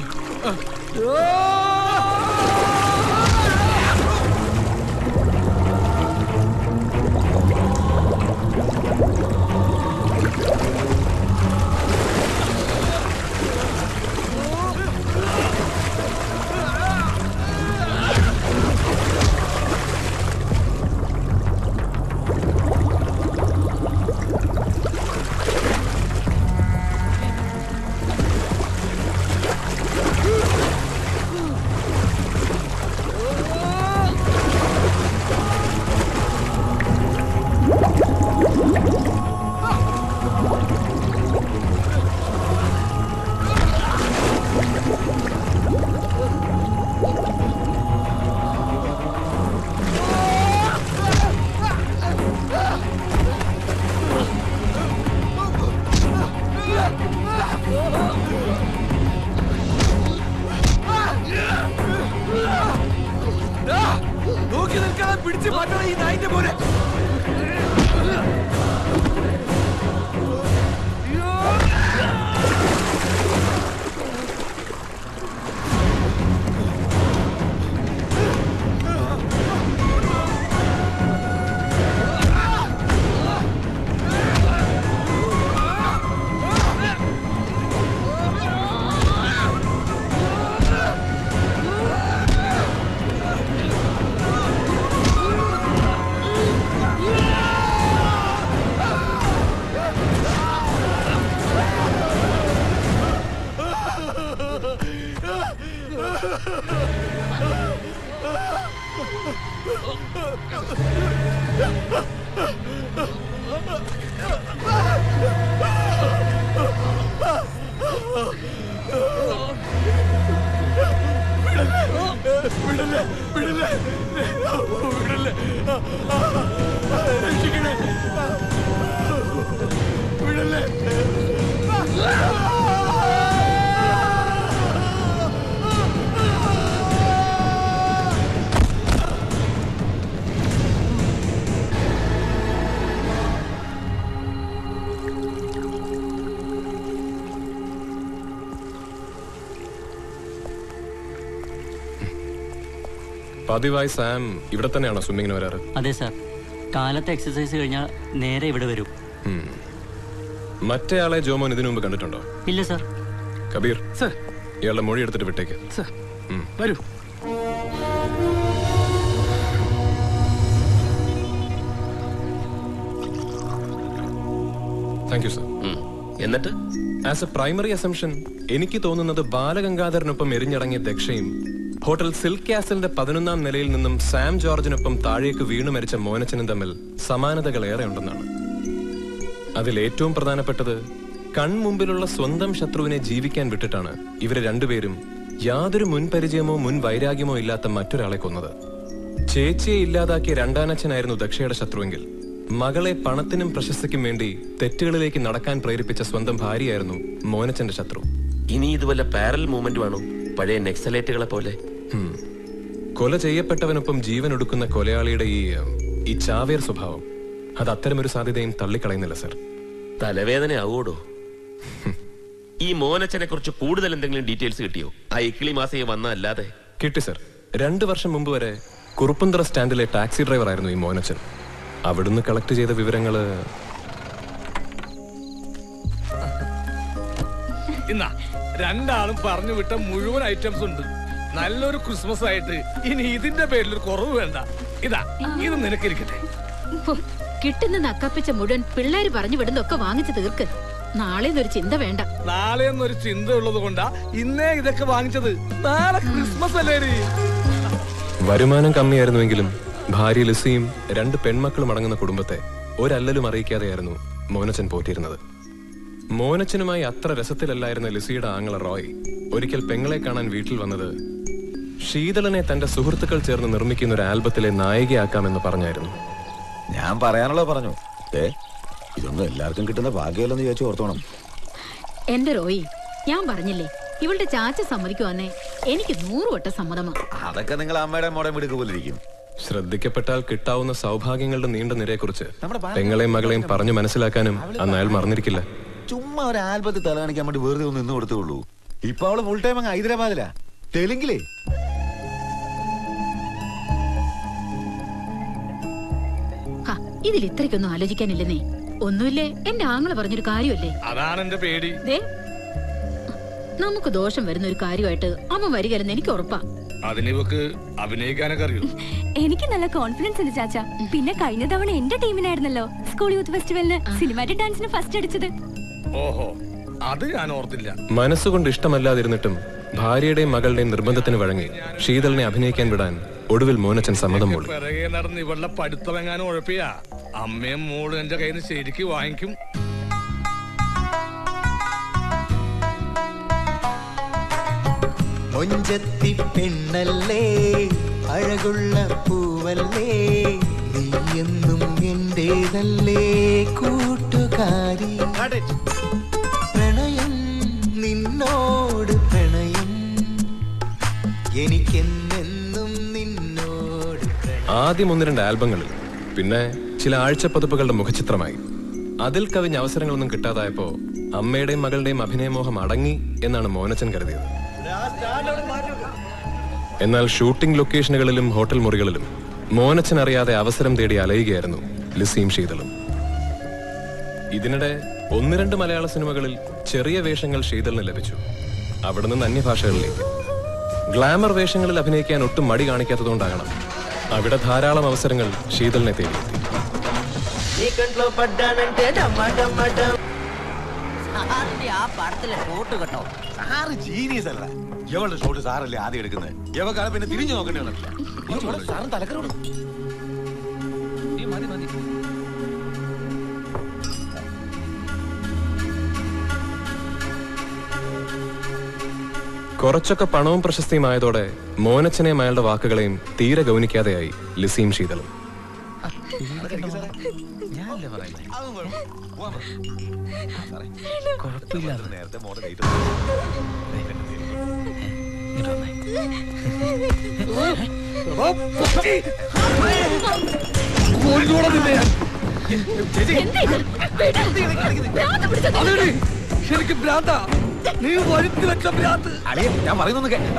നോക്കി നിൽക്കാതെ പിടിച്ച് മാറ്റണം ഈ നായിന്റെ പോലെ വിടല്ലേ വിടല്ലേ വിടല്ലേ രക്ഷിക്കണേ വിടല്ലേ പതിവായി സാം ഇവിടെ തന്നെയാണോ സ്വിമ്മിങ്ങിന് വരാറ് അതെ സാർ കാലത്ത് എക്സസൈസ് കഴിഞ്ഞാൽ നേരെ ഇവിടെ വരും ഉം. മറ്റേ ആളെ ജോമോൻ ഇതിനു മുമ്പ് കണ്ടിട്ടുണ്ടോ ഇല്ല സാർ കബീർ സർ ഇയാളുടെ മൊഴി എടുത്തിട്ട് വിട്ടേക്ക് സർ ഉം. വരൂ താങ്ക് യു സർ എന്നിട്ട് ആസ് എ പ്രൈമറി അസംഷൻ എനിക്ക് തോന്നുന്നത് ബാലഗംഗാധരനൊപ്പം എരിഞ്ഞടങ്ങിയ ദക്ഷയും ഹോട്ടൽ സിൽക്ക് കാസലിന്റെ പതിനൊന്നാം നിലയിൽ നിന്നും സാം ജോർജിനൊപ്പം താഴേക്ക് വീണു മരിച്ച മോനച്ചനും തമ്മിൽ സമാനതകൾ ഏറെ ഉണ്ടെന്നാണ് അതിൽ ഏറ്റവും പ്രധാനപ്പെട്ടത് കൺമുമ്പിലുള്ള സ്വന്തം ശത്രുവിനെ ജീവിക്കാൻ വിട്ടിട്ടാണ് ഇവര് രണ്ടുപേരും യാതൊരു മുൻപരിചയമോ മുൻ വൈരാഗ്യമോ ഇല്ലാത്ത മറ്റൊരാളെ കൊന്നത് ചേച്ചിയെ ഇല്ലാതാക്കിയ രണ്ടാനച്ഛനായിരുന്നു ദക്ഷയുടെ ശത്രുവെങ്കിൽ മകളെ പണത്തിനും പ്രശസ്തിക്കും വേണ്ടി തെറ്റുകളിലേക്ക് നടക്കാൻ പ്രേരിപ്പിച്ച സ്വന്തം ഭാര്യയായിരുന്നു മോനച്ചന്റെ ശത്രു ഇനി ഇത് വല്ല പാരൽ മൂവ്മെന്റ് ആണോ പഴയ നെക്സലേറ്റുകളെ പോലെ ഹും. കൊല ചെയ്യപ്പെട്ടവനൊപ്പം ജീവൻ ഒടുക്കുന്ന കൊലയാളിയുടെ ഈ ഈ ചാവേർ സ്വഭാവം അത് അത്തരമൊരു സാധ്യതയും തള്ളിക്കളയുന്നില്ല സർ തലവേദന ആവോടോ ഈ മോനച്ചനെ കുറിച്ച് കൂടുതൽ എന്തെങ്കിലും ഡീറ്റെയിൽസ് കിട്ടിയോ ആ ഇക്കിളി മാസയെ വന്ന അല്ലാതെ കിട്ടി സർ രണ്ടു വർഷം മുമ്പ് വരെ കുറുപ്പന്തറ സ്റ്റാൻഡിലെ ടാക്സി ഡ്രൈവർ ആയിരുന്നു ഈ മോനച്ചൻ അവിടുന്ന് കളക്ട് ചെയ്ത വിവരങ്ങള് ഇന്നാ രണ്ടാളും പറഞ്ഞു വിട്ട മുഴുവൻ ഐറ്റംസ് ഉണ്ട് നല്ലൊരു ക്രിസ്മസ് ആയിട്ട് ഇനി ഇതിന്റെ പേരിൽ ഒരു കുറവ് വേണ്ട ഇതാ ഇത് നിനക്കിരിക്കട്ടെ ഹോ, കിട്ടുന്ന നക്കപ്പിച്ച മുഴുവൻ പിള്ളേര് പറഞ്ഞു വിടുന്നൊക്കെ വാങ്ങിച്ചു തീർക്ക് നാളെ ഒരു ചിന്ത വേണ്ട നാളെ എന്നൊരു ചിന്ത ഉള്ളത് കൊണ്ടാ ഇന്നേ ഇതൊക്കെ വാങ്ങിച്ചത് നാളെ ക്രിസ്മസ് അല്ലേ ഡി? വരുമാനം കമ്മിയായിരുന്നുവെങ്കിലും ഭാര്യ ലിസിയും രണ്ട് പെൺമക്കളും അടങ്ങുന്ന കുടുംബത്തെ ഒരല്ലലും അറിയിക്കാതെയായിരുന്നു മോനച്ചൻ പോറ്റിയിരുന്നത് മോനച്ചനുമായി അത്ര രസത്തിലല്ലായിരുന്ന ലിസിയുടെ ആങ്ങള റോയ് ഒരിക്കൽ പെങ്ങളെ കാണാൻ വീട്ടിൽ വന്നത് ശീതളനെ തന്റെ സുഹൃത്തുക്കൾ ചേർന്ന് നിർമ്മിക്കുന്ന ഒരു ആൽബത്തിലെ നായികയാക്കാമെന്ന് പറഞ്ഞായിരുന്നു ഞാൻ പറയാനുള്ളത് പറഞ്ഞു ഏ ഇതൊന്നും എല്ലാവർക്കും കിട്ടുന്ന ഭാഗ്യമല്ലെന്ന് ചോദിച്ചു ഓർത്തോണം എന്റെ റോയി ഞാൻ പറഞ്ഞില്ലേ ഇവളുടെ ചാച്ച സമ്മതിക്കുവാന്നേ എനിക്ക് നൂറ് വട്ടം സമ്മതമാ അതൊക്കെ നിങ്ങൾ അമ്മയുടെ മോടെ മിടുക്ക് പോലെ ഇരിക്കും ശ്രദ്ധിക്കപ്പെട്ടാൽ കിട്ടാവുന്ന സൗഭാഗ്യങ്ങളുടെ നീണ്ട നിരയെക്കുറിച്ച് പെങ്ങളെയും മകളെയും പറഞ്ഞു മനസ്സിലാക്കാനും അന്ന് അയാൾ മറന്നിരിക്കില്ല ചുമ്മാ ഒരു ആൽബത്തിൽ തല കാണിക്കാൻ വേണ്ടി വെറുതെ ഒന്ന് നിന്ന് കൊടുത്തുള്ളൂ ഇപ്പൊ അവള് ഫുൾ ടൈം അങ്ങ് ഹൈദരാബാദിലാ തെലുങ്കിലേ ഹാ, ഇതിൽ ഇത്രയ്ക്കൊന്നും ആലോചിക്കാനില്ലെന്നേ ഒന്നുമില്ലേ എന്റെ ആങ്ങള് പറഞ്ഞൊരു കാര്യമല്ലേ അതാണ് എന്റെ പേടി ദേ നമുക്ക് ദോഷം വരുന്ന ഒരു കാര്യമായിട്ട് അവൻ വരികയെന്ന് എനിക്ക് ഉറപ്പാ അതിന് ഇവക്ക് അഭിനയിക്കാനൊക്കെ അറിയൂ എനിക്ക് നല്ല കോൺഫിഡൻസ് ഉണ്ട് ചാച്ച പിന്നെ കഴിഞ്ഞ തവണ എന്റെ ടീമിനായിരുന്നല്ലോ സ്കൂൾ യൂത്ത് ഫെസ്റ്റിവലിന് സിനിമാറ്റിക് ഡാൻസിന് ഫസ്റ്റ് അടിച്ചത് ഓഹോ അത് ഞാൻ ഓർത്തില്ല മനസ്സുകൊണ്ട് ഇഷ്ടമല്ലാതിരുന്നിട്ടും ഭാര്യയുടെയും മകളുടെയും നിർബന്ധത്തിന് വഴങ്ങി ശീതളിനെ അഭിനയിക്കാൻ വിടാൻ ഒടുവിൽ മോനച്ചൻ സമ്മതം മൂളി പിറകെ നടന്ന് ഇവളുടെ പഠിത്തമെങ്ങാനും ഉഴപ്പിയാ അമ്മയും മോളും എന്റെ കയ്യിൽ നിന്ന് ശരിക്ക് വാങ്ങിക്കും മൊഞ്ചത്തി പെണ്ണല്ലേ അഴകുള്ള പൂവല്ലേ നീ എന്നും എന്റേതല്ലേ കൂട്ടുകാരി പ്രണയം നിന്നോട് പ്രണയം എനിക്കെന്നെന്നും നിന്നോട് ആദ്യം ഒന്ന് രണ്ട് ആൽബങ്ങളിൽ പിന്നെ ചില ആഴ്ചപ്പതിപ്പുകളുടെ മുഖചിത്രമായി അതിൽ കവിഞ്ഞ അവസരങ്ങളൊന്നും കിട്ടാതായപ്പോ അമ്മയുടെയും മകളുടെയും അഭിനയമോഹം അടങ്ങി എന്നാണ് മോനച്ചൻ കരുതിയത് എന്നാൽ ഷൂട്ടിംഗ് ലൊക്കേഷനുകളിലും ഹോട്ടൽ മുറികളിലും മോനച്ചൻ അറിയാതെ അവസരം തേടി അലയുകയായിരുന്നു ലിസിയും ശീതളും ഇതിനിടെ ഒന്ന് രണ്ട് മലയാള സിനിമകളിൽ ചെറിയ വേഷങ്ങൾ ശീതളിന് ലഭിച്ചു അവിടെ നിന്ന് അന്യഭാഷകളിലേക്ക് ഗ്ലാമർ വേഷങ്ങളിൽ അഭിനയിക്കാൻ ഒട്ടും മടി കാണിക്കാത്തതുകൊണ്ടാകണം അവിടെ ധാരാളം അവസരങ്ങൾ ശീതളിനെ തേടിയെത്തി నీ కంట్లో పడ్డానంటే డమ్మా డమ్మా డమ్ സാറിന്റെ ആ പടത്തിലെ ഷോട്ട് കേട്ടോ സാറ് ജീനിയസ് അല്ല എവളുടെ ഷോട്ട് സാറല്ലേ ആദ്യം എടുക്കുന്നത് എവക്കാളെ പിന്നെ തിരിഞ്ഞു നോക്കേണ്ടി വന്നിട്ടില്ല സാറും തലക്കരോട് കുറച്ചൊക്കെ പണവും പ്രശസ്തിയും ആയതോടെ മോനച്ചനെയും അയാളുടെ വാക്കുകളെയും തീരെ ഗൗനിക്കാതെയായി ലിസിയും ശീതളും നേരത്തെ മോടെ ഡേറ്റ് ശരിക്കും ഭ്രാന്താ നീ വരുത്തി വെച്ച ഭ്രാന്ത് ഞാൻ പറയുന്നൊന്ന് കേ-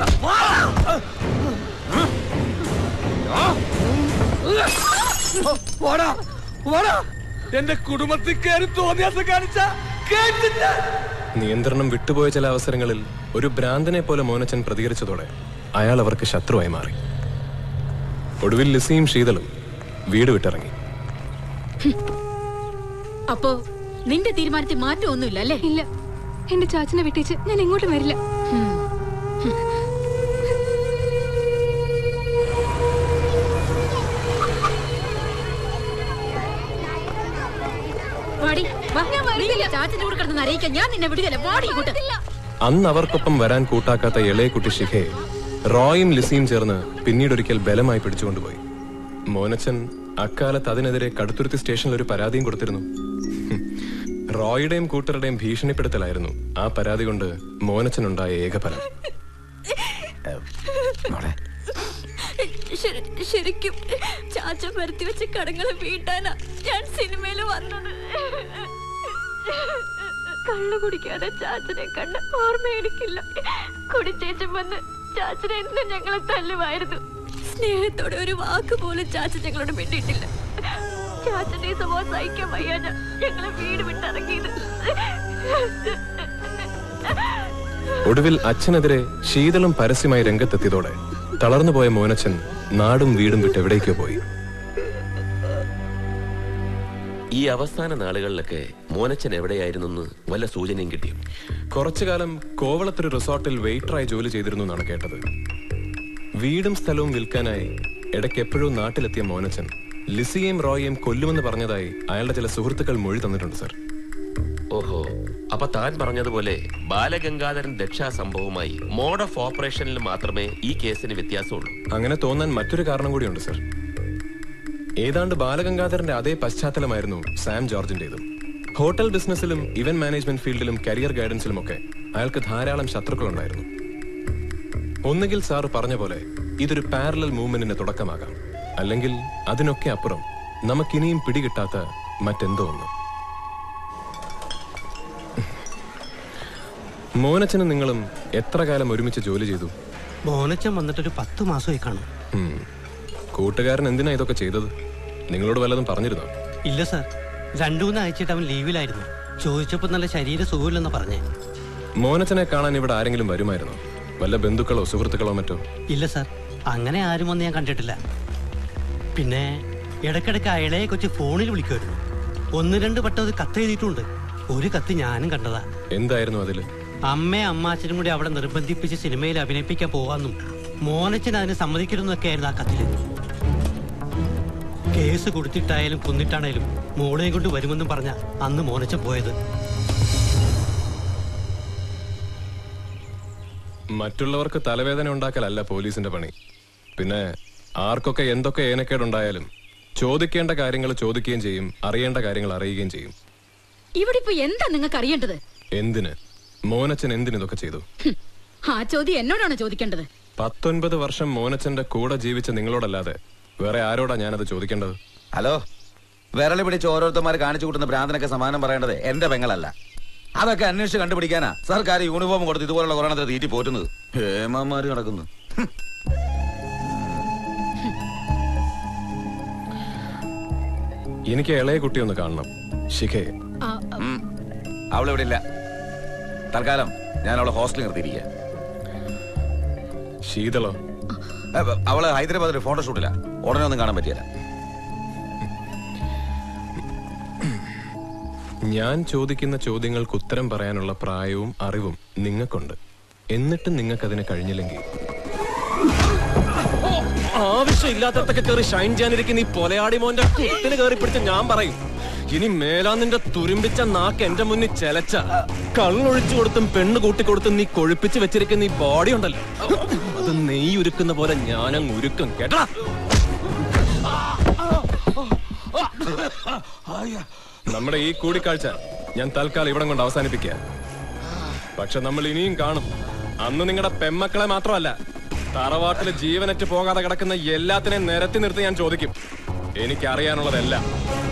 പോടാ പോടാ എന്റെ കുടുംബത്തിൽ കയറി തോന്നിയാസം കാണിച്ച കേട്ടില്ല നിയന്ത്രണം വിട്ടുപോയ ചില അവസരങ്ങളിൽ ഒരു ഭ്രാന്തനെ പോലെ മോനച്ചൻ പ്രതികരിച്ചതോടെ അയാൾ അവർക്ക് ശത്രുവായി മാറി ഒടുവിൽ ലിസിയും ശീതളും വീട് വിട്ടിറങ്ങി അപ്പോ നിന്റെ തീരുമാനത്തിൽ മാറ്റമൊന്നുമില്ല അല്ലേ ഇല്ല എന്റെ ചാച്ചനെ വിട്ടേച്ച് ഞാൻ എങ്ങോട്ടും വരില്ല വാടി വാ നീ ചാച്ചന്റെ കൂടെ കിടന്ന് അറിയിക്കാൻ ഞാൻ നിന്നെ വിടുകയല്ല വാടി ഇങ്ങോട്ട് അന്ന് അവർക്കൊപ്പം വരാൻ കൂട്ടാക്കാത്ത ഇളയ കുട്ടി ശിഖയെ റോയും ലിസിയും ചേർന്ന് പിന്നീടൊരിക്കൽ ബലമായി പിടിച്ചുകൊണ്ടുപോയി മോനച്ചൻ അക്കാലത്ത് അതിനെതിരെ കടുത്തുരുത്തി സ്റ്റേഷനിൽ ഒരു പരാതിയും കൊടുത്തിരുന്നു ഹും. റോയുടെയും കൂട്ടരുടെയും ഭീഷണിപ്പെടുത്തലായിരുന്നു ആ പരാതി കൊണ്ട് മോനച്ചനുണ്ടായ ഏകഫലം ശരി- ശരിക്കും ചാച്ച വരുത്തി വെച്ച കടങ്ങളെ വീട്ടാനാ ഞാൻ സിനിമയിൽ വന്നത് കള്ളു കുടിക്കാതെ ചാച്ചനെ കണ്ട ഓർമ്മയെടുക്കില്ല കുടിച്ചേച്ചും വന്ന് ചാച്ചനെ എന്നും ഞങ്ങളെ തല്ലുമായിരുന്നു സ്നേഹത്തോടെ ഒരു വാക്ക് പോലും ചാച്ച ഞങ്ങളോട് മിണ്ടിയിട്ടില്ല ചാച്ചന്റെ ഈ സ്വഭാവം സഹിക്കാൻ വയ്യ ഞങ്ങളെ വീട് വിട്ടിറങ്ങിയത് ഒടുവിൽ അച്ഛനെതിരെ ശീതളും പരസ്യമായി രംഗത്തെത്തിയതോടെ തളർന്നുപോയ മോനച്ചൻ നാടും വീടും വിട്ട് എവിടേക്കോ പോയി ഈ അവസാന നാളുകളിലൊക്കെ മോനച്ചൻ എവിടെയായിരുന്നെന്ന് വല്ല സൂചനയും കിട്ടിയോ കുറച്ചു കാലം കോവളത്തൊരു റിസോർട്ടിൽ വെയിറ്ററായി ജോലി ചെയ്തിരുന്നു എന്നാണ് കേട്ടത് വീടും സ്ഥലവും വിൽക്കാനായി ഇടയ്ക്ക് എപ്പോഴും നാട്ടിലെത്തിയ മോനച്ചൻ ലിസിയെയും റോയെയും കൊല്ലുമെന്ന് പറഞ്ഞതായി അയാളുടെ ചില സുഹൃത്തുക്കൾ മൊഴി തന്നിട്ടുണ്ട് സർ ഓഹോ അപ്പൊ താൻ പറഞ്ഞതുപോലെ ബാലഗംഗാധരൻ രക്ഷാ സംഭവവുമായി മോഡ് ഓഫ് ഓപ്പറേഷനിൽ മാത്രമേ ഈ കേസിന് വ്യത്യാസമുള്ളൂ അങ്ങനെ തോന്നാൻ മറ്റൊരു കാരണം കൂടിയുണ്ട് സർ ഏതാണ്ട് ബാലഗംഗാധരന്റെ അതേ പശ്ചാത്തലമായിരുന്നു സാം ജോർജിന്റേതും ഹോട്ടൽ ബിസിനസ്സിലും ഇവന്റ് മാനേജ്മെന്റ് ഫീൽഡിലും കരിയർ ഗൈഡൻസിലുമൊക്കെ അയാൾക്ക് ധാരാളം ശത്രുക്കളുണ്ടായിരുന്നു ഒന്നുകിൽ സാർ പറഞ്ഞ പോലെ ഇതൊരു പാരലൽ മൂവ്മെന്റിന്റെ തുടക്കമാകാം അല്ലെങ്കിൽ അതിനൊക്കെ അപ്പുറം നമുക്കിനിയും പിടികിട്ടാത്ത മറ്റെന്തോ ഒന്ന് മോനച്ചനും നിങ്ങളും എത്ര കാലം ഒരുമിച്ച് ജോലി ചെയ്തു മോനച്ചൻ വന്നിട്ടൊരു പത്ത് മാസമായി കാണും ഉം. കൂട്ടുകാരൻ എന്തിനാ ഇതൊക്കെ ചെയ്തത് നിങ്ങളോട് വല്ലതും പറഞ്ഞിരുന്നോ ഇല്ല സാർ രണ്ടു മൂന്ന് ആഴ്ചയായിട്ട് അവൻ ലീവിലായിരുന്നു ചോദിച്ചപ്പോൾ നല്ല ശരീര സുഖമില്ലെന്ന് പറഞ്ഞേ മോനച്ചനെ കാണാൻ ഇവിടെ ആരെങ്കിലും വരുമായിരുന്നോ വല്ല ബന്ധുക്കളോ സുഹൃത്തുക്കളോ മറ്റോ ഇല്ല സാർ അങ്ങനെ ആരും വന്ന് ഞാൻ കണ്ടിട്ടില്ല പിന്നെ ഇടയ്ക്കിടയ്ക്ക് അയളെ കൊച്ച് ഫോണിൽ വിളിക്കുമായിരുന്നു ഒന്ന് രണ്ട് വട്ടം അത് കത്ത് എഴുതിയിട്ടുണ്ട് ഒരു കത്ത് ഞാനും കണ്ടതാ എന്തായിരുന്നു അതില് അമ്മയും അമ്മാച്ചനും കൂടി അവിടെ നിർബന്ധിപ്പിച്ച് സിനിമയിൽ അഭിനയിപ്പിക്കാൻ പോവാന്നും മോനച്ചൻ അതിന് സമ്മതിക്കരുതെന്നൊക്കെ ആയിരുന്നു ആ കത്തില് കേസ് കൊടുത്തിട്ടായാലും കൊന്നിട്ടാണേലും മോളെയും കൊണ്ട് വരുമെന്നും പറഞ്ഞ അന്ന് മോനച്ചൻ പോയത് മറ്റുള്ളവർക്ക് തലവേദന ഉണ്ടാക്കലല്ല പോലീസിന്റെ പണി പിന്നെ ആർക്കൊക്കെ എന്തൊക്കെ ഏനക്കേടുണ്ടായാലും ചോദിക്കേണ്ട കാര്യങ്ങൾ ചോദിക്കുകയും ചെയ്യും അറിയേണ്ട കാര്യങ്ങൾ അറിയുകയും ചെയ്യും ഇവിടെ ഇപ്പൊ എന്താ നിങ്ങൾക്ക് അറിയേണ്ടത് എന്തിന് മോനച്ചൻ എന്തിന് ഇതൊക്കെ ചെയ്തു ഹും, ആ ചോദ്യം എന്നോടാണ് ചോദിക്കേണ്ടത് പത്തൊൻപത് വർഷം മോനച്ചന്റെ കൂടെ ജീവിച്ച നിങ്ങളോടല്ലാതെ വേറെ ആരോടാ ഞാനത് ചോദിക്കേണ്ടത് ഹലോ വിരളി പിടിച്ച് ഓരോരുത്തന്മാർ കാണിച്ചു കൂട്ടുന്ന ഭ്രാന്തനൊക്കെ സമാനം പറയേണ്ടത് എന്റെ പെങ്ങളല്ല അതൊക്കെ അന്വേഷിച്ച് കണ്ടുപിടിക്കാനാ സർക്കാർ യൂണിഫോം കൊടുത്ത് ഇതുപോലുള്ള കൊറോണത്തെ തീറ്റി പോറ്റുന്നത് ഹേമന്മാര് നടക്കുന്നു എനിക്ക് ഇളയ കുട്ടി ഒന്ന് കാണണം ശിഖയെ ഉം. അവളിവിടെ ഇല്ല തൽക്കാലം ഞാൻ അവളെ ഹോസ്റ്റലിൽ നിർത്തിയിരിക്കുക ശീതളോ ഏ, അവള് ഹൈദരാബാദിൽ ഫോട്ടോഷൂട്ടില്ല ഉടനെ ഒന്നും കാണാൻ പറ്റിയല്ല ഞാൻ ചോദിക്കുന്ന ചോദ്യങ്ങൾക്ക് ഉത്തരം പറയാനുള്ള പ്രായവും അറിവും നിങ്ങൾക്കുണ്ട് എന്നിട്ടും നിങ്ങൾക്കതിന് കഴിഞ്ഞില്ലെങ്കിൽ ആവശ്യമില്ലാത്തടത്തൊക്കെ കയറി ഷൈൻ ചെയ്യാനിരിക്കുന്ന ഈ പൊലയാടി മോന്റെ കുത്തിന് കയറി പിടിച്ച ഞാൻ പറയും ഇനി മേലാ നിന്റെ തുരുമ്പിച്ച നാക്ക് എന്റെ മുന്നിൽ ചെലച്ച കള്ളൊഴിച്ചു കൊടുത്തും പെണ്ണ് കൂട്ടിക്കൊടുത്തും നീ കൊഴുപ്പിച്ച് വെച്ചിരിക്കുന്ന ഈ ബോഡി ഉണ്ടല്ലോ അത് നെയ്യ് ഉരുക്കുന്ന പോലെ ഞാനങ്ങ് ഉരുക്കും കേട്ടാ നമ്മുടെ ഈ കൂടിക്കാഴ്ച ഞാൻ തൽക്കാലം ഇവിടം കൊണ്ട് അവസാനിപ്പിക്കുക പക്ഷെ നമ്മൾ ഇനിയും കാണും അന്ന് നിങ്ങളുടെ പെമ്മക്കളെ മാത്രമല്ല തറവാട്ടില് ജീവനറ്റ് പോകാതെ കിടക്കുന്ന എല്ലാത്തിനെയും നിരത്തി നിർത്തി ഞാൻ ചോദിക്കും എനിക്കറിയാനുള്ളതെല്ലാം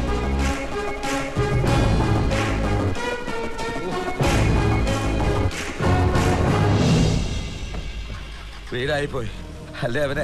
വീടായിപ്പോയി അല്ലേ അവനെ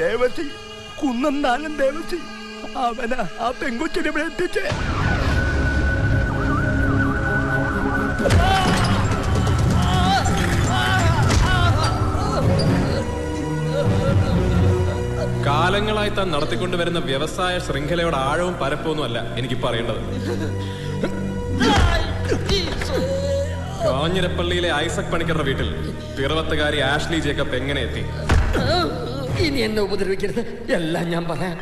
ദേവസി കുന്നന്താനം ദേവസി അവനാ ആ പെങ്കൊച്ചിനെ ഇവിടെ എത്തിച്ചേ കാലങ്ങളായി താൻ നടത്തിക്കൊണ്ടുവരുന്ന വ്യവസായ ശൃംഖലയുടെ ആഴവും പരപ്പൊന്നും അല്ല എനിക്കിപ്പോ അറിയേണ്ടത് കാഞ്ഞിരപ്പള്ളിയിലെ ഐസക് പണിക്കറുടെ വീട്ടിൽ പിറവത്തുകാരി ആഷ്ലി ജേക്കബ് എങ്ങനെ എത്തി ഇനി എന്നെ ഉപദ്രവിക്കരുത് എല്ലാം ഞാൻ പറയാം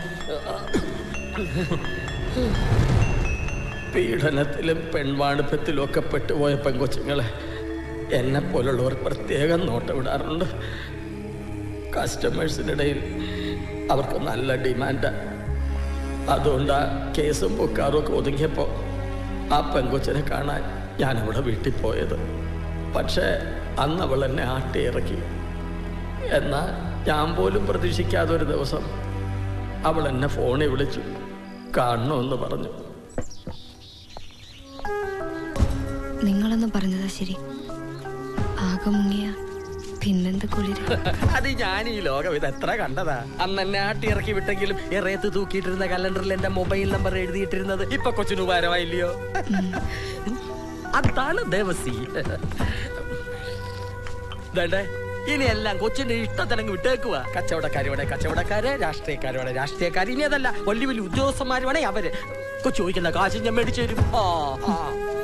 പീഡനത്തിലും പെൺവാണിഭത്തിലും ഒക്കെ പെട്ടുപോയ പെൺകൊച്ചുങ്ങളെ എന്നെ പോലുള്ളവർ പ്രത്യേകം നോട്ടമിടാറുണ്ട് കസ്റ്റമേഴ്സിനിടയിൽ അവർക്ക് നല്ല ഡിമാൻഡാ അതുകൊണ്ട് ആ കേസും ബുക്കാറും ഒക്കെ ഒതുങ്ങിയപ്പോൾ ആ പെങ്കൊച്ചിനെ കാണാൻ ഞാൻ അവിടെ വീട്ടിൽ പോയത് പക്ഷേ അന്ന് അവൾ എന്നെ ആട്ടിയിറക്കി എന്നാൽ ഞാൻ പോലും പ്രതീക്ഷിക്കാതെ ഒരു ദിവസം അവൾ എന്നെ ഫോണിൽ വിളിച്ചു കാണണമെന്ന് പറഞ്ഞു നിങ്ങളൊന്നും പറഞ്ഞതാ ശരി ആകെ മുങ്ങിയ പിന്നെന്ത് കുളിര അത് ഞാൻ ഈ ലോകം ഇത് എത്ര കണ്ടതാ അന്ന് എന്നെ ആട്ടി ഇറക്കി വിട്ടെങ്കിലും എറയത്ത് തൂക്കിയിട്ടിരുന്ന കലണ്ടറിൽ എന്റെ മൊബൈൽ നമ്പർ എഴുതിയിട്ടിരുന്നത് ഇപ്പൊ കൊച്ചിന് ഉപകാരമായില്ലയോ അതാണ് ദേവസി ദേ ഇനി എല്ലാം കൊച്ചിന്റെ ഇഷ്ടത്തിനങ്ങ് വിട്ടേക്കുക കച്ചവടക്കാരിവിടെ കച്ചവടക്കാര് രാഷ്ട്രീയക്കാരിവിടെ രാഷ്ട്രീയക്കാർ ഇനി അതല്ല വലിയ വലിയ ഉദ്യോഗസ്ഥന്മാരുവാണെ അവര് കൊച്ചു ചോദിക്കുന്ന കാശ് ഞാൻ മേടിച്ചു തരും ആ ആ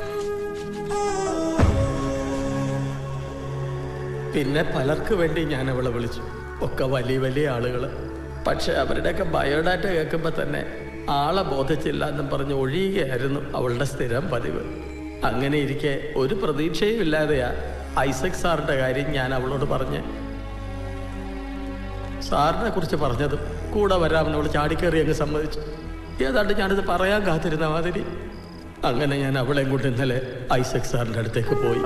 പിന്നെ പലർക്ക് വേണ്ടി ഞാൻ അവളെ വിളിച്ചു ഒക്കെ വലിയ വലിയ ആളുകൾ പക്ഷെ അവരുടെയൊക്കെ ബയോഡാറ്റ കേൾക്കുമ്പോൾ തന്നെ ആളെ ബോധിച്ചില്ല എന്നും പറഞ്ഞ് ഒഴിയുകയായിരുന്നു അവളുടെ സ്ഥിരം പതിവ് അങ്ങനെ ഇരിക്കെ ഒരു പ്രതീക്ഷയും ഇല്ലാതെയാ ഐസക് സാറിന്റെ കാര്യം ഞാൻ അവളോട് പറഞ്ഞ് സാറിനെ കുറിച്ച് പറഞ്ഞതും കൂടെ വരാമെന്ന് അവൾ ചാടിക്കേറി അങ്ങ് സമ്മതിച്ചു ഏതാണ്ട് ഞാനിത് പറയാൻ കാത്തിരുന്ന മാതിരി അങ്ങനെ ഞാൻ അവളെയും കൊണ്ട് ഇന്നലെ ഐസക് സാറിന്റെ അടുത്തേക്ക് പോയി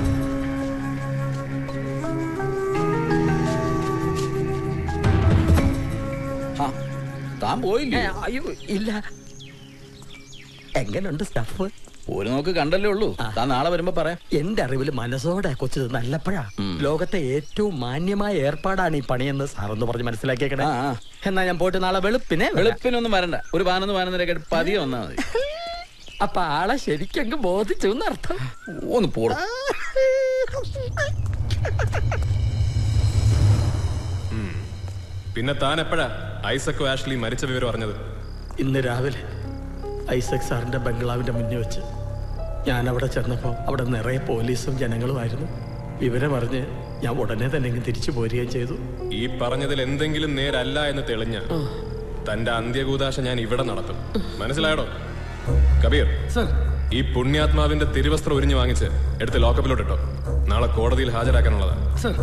താൻ പോയില്ലേ അയ്യോ ഇല്ല എങ്ങനെയുണ്ട് സ്റ്റഫ് ഒരു നോക്ക് കണ്ടല്ലേ ഉള്ളൂ താൻ നാളെ വരുമ്പോ പറയാം എന്റെ അറിവിൽ മനസ്സോടെ കൊച്ചത് നല്ലപ്പോഴാ ലോകത്തെ ഏറ്റവും മാന്യമായ ഏർപ്പാടാണ് ഈ പണിയെന്ന് സാറൊന്ന് പറഞ്ഞ് മനസ്സിലാക്കിയേക്കണേ എന്നാ ഞാൻ പോയിട്ട് നാളെ വെളുപ്പിനെ വരാം. വെളുപ്പിനൊന്നും വരണ്ട ഒരു പതിനൊന്ന് പതിനൊന്നരക്കെ പതിയെ വന്നാ മതി അപ്പൊ ആളെ ശരിക്കങ്ങ് ബോധിച്ചു എന്നർത്ഥം ഒന്ന് പോടും പിന്നെ താൻ എപ്പോഴാ ഐസക്കോ ആഷ്ലി മരിച്ച വിവരം അറിഞ്ഞത് ഇന്ന് രാവിലെ ഐസക് സാറിന്റെ ബംഗ്ലാവിന്റെ മുന്നിൽ വെച്ച് ഞാൻ അവിടെ ചെന്നപ്പോൾ അവിടെ നിറയെ പോലീസും ജനങ്ങളുമായിരുന്നു വിവരം അറിഞ്ഞ് ഞാൻ ഉടനെ തന്നെ ഇങ്ങ് തിരിച്ചു പോരുകയും ചെയ്തു ഈ പറഞ്ഞതിൽ എന്തെങ്കിലും നേരല്ല എന്ന് തെളിഞ്ഞ തന്റെ അന്ത്യകൂതാശ ഞാൻ ഇവിടെ നടത്തും മനസ്സിലായടോ കബീർ ഈ പുണ്യാത്മാവിന്റെ തിരുവസ്ത്രം ഉരിഞ്ഞു വാങ്ങിച്ച് എടുത്ത് ലോക്കപ്പിലോട്ട് ഇട്ടോ നാളെ കോടതിയിൽ ഹാജരാക്കാനുള്ളതാ സർ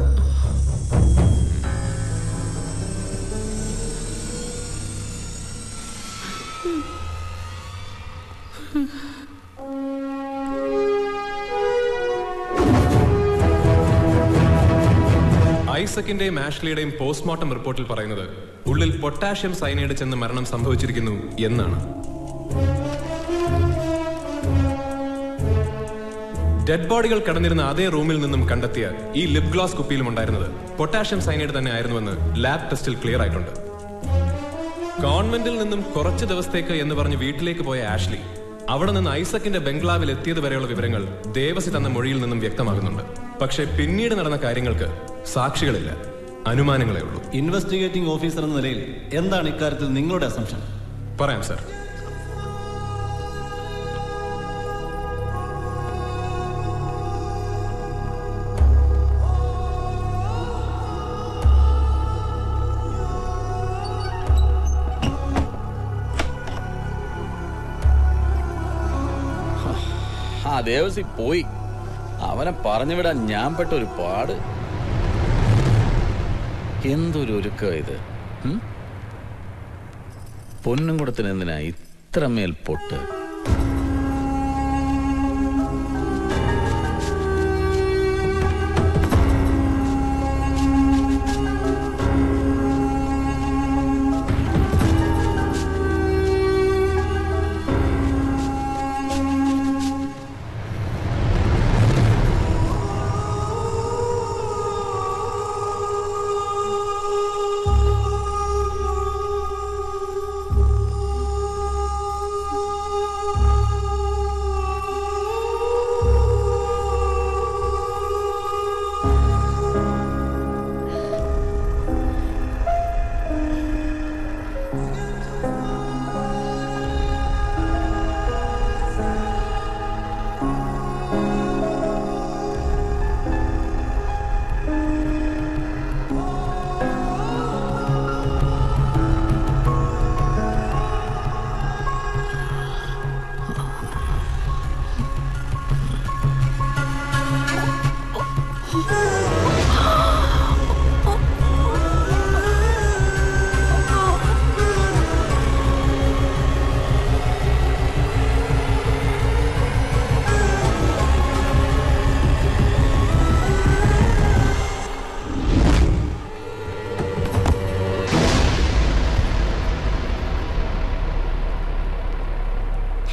ഐസക്കിന്റെയും ആഷ്ലിയുടെയും പോസ്റ്റ്മോർട്ടം റിപ്പോർട്ടിൽ പറയുന്നത് ഉള്ളിൽ പൊട്ടാഷ്യം സൈനൈഡ് ചെന്ന് മരണം സംഭവിച്ചിരിക്കുന്നു എന്നാണ് ഡെഡ് ബോഡികൾ കടന്നിരുന്ന അതേ റൂമിൽ നിന്നും കണ്ടെത്തിയ ഈ ലിപ് ഗ്ലോസ് കുപ്പിയിലും ഉണ്ടായിരുന്നത് പൊട്ടാഷ്യം സൈനൈഡ് തന്നെ ആയിരുന്നുവെന്ന് ലാബ് ടെസ്റ്റിൽ ക്ലിയർ ആയിട്ടുണ്ട് ഗവൺമെന്റിൽ നിന്നും കുറച്ച് ദിവസത്തേക്ക് എന്ന് പറഞ്ഞ് വീട്ടിലേക്ക് പോയ ആഷ്ലി അവിടെ നിന്ന് ഐസക്കിന്റെ ബംഗ്ലാവിൽ എത്തിയത് വരെയുള്ള വിവരങ്ങൾ ദേവസി തന്ന മൊഴിയിൽ നിന്നും വ്യക്തമാകുന്നുണ്ട് പക്ഷേ പിന്നീട് നടന്ന കാര്യങ്ങൾക്ക് സാക്ഷികളില്ല അനുമാനങ്ങളേ ഉള്ളൂ ഇൻവെസ്റ്റിഗേറ്റിംഗ് ഓഫീസർ എന്ന നിലയിൽ എന്താണ് ഇക്കാര്യത്തിൽ നിങ്ങളുടെ അസംഷൻ പറയാം സർ ആ ദേവസി പോയി അവനെ പറഞ്ഞു വിടാൻ ഞാൻ പെട്ട ഒരു പാട് എന്തൊരു ഒരുക്ക ഇത് ഉം? പൊന്നും കൂടത്തിന് എന്തിനാ ഇത്രമേൽ പൊട്ട്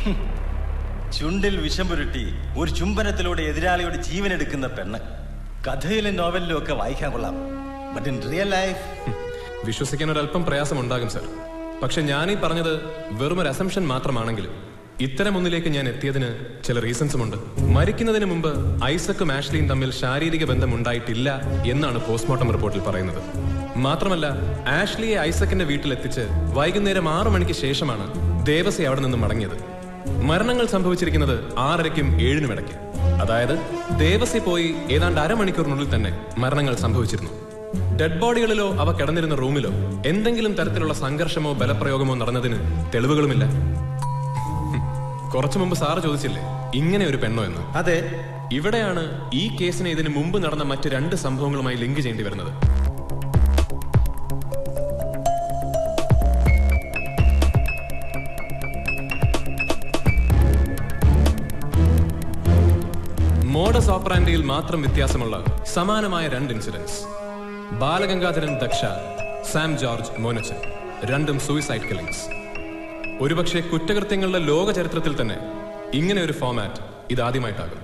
ചുണ്ടിൽ വിഷം പുരട്ടി ഒരു ചുംബനത്തിലൂടെ എതിരാളിയുടെ ജീവൻ എടുക്കുന്ന പെണ്ണ് കഥയിലും നോവലിലും ഒക്കെ വായിക്കാൻ കൊള്ളാം ബട്ട് ഇൻ റിയൽ ലൈഫ് വിശ്വസിക്കാൻ ഒരല്പം പ്രയാസമുണ്ടാകും സർ പക്ഷെ ഞാനീ പറഞ്ഞത് വെറും ഒരു അസംഷൻ മാത്രമാണെങ്കിലും ഇത്തരം ഒന്നിലേക്ക് ഞാൻ എത്തിയതിന് ചില റീസൺസുമുണ്ട് മരിക്കുന്നതിന് മുമ്പ് ഐസക്കും ആഷ്ലിയും തമ്മിൽ ശാരീരിക ബന്ധം ഉണ്ടായിട്ടില്ല എന്നാണ് പോസ്റ്റ്മോർട്ടം റിപ്പോർട്ടിൽ പറയുന്നത് മാത്രമല്ല ആഷ്ലിയെ ഐസക്കിന്റെ വീട്ടിലെത്തിച്ച് വൈകുന്നേരം ആറു മണിക്ക് ശേഷമാണ് ദേവസി അവിടെ നിന്ന് മടങ്ങിയത് മരണങ്ങൾ സംഭവിച്ചിരിക്കുന്നത് ആറരയ്ക്കും ഏഴിനും ഇടയ്ക്ക് അതായത് ദേവസി പോയി ഏതാണ്ട് അരമണിക്കൂറിനുള്ളിൽ തന്നെ മരണങ്ങൾ സംഭവിച്ചിരുന്നു ഡെഡ് ബോഡികളിലോ അവ കിടന്നിരുന്ന റൂമിലോ എന്തെങ്കിലും തരത്തിലുള്ള സംഘർഷമോ ബലപ്രയോഗമോ നടന്നതിന് തെളിവുകളുമില്ല ഹും. കുറച്ചു മുമ്പ് സാറ് ചോദിച്ചില്ലേ ഇങ്ങനെ ഒരു പെണ്ണോ എന്ന് അതെ ഇവിടെയാണ് ഈ കേസിനെ ഇതിന് മുമ്പ് നടന്ന മറ്റ് രണ്ട് സംഭവങ്ങളുമായി ലിങ്ക് ചെയ്യേണ്ടി വരുന്നത് മോഡസ് ഓപ്പറാൻഡിയിൽ മാത്രം വ്യത്യാസമുള്ള സമാനമായ രണ്ട് ഇൻസിഡൻസ് ബാലഗംഗാധരൻ ദക്ഷ സാം ജോർജ് മോനച്ചൻ രണ്ടും സൂയിസൈഡ് കില്ലിംഗ്സ് ഒരുപക്ഷെ കുറ്റകൃത്യങ്ങളുടെ ലോക ചരിത്രത്തിൽ തന്നെ ഇങ്ങനെ ഒരു ഫോമാറ്റ് ഇതാദ്യമായിട്ടാകും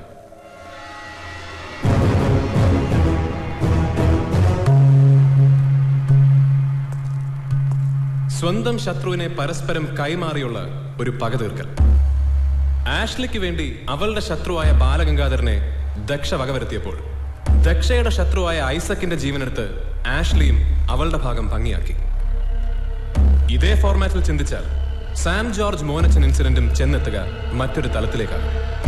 സ്വന്തം ശത്രുവിനെ പരസ്പരം കൈമാറിയുള്ള ഒരു പക തീർക്കൽ ആഷ്ലിക്ക് വേണ്ടി അവളുടെ ശത്രുവായ ബാലഗംഗാധരനെ ദക്ഷ വകവരുത്തിയപ്പോൾ ദക്ഷയുടെ ശത്രുവായ ഐസക്കിന്റെ ജീവനെടുത്ത് ആഷ്ലിയും അവളുടെ ഭാഗം ഭംഗിയാക്കി ഇതേ ഫോർമാറ്റിൽ ചിന്തിച്ചാൽ സാം ജോർജ് മോനച്ചൻ ഇൻസിഡന്റും ചെന്നെത്തുക മറ്റൊരു തലത്തിലേക്കാണ്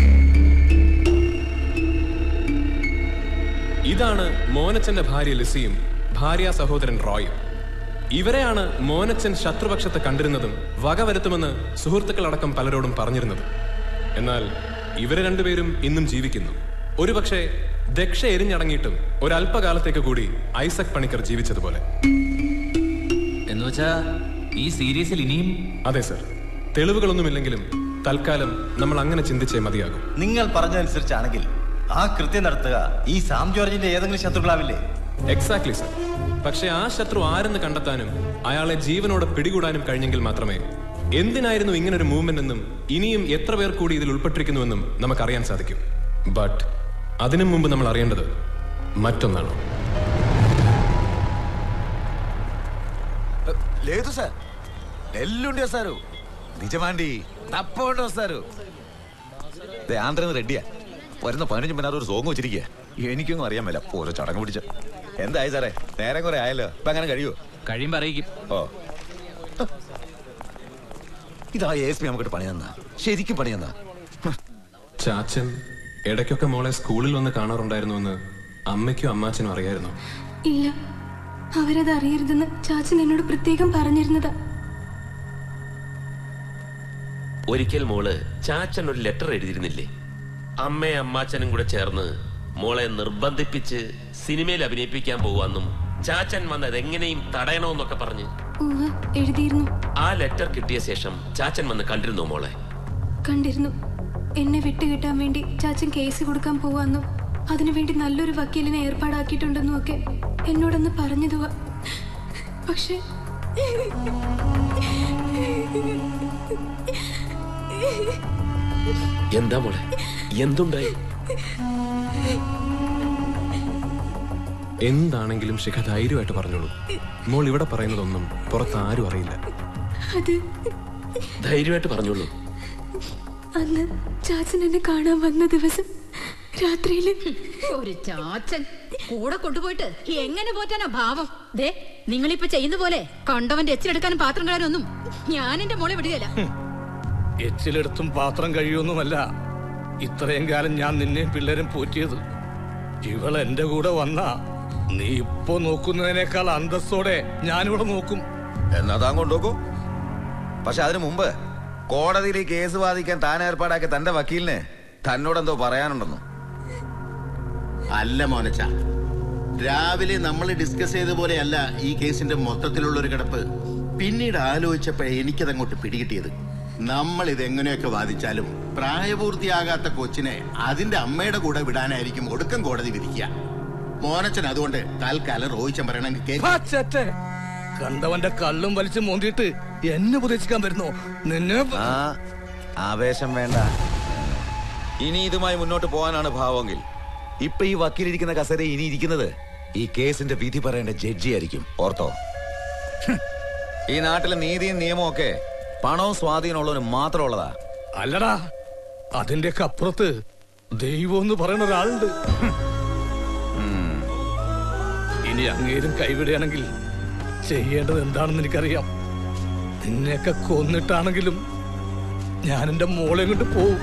ഇതാണ് മോനച്ചന്റെ ഭാര്യ ലിസിയും ഭാര്യ സഹോദരൻ റോയും ഇവരെയാണ് മോനച്ചൻ ശത്രുപക്ഷത്ത് കണ്ടിരുന്നതും വകവരുത്തുമെന്ന് സുഹൃത്തുക്കളടക്കം പലരോടും പറഞ്ഞിരുന്നതും എന്നാൽ ഇവരെ രണ്ടുപേരും ഇന്നും ജീവിക്കുന്നു ഒരുപക്ഷെ ദക്ഷ എരിഞ്ഞടങ്ങിയിട്ടും ഒരല്പകാലത്തേക്ക് കൂടി ഐസക് പണിക്കർ ജീവിച്ചതുപോലെ എന്നുവെച്ചാ ഈ സീരീസിൽ ഇനിയും അതെ സർ തെളിവുകളൊന്നുമില്ലെങ്കിലും തൽക്കാലം നമ്മൾ അങ്ങനെ ചിന്തിച്ചേ മതിയാകും നിങ്ങൾ പറഞ്ഞതനുസരിച്ചാണെങ്കിൽ ആ കൃത്യം നടത്തുക ഈ സാം ജോർജിന്റെ ഏതെങ്കിലും ശത്രുക്കളാവില്ലേ എക്സാക്ട്ലി സർ പക്ഷെ ആ ശത്രു ആരെന്ന് കണ്ടെത്താനും അയാളെ ജീവനോടെ പിടികൂടാനും കഴിഞ്ഞെങ്കിൽ മാത്രമേ എന്തിനായിരുന്നു ഇങ്ങനെ ഒരു മൂവ്മെന്റ് എന്നും ഇനിയും എത്ര പേർ കൂടി ഇതിൽ ഉൾപ്പെട്ടിരിക്കുന്നുവെന്നും നമുക്കറിയാൻ സാധിക്കും ബട്ട് അതിനു മുമ്പ് നമ്മൾ അറിയേണ്ടത് മറ്റൊന്നാണ് లేదు సార్ ఎల్లుండి వస్తారు నిజమాండి తప్పకుండా వస్తారు ദേ, ആന്ധ്രന്ന് റെഡിയാ വരുന്ന പതിനഞ്ച് മിനിറ്റ് ഒരു സോങ് വെച്ചിരിക്കുക എനിക്കൊന്നും അറിയാൻ മേല ഓരോ ചടങ്ങ് പിടിച്ച എന്തായി സാറേ നേരം കുറെ ആയല്ലോ ഇപ്പൊ അങ്ങനെ കഴിയുമോ കഴിയുമ്പോ അറിയിക്കും ഓ ഇതാ എസ് പി നമുക്കിട്ട് പണി തന്നാ ശരിക്കും പണി തന്നാ ചാച്ചൻ ഇടയ്ക്കൊക്കെ മോളെ സ്കൂളിൽ വന്ന് കാണാറുണ്ടായിരുന്നുവെന്ന് അമ്മയ്ക്കും അമ്മാച്ചനും അറിയായിരുന്നു ഇല്ല അവരത് അറിയരുതെന്ന് ചാച്ചൻ എന്നോട് പ്രത്യേകം പറഞ്ഞിരുന്നതാ ഒരിക്കൽ മോള് ചാച്ചൻ ഒരു ലെറ്റർ എഴുതിയിരുന്നില്ലേ അമ്മയും അമ്മാച്ചനും കൂടെ ചേർന്ന് മോളെ നിർബന്ധിപ്പിച്ച് സിനിമയിൽ അഭിനയിപ്പിക്കാൻ പോവാന്നും ചാച്ചൻ വന്നത് എങ്ങനെയും തടയണമെന്നൊക്കെ പറഞ്ഞ് ഉവ്വ്, എഴുതിയിരുന്നു ആ ലെറ്റർ കിട്ടിയ ശേഷം ചാച്ചൻ വന്ന് കണ്ടിരുന്നു മോളെ കണ്ടിരുന്നു എന്നെ വിട്ടുകിട്ടാൻ വേണ്ടി ചാച്ചൻ കേസ് കൊടുക്കാൻ പോവാന്നും അതിനുവേണ്ടി നല്ലൊരു വക്കീലിനെ ഏർപ്പാടാക്കിയിട്ടുണ്ടെന്നും ഒക്കെ എന്നോടൊന്ന് പറഞ്ഞതുവാ പക്ഷേ എന്താ മോളെ എന്തുണ്ടായി എന്താണെങ്കിലും ശിഖ ധൈര്യമായിട്ട് പറഞ്ഞോളൂ മോൾ ഇവിടെ പറയുന്നതൊന്നും പുറത്ത് ആരും അറിയില്ല അത് ധൈര്യമായിട്ട് പറഞ്ഞോളൂ അന്ന് ചാച്ചൻ എന്നെ കാണാൻ വന്ന ദിവസം രാത്രിയില് ഒരു ചാച്ചൻ കൂടെ കൊണ്ടുപോയിട്ട് എങ്ങനെ പോറ്റാനാ ഭാവം ദേ നിങ്ങളിപ്പോ ചെയ്യുന്ന പോലെ കണ്ടവന്റെ എച്ചിലെടുക്കാനും പാത്രം കളയാനൊന്നും ഞാൻ എന്റെ മോളെ വിടുകയില്ല എച്ചിലെടുത്തും പാത്രം കഴിയൊന്നുമല്ല ഇത്രയും കാലം ഞാൻ നിന്നെ പിള്ളേരും പോറ്റിയത് ഇവൾ എന്റെ കൂടെ വന്ന നീ ഇപ്പൊ നോക്കുന്നതിനേക്കാൾ അന്തസ്സോടെ ഞാനിവിടെ നോക്കും എന്നാ താൻ കൊണ്ടുപോക്കൂ പക്ഷെ അതിനു മുമ്പ് കോടതിയിൽ ഈ കേസ് വാദിക്കാൻ താൻ ഏർപ്പാടാക്കിയ തന്റെ വക്കീലിന് തന്നോടെന്തോ പറയാനുണ്ടെന്നു അല്ല മോനച്ച രാവിലെ നമ്മൾ ഡിസ്കസ് ചെയ്ത പോലെയല്ല ഈ കേസിന്റെ മൊത്തത്തിലുള്ള ഒരു കിടപ്പ് പിന്നീട് ആലോചിച്ചപ്പോഴേ എനിക്കത് അങ്ങോട്ട് പിടികിട്ടിയത് നമ്മൾ ഇത് എങ്ങനെയൊക്കെ വാദിച്ചാലും പ്രായപൂർത്തിയാകാത്ത കൊച്ചിനെ അതിന്റെ അമ്മയുടെ കൂടെ വിടാനായിരിക്കും ഒടുക്കം കോടതി വിധിക്കുക മോനച്ചൻ അതുകൊണ്ട് തൽക്കാലം റോഹിച്ചൻ പറയണമെങ്കിൽ കേൾക്കും ചേറ്റെ കണ്ടവന്റെ കള്ളും വലിച്ചു മോന്തിയിട്ട് എന്നെ ഉപദേശിക്കാൻ വരുന്നോ നിന്നെ ആ ആവേശം വേണ്ട ഇനി ഇതുമായി മുന്നോട്ട് പോകാനാണ് ഭാവമെങ്കിൽ ഇപ്പൊ ഈ വക്കീലിരിക്കുന്ന കസേര ഇനി ഇരിക്കുന്നത് ഈ കേസിന്റെ വിധി പറയേണ്ട ജഡ്ജി ആയിരിക്കും ഓർത്തോ ഹും. ഈ നാട്ടിലെ നീതിയും നിയമവും ഒക്കെ പണവും സ്വാധീനമുള്ളവന് മാത്രമുള്ളതാ അല്ലടാ അതിന്റെയൊക്കെ അപ്പുറത്ത് ദൈവം എന്ന് പറയുന്ന ഒരാളുണ്ട് ഇനി അങ്ങേരും കൈവിടുകയാണെങ്കിൽ ചെയ്യേണ്ടത് എന്താണെന്ന് എനിക്കറിയാം നിന്നെയൊക്കെ കൊന്നിട്ടാണെങ്കിലും ഞാൻ എന്റെ മോളെ കൊണ്ട് പോവും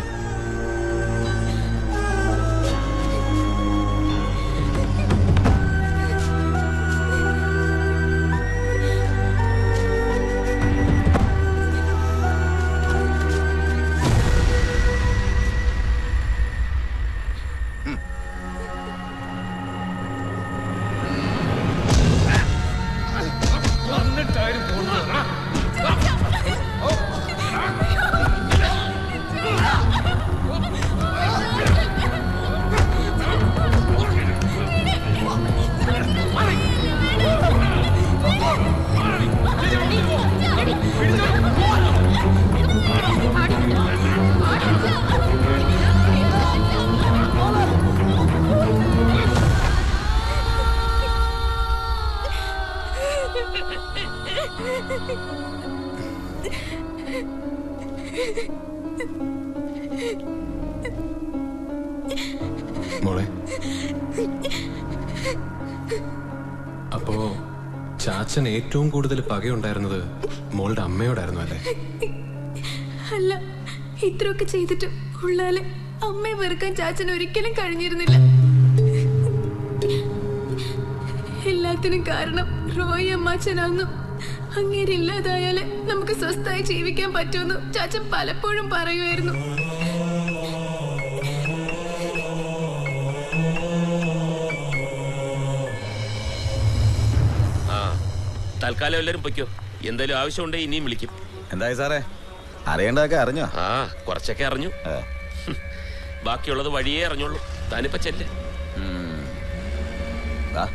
മോളെ അപ്പോ ചാച്ചൻ ഏറ്റവും കൂടുതൽ പകയുണ്ടായിരുന്നത് മോളുടെ അമ്മയോടായിരുന്നു അല്ലേ അല്ല ഇത്രയൊക്കെ ചെയ്തിട്ടും ഉള്ളാലെ അമ്മയെ വെറുക്കാൻ ചാച്ചൻ ഒരിക്കലും കഴിഞ്ഞിരുന്നില്ല എല്ലാത്തിനും കാരണം റോയി അമ്മാച്ചനാന്നു അങ്ങേരില്ലാതായാലേ നമുക്ക് സ്വസ്ഥായി ജീവിക്കാൻ പറ്റുമെന്ന് ചാച്ചൻ പലപ്പോഴും പറയുമായിരുന്നു ആ തൽക്കാലം എല്ലാരും പൊയ്ക്കോ എന്തായാലും ആവശ്യമുണ്ടെങ്കിൽ ഇനിയും വിളിക്കും എന്തായി സാറേ അറിയേണ്ടതൊക്കെ അറിഞ്ഞോ ആ കുറച്ചൊക്കെ അറിഞ്ഞു ഹും. ബാക്കിയുള്ളത് വഴിയേ അറിഞ്ഞുള്ളൂ താനിപ്പോ ചെല്ല് ദാ.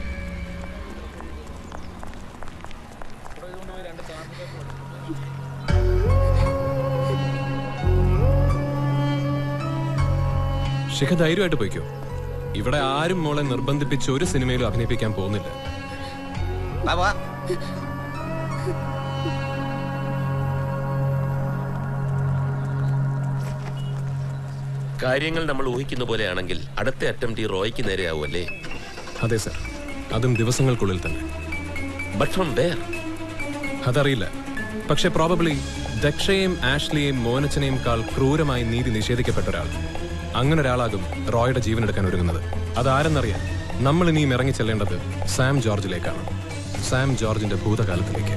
ശിഖ ധൈര്യമായിട്ട് പോയിക്കോ ഇവിടെ ആരും മോളെ നിർബന്ധിപ്പിച്ച് ഒരു സിനിമയിലും അഭിനയിപ്പിക്കാൻ പോകുന്നില്ല വാ, വാ. കാര്യങ്ങൾ നമ്മൾ ഊഹിക്കുന്ന പോലെയാണെങ്കിൽ അടുത്ത അറ്റംപ്റ്റ് ഈ റോയ്ക്ക് നേരെയാവുമല്ലേ അതെ സർ അതും ദിവസങ്ങൾക്കുള്ളിൽ തന്നെ ബട്ട് ഫ്രം വേർ അതറിയില്ല പക്ഷെ പ്രോബബ്ലി ദക്ഷയെയും ആഷ്ലിയെയും മോനച്ചനെയും കാൾ ക്രൂരമായി നീതി നിഷേധിക്കപ്പെട്ട ഒരാൾ അങ്ങനെ ഒരാളാകും റോയുടെ ജീവൻ എടുക്കാൻ ഒരുങ്ങുന്നത് അതാരെന്നറിയാം നമ്മൾ ഇനിയും ഇറങ്ങി ചെല്ലേണ്ടത് സാം ജോർജിലേക്കാണ് സാം ജോർജിന്റെ ഭൂതകാലത്തിലേക്ക്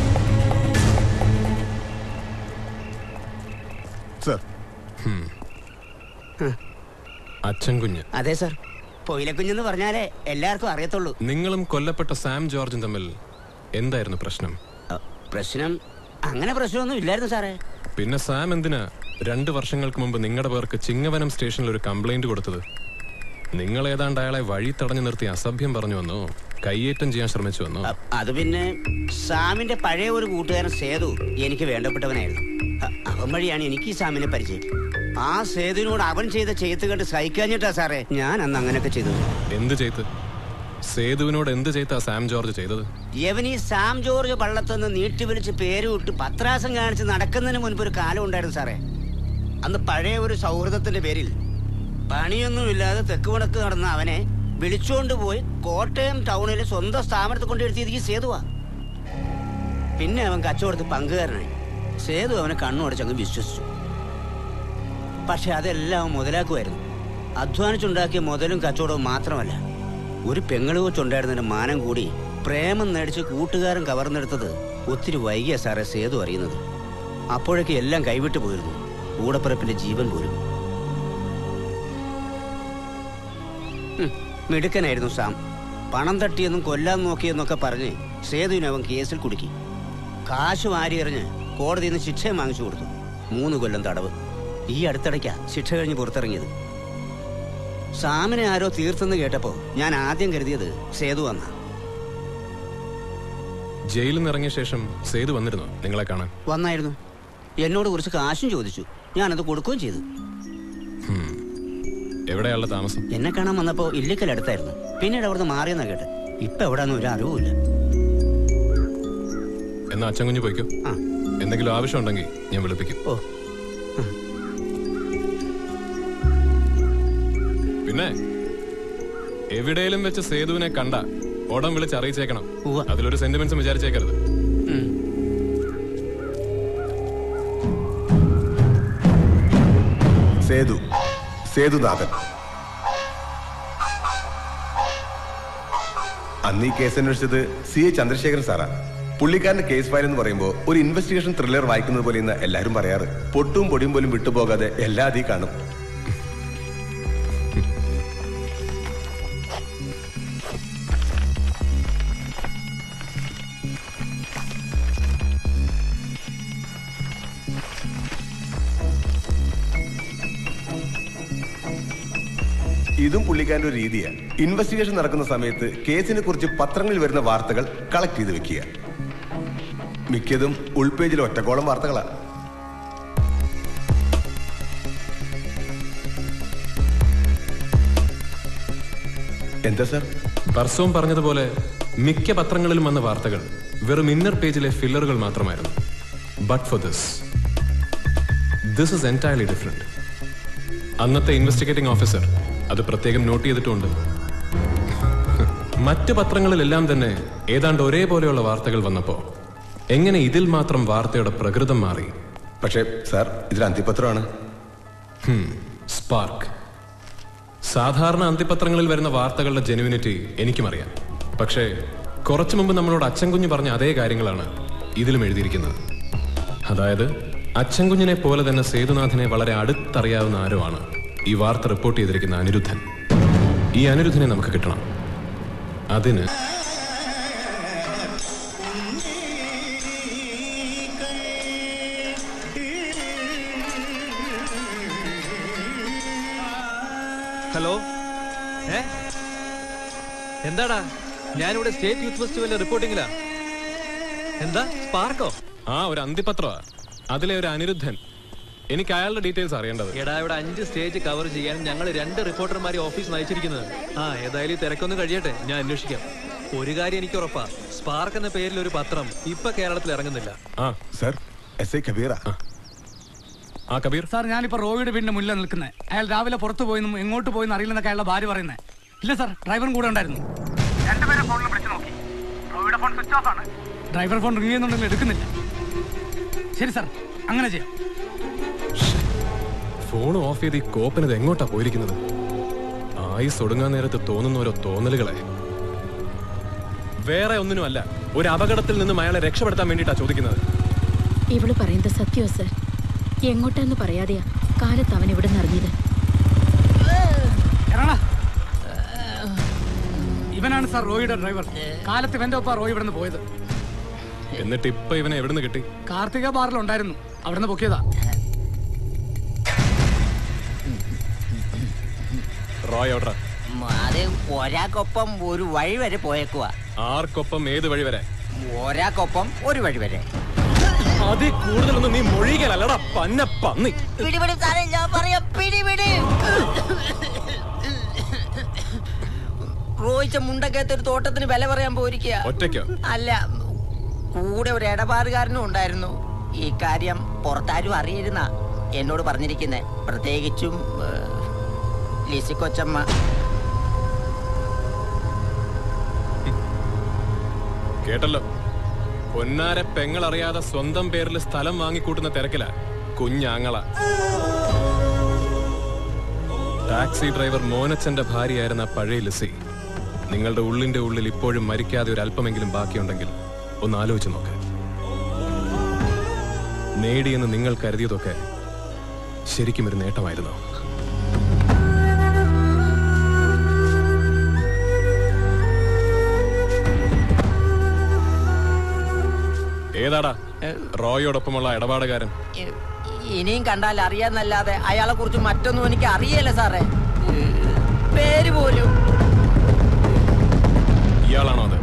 സർ ഹും. അച്ഛൻ കുഞ്ഞ് അതെ സർ പൊയിലക്കുഞ്ഞെന്ന് പറഞ്ഞാലേ എല്ലാവർക്കും അറിയത്തുള്ളൂ നിങ്ങളും കൊല്ലപ്പെട്ട സാം ജോർജും തമ്മിൽ എന്തായിരുന്നു പ്രശ്നം പ്രശ്നം അങ്ങനെ പ്രശ്നമൊന്നും ഇല്ലായിരുന്നു സാറേ പിന്നെ സാം എന്തിനാ രണ്ട് വർഷങ്ങൾക്ക് മുമ്പ് നിങ്ങളുടെ പേർക്ക് ചിങ്ങവനം സ്റ്റേഷനിൽ ഒരു കംപ്ലൈന്റ് കൊടുത്തത് നിങ്ങൾ ഏതാണ്ട് അയാളെ വഴി തടഞ്ഞു നിർത്തി അസഭ്യം പറഞ്ഞു വന്നോ കയ്യേറ്റം ചെയ്യാൻ ശ്രമിച്ചു വന്നോ അത് പിന്നെ സാമിന്റെ പഴയ ഒരു കൂട്ടുകാരൻ സേതു എനിക്ക് വേണ്ടപ്പെട്ടവനായിരുന്നു അ- അവൻ വഴിയാണ് എനിക്ക് ഈ സാമിനെ പരിചയം ആ സേതുവിനോട് അവൻ ചെയ്ത ചെയ്ത്ത് കണ്ട് സഹിക്കാഞ്ഞിട്ടാ സാറേ ഞാൻ അന്ന് അങ്ങനെയൊക്കെ ചെയ്തത് എന്ത് ചെയ്ത് സേതുവിനോട് എന്ത് ചെയ്താ സാം ജോർജ് ചെയ്തത് യവൻ ഈ സാം ജോർജ് പള്ളത്തുനിന്ന് നീട്ടി വിളിച്ച് പേര് വിട്ട് പത്രാസം കാണിച്ച് നടക്കുന്നതിന് മുൻപ് ഒരു കാലം ഉണ്ടായിരുന്നു സാറേ അന്ന് പഴയ ഒരു സൗഹൃദത്തിന്റെ പേരിൽ പണിയൊന്നുമില്ലാതെ തെക്ക് വടക്ക് നടന്ന അവനെ വിളിച്ചുകൊണ്ട് പോയി കോട്ടയം ടൗണിലെ സ്വന്തം സ്ഥാപനത്തിൽ കൊണ്ടിരുത്തിയത് ഈ സേതുവാ പിന്നെ അവൻ കച്ചവടത്തിൽ പങ്കുകാരനായി സേതു അവനെ കണ്ണുടച്ചങ്ങ് വിശ്വസിച്ചു പക്ഷെ അതെല്ലാം അവൻ മുതലാക്കുമായിരുന്നു അധ്വാനിച്ചുണ്ടാക്കിയ മുതലും കച്ചവടവും മാത്രമല്ല ഒരു പെങ്ങള് കൊച്ചുണ്ടായിരുന്നതിന്റെ മാനം കൂടി പ്രേമം നേടിച്ച് കൂട്ടുകാരൻ കവർന്നെടുത്തത് ഒത്തിരി വൈകിയ സാറേ സേതു അറിയുന്നത് അപ്പോഴേക്ക് എല്ലാം കൈവിട്ടു പോയിരുന്നു കൂടപ്പിറപ്പിന്റെ ജീവൻ പോലും ഹും, മിടുക്കനായിരുന്നു സാം പണം തട്ടിയെന്നും കൊല്ലാൻ നോക്കിയെന്നൊക്കെ പറഞ്ഞ് സേതുവിനെ അവൻ കേസിൽ കുടുക്കി കാശ് വാരിയെറിഞ്ഞ് കോടതിയിൽ നിന്ന് ശിക്ഷയും വാങ്ങിച്ചു കൊടുത്തു മൂന്ന് കൊല്ലം തടവ് ഈ അടുത്തിടയ്ക്കാ ശിക്ഷ കഴിഞ്ഞ് പുറത്തിറങ്ങിയത് സാമിനെ ആരോ തീർത്തെന്ന് കേട്ടപ്പോ ഞാൻ ആദ്യം കരുതിയത് സേതു വന്ന ജയിലിൽ നിന്ന് ഇറങ്ങിയ ശേഷം സേതു വന്നിരുന്നോ നിങ്ങളെ കാണാൻ വന്നായിരുന്നു എന്നോട് കുറച്ച് കാശും ചോദിച്ചു ഞാനത് കൊടുക്കുകയും ചെയ്തു എവിടെയുള്ള താമസം എന്നെ കാണാൻ വന്നപ്പോ ഇല്ലിക്കൽ അടുത്തായിരുന്നു പിന്നീട് അവിടുന്ന് മാറിയെന്നാ കേട്ട് ഇപ്പൊ എവിടാന്ന് ഒരു അറിവുമില്ല എന്നാ അച്ഛൻ കുഞ്ഞു പോയിക്കോ എന്തെങ്കിലും ആവശ്യം ഉണ്ടെങ്കിൽ ഞാൻ വിളിപ്പിക്കും ഓ പിന്നെ എവിടെയും വെച്ച് സേതുവിനെ കണ്ട ഉടൻ വിളിച്ച് അറിയിച്ചേക്കണം അതിലൊരു സെന്റിമെന്റ്സും വിചാരിച്ചേക്കരുത് സേതു സേതുനാഥൻ അന്ന് ഈ കേസ് അന്വേഷിച്ചത് സി എ ചന്ദ്രശേഖരൻ സാറാ പുള്ളിക്കാരന്റെ കേസ് ഫയൽ എന്ന് പറയുമ്പോൾ ഒരു ഇൻവെസ്റ്റിഗേഷൻ ത്രില്ലർ വായിക്കുന്നത് പോലെ ഇന്ന് എല്ലാവരും പറയാറ് പൊട്ടും പൊടിയും പോലും വിട്ടുപോകാതെ എല്ലാ അതീ കാണും ഇതും പുള്ളിക്കാരന്റെ ഒരു രീതിയാണ് ഇൻവെസ്റ്റിഗേഷൻ നടക്കുന്ന സമയത്ത് കേസിനെ കുറിച്ച് പത്രങ്ങളിൽ വരുന്ന വാർത്തകൾ കളക്ട് ചെയ്ത് വെക്കുക മിക്കതും ഉൾപേജിൽ ഒറ്റക്കോളം വാർത്തകളാണ് എന്താ സാർ പർസവും പറഞ്ഞതുപോലെ മിക്ക പത്രങ്ങളിലും വന്ന വാർത്തകൾ വെറും ഇന്നർ പേജിലെ ഫില്ലറുകൾ മാത്രമായിരുന്നു but for this this is entirely different അന്നത്തെ ഇൻവെസ്റ്റിഗേറ്റിംഗ് ഓഫീസർ അത് പ്രത്യേകം നോട്ട് ചെയ്തിട്ടുണ്ട് മറ്റ് പത്രങ്ങളിലെല്ലാം തന്നെ ഏതാണ്ട് ഒരേപോലെയുള്ള വാർത്തകൾ വന്നപ്പോ എങ്ങനെ ഇതിൽ മാത്രം വാർത്തയുടെ പ്രകൃതം മാറി പക്ഷേ സാർ ഇതിൽ അന്തിപത്രമാണ് സ്പാർക്ക് സാധാരണ അന്തിപത്രങ്ങളിൽ വരുന്ന വാർത്തകളുടെ ജെനുവിനിറ്റി എനിക്കും അറിയാം പക്ഷേ കുറച്ചു മുമ്പ് നമ്മളോട് അച്ഛൻ കുഞ്ഞ് പറഞ്ഞ അതേ കാര്യങ്ങളാണ് ഇതിലും എഴുതിയിരിക്കുന്നത് അതായത് അച്ഛൻ കുഞ്ഞിനെ പോലെ തന്നെ സേതുനാഥിനെ വളരെ അടുത്തറിയാവുന്ന ആരോ ആണ് ഈ വാർത്ത റിപ്പോർട്ട് ചെയ്തിരിക്കുന്ന അനിരുദ്ധൻ ഈ അനിരുദ്ധനെ നമുക്ക് കിട്ടണം അതിന് ഹലോ ഏ എന്താടാ ഞാനിവിടെ സ്റ്റേറ്റ് യൂത്ത് ഫെസ്റ്റിവലിന്റെ റിപ്പോർട്ടിങ്ങിലാ എന്താ സ്പാർക്കോ ആ ഒരു അന്തിപത്രമാ അതിലെ ഒരു അനിരുദ്ധൻ എനിക്ക് അയാളുടെ ഡീറ്റെയിൽസ് അറിയേണ്ടത് എടാ ഇവിടെ അഞ്ച് സ്റ്റേജ് കവർ ചെയ്യാൻ ഞങ്ങൾ രണ്ട് റിപ്പോർട്ടർമാരെ ഓഫീസ് നയിച്ചിരിക്കുന്നത് ആ ഏതായാലും ഈ തിരക്കൊന്ന് കഴിയട്ടെ ഞാൻ അന്വേഷിക്കാം ഒരു കാര്യം എനിക്ക് ഉറപ്പാ സ്പാർക്ക് എന്ന പേരിൽ ഒരു പത്രം ഇപ്പൊ കേരളത്തിൽ ഇറങ്ങുന്നില്ല ആ സാർ എസ് ഐ കബീറ ആ കബീർ സാർ ഞാനിപ്പോ റോവിയുടെ വീടിന്റെ മുന്നിൽ നിൽക്കുന്നത് അയാൾ രാവിലെ പുറത്തു പോയെന്നും എങ്ങോട്ട് പോയെന്ന് അറിയില്ലെന്നൊക്കെ അയാളുടെ ഭാര്യ പറയുന്നത് ഇല്ല സാർ ഡ്രൈവറും കൂടെ ഉണ്ടായിരുന്നു രണ്ടുപേരും ഫോണിൽ വിളിച്ചു നോക്കി റോയുടെ ഫോൺ സ്വിച്ച് ഓഫ് ആണ് ഡ്രൈവർ ഫോൺ റിങ് ചെയ്യുന്നുണ്ടെങ്കിൽ എടുക്കുന്നില്ല ശരി സാർ അങ്ങനെ ചെയ്യാം ഫോൺ ഓഫ് ചെയ്ത് ഈ കോപ്പനത് എങ്ങോട്ടാ പോയിരിക്കുന്നത് ആയുസ് ഒടുങ്ങാൻ നേരത്ത് തോന്നുന്ന ഓരോ തോന്നലുകളെ വേറെ ഒന്നിനുമല്ല ഒരു അപകടത്തിൽ നിന്നും അയാളെ രക്ഷപ്പെടുത്താൻ വേണ്ടിയിട്ടാ ചോദിക്കുന്നത് ഇവള് പറയുന്നത് സത്യമോ സർ എങ്ങോട്ടാന്ന് പറയാതെയാ കാലത്ത് അവൻ ഇവിടെ നിറഞ്ഞത് ഇറങ്ങടാ. ഇവനാണ് സാർ റോയിയുടെ ഡ്രൈവർ കാലത്ത് ഇവന്റെ ഒപ്പം റോയി ഇവിടുന്ന് പോയത് എന്നിട്ട് ഇപ്പൊ ഇവനെ എവിടുന്ന് കിട്ടി കാർത്തിക ബാറിൽ ഉണ്ടായിരുന്നു അവിടുന്ന് പൊക്കിയതാ റോയ് ഓർഡർ അത് ഒരാൾക്കൊപ്പം ഒരു വഴി വരെ പോയേക്കുവാ ആർക്കൊപ്പം ഏത് വഴി വരെ ഒരാൾക്കൊപ്പം ഒരു വഴി വരെ അതിൽ കൂടുതലൊന്നും നീ മൊഴികളല്ലടാ പന്ന പന്നി പിടിപിടി സാറേ ഞാൻ പറയാം പിടിപിടി റോയിച്ച മുണ്ടക്കകത്ത് ഒരു തോട്ടത്തിന് വില പറയാൻ പോയിരിക്കുക ഒറ്റയ്ക്കോ അല്ല കൂടെ ഒരു ഇടപാടുകാരനും ഉണ്ടായിരുന്നു ഈ കാര്യം പുറത്താരും അറിയരുന്ന എന്നോട് പറഞ്ഞിരിക്കുന്നേ പ്രത്യേകിച്ചും ഏ, ലിസി കൊച്ചമ്മ കേട്ടല്ലോ പൊന്നാര പെങ്ങൾ അറിയാതെ സ്വന്തം പേരിൽ സ്ഥലം വാങ്ങിക്കൂട്ടുന്ന തിരക്കില കുഞ്ഞാങ്ങള ടാക്സി ഡ്രൈവർ മോനച്ചന്റെ ഭാര്യയായിരുന്ന ആ പഴയ ലിസി നിങ്ങളുടെ ഉള്ളിന്റെ ഉള്ളിൽ ഇപ്പോഴും മരിക്കാതെ ഒരു അല്പമെങ്കിലും ബാക്കിയുണ്ടെങ്കിൽ ഒന്ന് ആലോചിച്ച് നോക്ക് നേടിയെന്ന് നിങ്ങൾ കരുതിയതൊക്കെ ശരിക്കും ഒരു നേട്ടമായിരുന്നു ഏതാടാ റോയോടൊപ്പമുള്ള ഇടപാടുകാരൻ ഇ- ഇനിയും കണ്ടാൽ അറിയാന്നല്ലാതെ അയാളെ കുറിച്ച് മറ്റൊന്നും എനിക്ക് അറിയല്ല സാറേ ഏ, പേര് പോലും ഇയാളാണോ അത്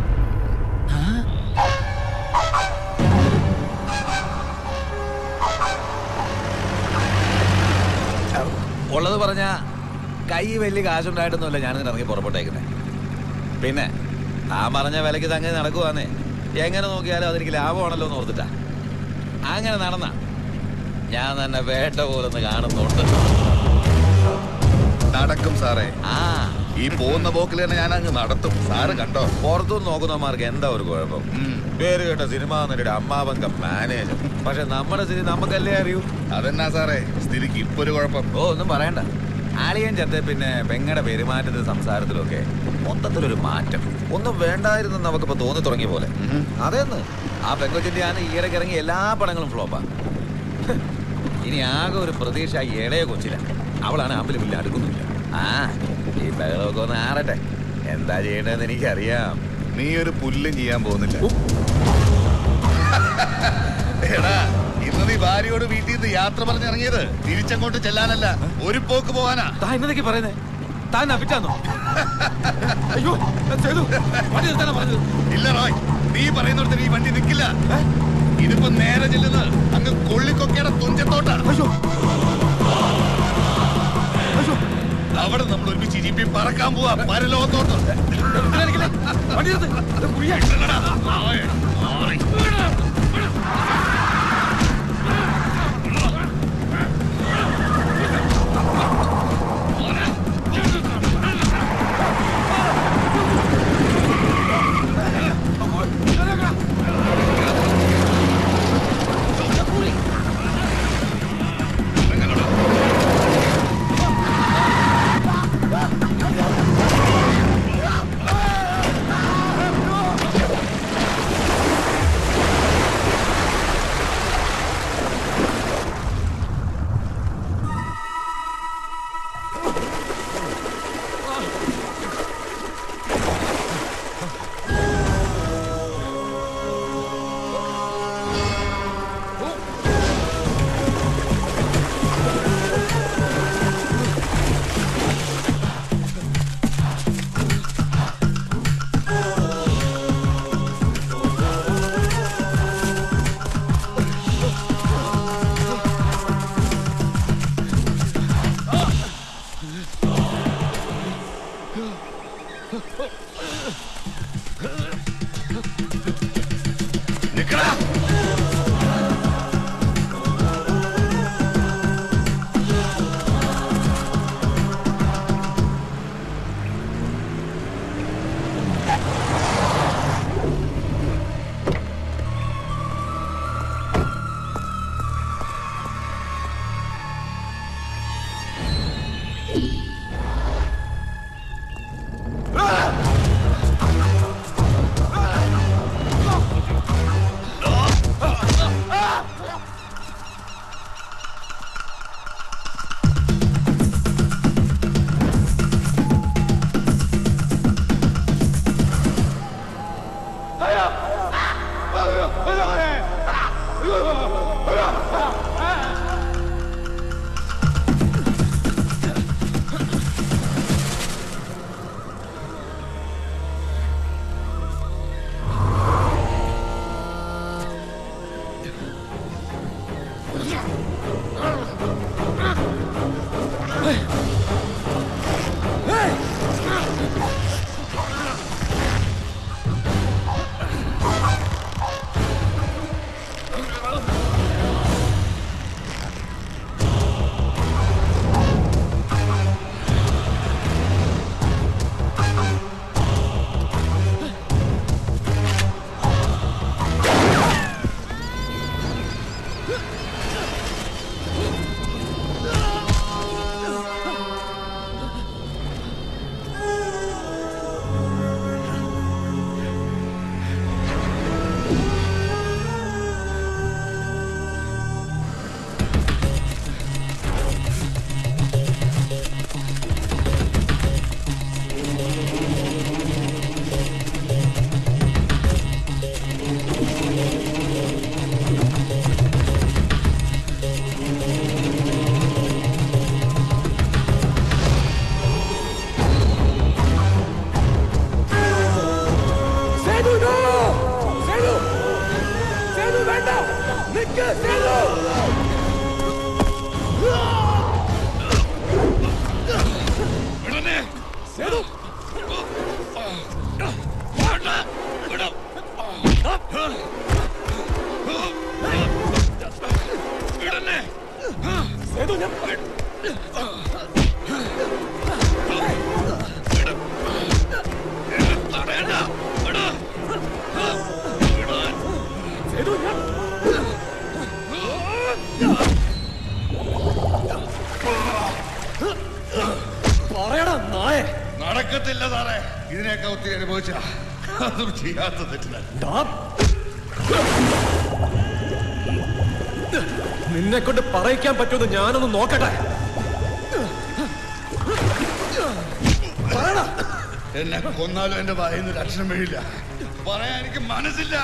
ഉള്ളത് പറഞ്ഞ കൈ വലിയ കാശുണ്ടായിട്ടൊന്നുമില്ല ഞാനിങ്ങനെ ഇറങ്ങി പുറപ്പെട്ടേക്കുന്നത് പിന്നെ താൻ പറഞ്ഞ വിലക്ക് തങ്ങനെ നടക്കുവാന്നേ എങ്ങനെ നോക്കിയാലും അതെനിക്ക് ലാഭമാണല്ലോ എന്ന് ഓർത്തിട്ടാ അങ്ങനെ നടന്ന ഞാൻ തന്നെ വേട്ട പോലൊന്ന് കാണുന്നുണ്ട് നടക്കും സാറേ ആ ഈ പോകുന്ന പോക്കിൽ തന്നെ ഞാൻ അങ്ങ് നടത്തും സാറ് കണ്ടോ പുറത്തുനിന്ന് നോക്കുന്നവന്മാർക്ക് എന്താ ഒരു കുഴപ്പം പേര് കേട്ട സിനിമാ നടിയുടെ അമ്മാവങ്ക മാനേജർ പക്ഷെ നമ്മുടെ സ്ഥിതി നമുക്കല്ലേ അറിയൂ അതെന്നാ സാറേ സ്ഥിതിക്ക് ഇപ്പൊ ഒരു കുഴപ്പം ഓ ഒന്നും പറയണ്ട ആളിയൻ ചത്തെ പിന്നെ പെങ്ങടെ പെരുമാറ്റത്തിൽ സംസാരത്തിലൊക്കെ മൊത്തത്തിലൊരു മാറ്റം ഒന്നും വേണ്ടായിരുന്നു നമുക്കിപ്പോ തോന്നി തുടങ്ങിയ പോലെ അതെന്ന് ആ പെങ്കൊച്ചിന്റെ ആണ് ഈയിടയ്ക്ക് ഇറങ്ങി എല്ലാ പടങ്ങളും ഫ്ലോപ്പാ ഇനി ആകെ ഒരു പ്രതീക്ഷ ആ ഇളയ കൊച്ചില അവളാണ് ആമ്പിലും ഇല്ല അടുക്കുന്നില്ല ആ ഈ ബഹളമൊക്കെ ഒന്ന് ആറട്ടെ എന്താ ചെയ്യേണ്ടതെന്ന് എനിക്കറിയാം നീ ഒരു പുല്ലും ചെയ്യാൻ പോകുന്നില്ല എടാ ഇന്ന് നീ ഭാര്യയോട് വീട്ടിൽ നിന്ന് യാത്ര പറഞ്ഞിറങ്ങിയത് തിരിച്ചങ്ങോട്ട് ചെല്ലാനല്ല ഒരു പോക്ക് പോവാനാ താൻ എന്നതൊക്കെ പറയുന്നേ താൻ അഭിറ്റാന്നോ അയ്യോ ചെയ്തു വണ്ടി നിർത്താനാ പറഞ്ഞത് ഇല്ല റോയ് നീ പറയുന്നിടത്ത് ഈ വണ്ടി നിൽക്കില്ല ഇതിപ്പോ നേരെ ചെല്ലുന്ന അങ്ങ് കൊള്ളിക്കൊക്കയുടെ തുഞ്ചത്തോട്ടാ അവിടെ നമ്മൾ ഒരുമിച്ച് ഇരിപ്പി പറക്കാൻ പോവാ പരലോകത്തോട്ട് വണ്ടി നിർത്ത് അത് കുഴിയാ. പറയടാ നായ നടക്കത്തില്ല സാറേ ഇതിനൊക്കെ ഒത്തിരി അനുഭവിച്ച അതും ചെയ്യാത്ത തെറ്റില്ല നിന്നെ കൊണ്ട് പറയിക്കാൻ പറ്റുമെന്ന് ഞാനൊന്ന് നോക്കട്ടെ എന്നെ കൊന്നാലും എന്റെ വായിന്ന് രക്ഷണം വീഴില്ല പറയാൻ എനിക്ക് മനസ്സില്ല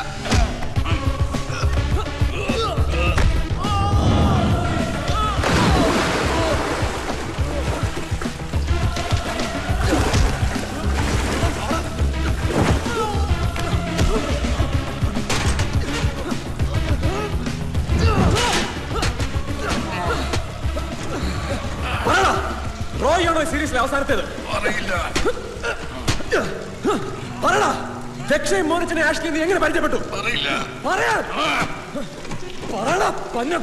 പറയടാ റോയാണോ സീരീസിലെ അവസാനത്തേത് പറയില്ല പറയടാ ദക്ഷയും മോനിച്ചനെ ആഷ്ലി നീ എങ്ങനെ പരിചയപ്പെട്ടു പറയില്ല പറയാൻ പറയടാ പന്നം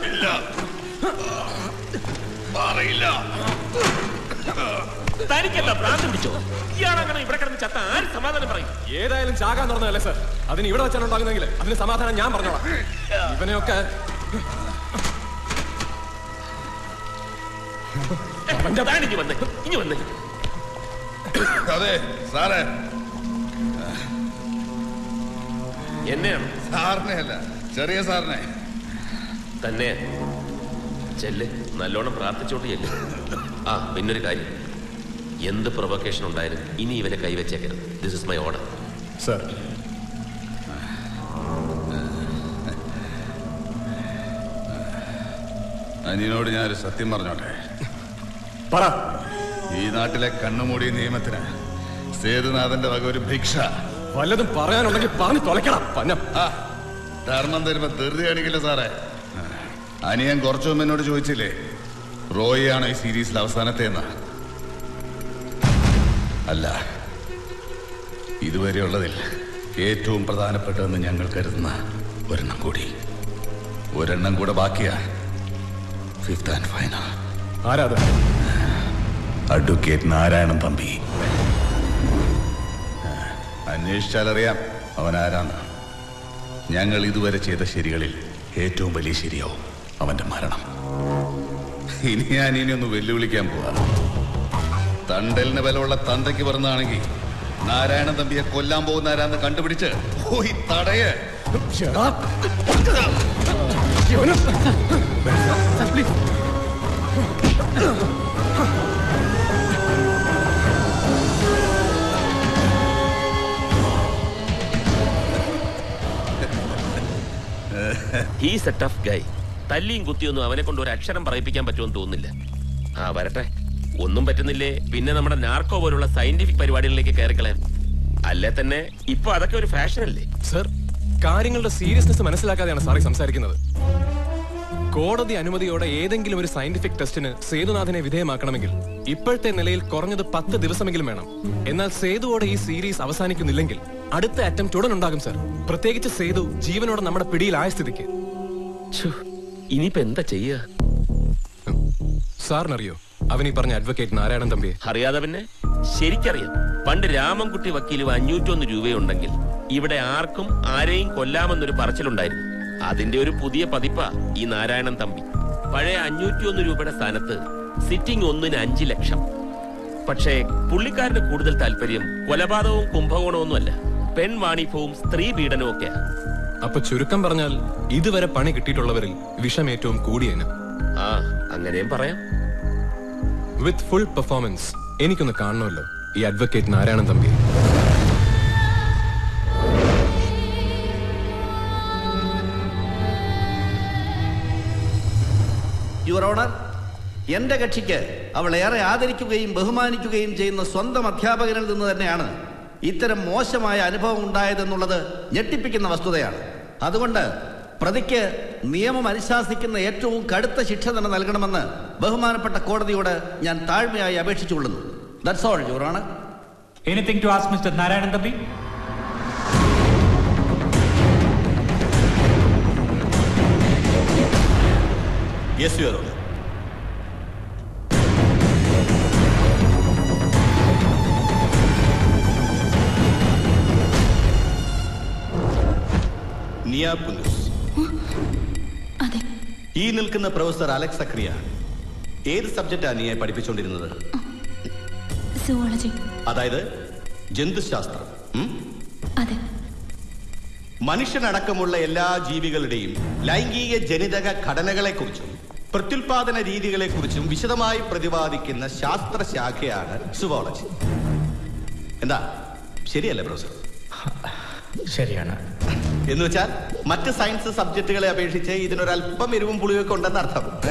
പറയില്ല തനിക്കെന്താ ഭ്രാന്ത് പിടിച്ചോ ഇയാളങ്ങനെ ഇവിടെ കിടന്ന് ചത്ത ആര് സമാധാനം പറയും ഏതായാലും ചാകാൻ തുറന്നതല്ലേ സർ അതിന് ഇവിടെ വെച്ചാണ് ഉണ്ടാകുന്നെങ്കിൽ അതിന് സമാധാനം ഞാൻ പറഞ്ഞോളാം ഇവനെയൊക്കെ താനിഞ്ഞു വന്നേ ഇനി വന്നേ അതെ സാറേ എന്നെയാണ് സാറിനെ അല്ല ചെറിയ സാറിനെ തന്നെ ചെല്ല് നല്ലോണം പ്രാർത്ഥിച്ചോണ്ട് ചെല്ല് ആ പിന്നൊരു കാര്യം എന്ത് പ്രൊവക്കേഷൻ ഉണ്ടായാലും ഇനി ഇവനെ കൈവച്ചേക്കരുത് this is my order sir അനിയനോട് ഞാനൊരു സത്യം പറഞ്ഞോട്ടെ പറ ഈ നാട്ടിലെ കണ്ണുമൂടി നിയമത്തിന് സേതുനാഥന്റെ വക ഒരു ഭിക്ഷ വല്ലതും പറയാനുണ്ടെങ്കിൽ പറഞ്ഞു തുലക്കണം പന്നം ആ, ധർമ്മം തരുമ്പോ ധൃതി കാണിക്കില്ല സാറേ അനിയൻ കുറച്ചു മുമ്പ് എന്നോട് ചോദിച്ചില്ലേ റോയിയാണോ ഈ സീരീസിൽ അവസാനത്തെ എന്ന് അല്ല ഇതുവരെയുള്ളതിൽ ഏറ്റവും പ്രധാനപ്പെട്ടതെന്ന് ഞങ്ങൾ കരുതുന്ന ഒരെണ്ണം കൂടി ഒരെണ്ണം കൂടെ ബാക്കിയാ ഫിഫ്ത് ആൻഡ് ഫൈനൽ ആരാത് അഡ്വക്കേറ്റ് നാരായണൻ തമ്പി അന്വേഷിച്ചാലറിയാം അവൻ ആരാന്ന് ഞങ്ങൾ ഇതുവരെ ചെയ്ത ശരികളിൽ ഏറ്റവും വലിയ ശരിയാവും അവന്റെ മരണം ഇനി ഞാൻ ഇനി ഒന്ന് വെല്ലുവിളിക്കാൻ പോവാ തണ്ടലിന് ബലമുള്ള തന്തയ്ക്ക് പറഞ്ഞതാണെങ്കിൽ നാരായണൻ തമ്പിയെ കൊല്ലാൻ പോകുന്ന ആരാന്ന് കണ്ടുപിടിച്ച് പോയി തടയേ ഹീസ് എ ടഫ് ഗൈ തല്ലിയും കുത്തിയൊന്നും അവനെ കൊണ്ട് ഒരു അക്ഷരം പറയിപ്പിക്കാൻ പറ്റുമെന്ന് തോന്നുന്നില്ല ആ വരട്ടെ ഒന്നും പറ്റുന്നില്ലേ പിന്നെ നമ്മുടെ നാർക്കോ പോലുള്ള സയന്റിഫിക് പരിപാടികളിലേക്ക് കയറിക്കളയാം അല്ലേ തന്നെ ഇപ്പൊ അതൊക്കെ ഒരു ഫാഷൻ അല്ലേ സർ കാര്യങ്ങളുടെ സീരിയസ്നെസ് മനസ്സിലാക്കാതെയാണ് സാറി സംസാരിക്കുന്നത് കോടതി അനുമതിയോടെ ഏതെങ്കിലും ഒരു സയന്റിഫിക് ടെസ്റ്റിന് സേതുനാഥനെ വിധേയമാക്കണമെങ്കിൽ ഇപ്പോഴത്തെ നിലയിൽ കുറഞ്ഞത് പത്ത് ദിവസമെങ്കിലും വേണം എന്നാൽ സേതുവോടെ ഈ സീരീസ് അവസാനിക്കുന്നില്ലെങ്കിൽ അടുത്ത അറ്റംപ്റ്റ് ഉടൻ ഉണ്ടാകും സർ പ്രത്യേകിച്ച് സേതു ജീവനോടെ നമ്മുടെ പിടിയിലായ സ്ഥിതിക്ക് ഇനിയിപ്പോ എന്താ ചെയ്യുക സാറിനറിയോ അവൻ ഈ പറഞ്ഞ അഡ്വക്കേറ്റ് നാരായണൻ തമ്പിയെ അറിയാതെ പിന്നെ ശരിക്കറിയാം പണ്ട് രാമൻകുട്ടി വക്കീലും അഞ്ഞൂറ്റൊന്ന് രൂപയുണ്ടെങ്കിൽ ഇവിടെ ആർക്കും ആരെയും കൊല്ലാമെന്നൊരു പറച്ചിലുണ്ടായിരുന്നു അതിന്റെ ഒരു പുതിയ പതിപ്പാ ഈ നാരായണൻ തമ്പി പഴയ അഞ്ഞൂറ്റിയൊന്ന് രൂപയുടെ സ്ഥാനത്ത് സിറ്റിംഗ് ഒന്നിന് അഞ്ച് ലക്ഷം പക്ഷേ പുള്ളിക്കാരന് കൂടുതൽ താല്പര്യം കൊലപാതകവും കുംഭകോണമൊന്നുമല്ല പെൺവാണിഭവും സ്ത്രീ പീഡനവും ഒക്കെയാ അപ്പൊ ചുരുക്കം പറഞ്ഞാൽ ഇതുവരെ പണി കിട്ടിയിട്ടുള്ളവരിൽ വിഷം ഏറ്റവും കൂടിയതിന് ആ അങ്ങനെയും പറയാം വിത്ത് ഫുൾ പെർഫോമൻസ് എനിക്കൊന്ന് കാണണമല്ലോ ഈ advocate Narayanan Thampi your honour എന്റെ കക്ഷിക്ക് അവൾ ഏറെ ആദരിക്കുകയും ബഹുമാനിക്കുകയും ചെയ്യുന്ന സ്വന്തം അധ്യാപകനിൽ നിന്ന് തന്നെയാണ് ഇത്തരം മോശമായ അനുഭവം ഉണ്ടായതെന്നുള്ളത് ഞെട്ടിപ്പിക്കുന്ന വസ്തുതയാണ് അതുകൊണ്ട് പ്രതിക്ക് നിയമം അനുശാസിക്കുന്ന ഏറ്റവും കടുത്ത ശിക്ഷ തന്നെ നൽകണമെന്ന് ബഹുമാനപ്പെട്ട കോടതിയോട് ഞാൻ താഴ്മയായി അപേക്ഷിച്ചുകൊള്ളുന്നു that's all your honour Anything to ask Mr. Narayanan Thambi? Yes your Niya പുലൂസ് അതെ ഈ നിൽക്കുന്ന പ്രൊഫസർ അലക്സ് സക്രിയ ഏത് സബ്ജക്റ്റാ നീയെ പഠിപ്പിച്ചുകൊണ്ടിരുന്നത് സുവോളജി അതായത് ജന്തുശാസ്ത്രം ഉം? അതെ മനുഷ്യനടക്കമുള്ള എല്ലാ ജീവികളുടെയും ലൈംഗിക ജനിതക ഘടനകളെക്കുറിച്ചും പ്രത്യുൽപാദന രീതികളെക്കുറിച്ചും വിശദമായി പ്രതിപാദിക്കുന്ന ശാസ്ത്രശാഖയാണ് സുവോളജി എന്താ ശരിയല്ലേ പ്രൊഫസർ ശരിയാണ് എന്ന് വെച്ചാൽ മറ്റ് സയൻസ് സബ്ജക്റ്റുകളെ അപേക്ഷിച്ച് ഇതിനൊരല്പം എരിവും പുളിയൊക്കെ ഉണ്ടെന്ന് അർത്ഥം ഏ?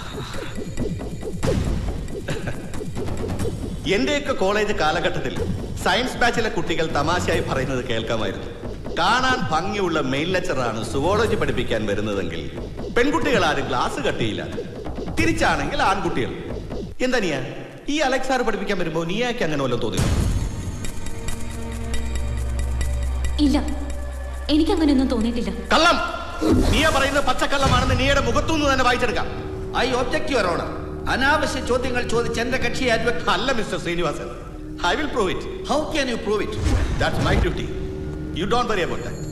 എന്റെയൊക്കെ കോളേജ് കാലഘട്ടത്തിൽ സയൻസ് ബാച്ചിലെ കുട്ടികൾ തമാശയായി പറയുന്നത് കേൾക്കാമായിരുന്നു കാണാൻ ഭംഗിയുള്ള മെയിൻ ലെക്ചറാണ് സുവോളജി പഠിപ്പിക്കാൻ വരുന്നതെങ്കിൽ പെൺകുട്ടികൾ ആരും ക്ലാസ് കട്ടിയില്ല തിരിച്ചാണെങ്കിൽ ആൺകുട്ടികൾ എന്താ നീയ ഈ അലക്സാർ പഠിപ്പിക്കാൻ വരുമ്പോ നീയാക്ക് അങ്ങനെ വല്ലതും തോന്നി ഇല്ല എനിക്ക് അങ്ങനെയൊന്നും തോന്നിയിട്ടില്ല കള്ളം നീയ പറയുന്നത് പച്ചക്കള്ളമാണെന്ന് നീയുടെ മുഖത്തുനിന്ന് തന്നെ വായിച്ചെടുക്കാം ഐ ഒബ്ജക്ട് യുവർ ഓണർ അനാവശ്യ ചോദ്യങ്ങൾ ചോദിച്ച് എന്റെ കക്ഷിയെ അല്ല mister Srinivasan I will prove it how can you prove it that's my duty you don't worry about that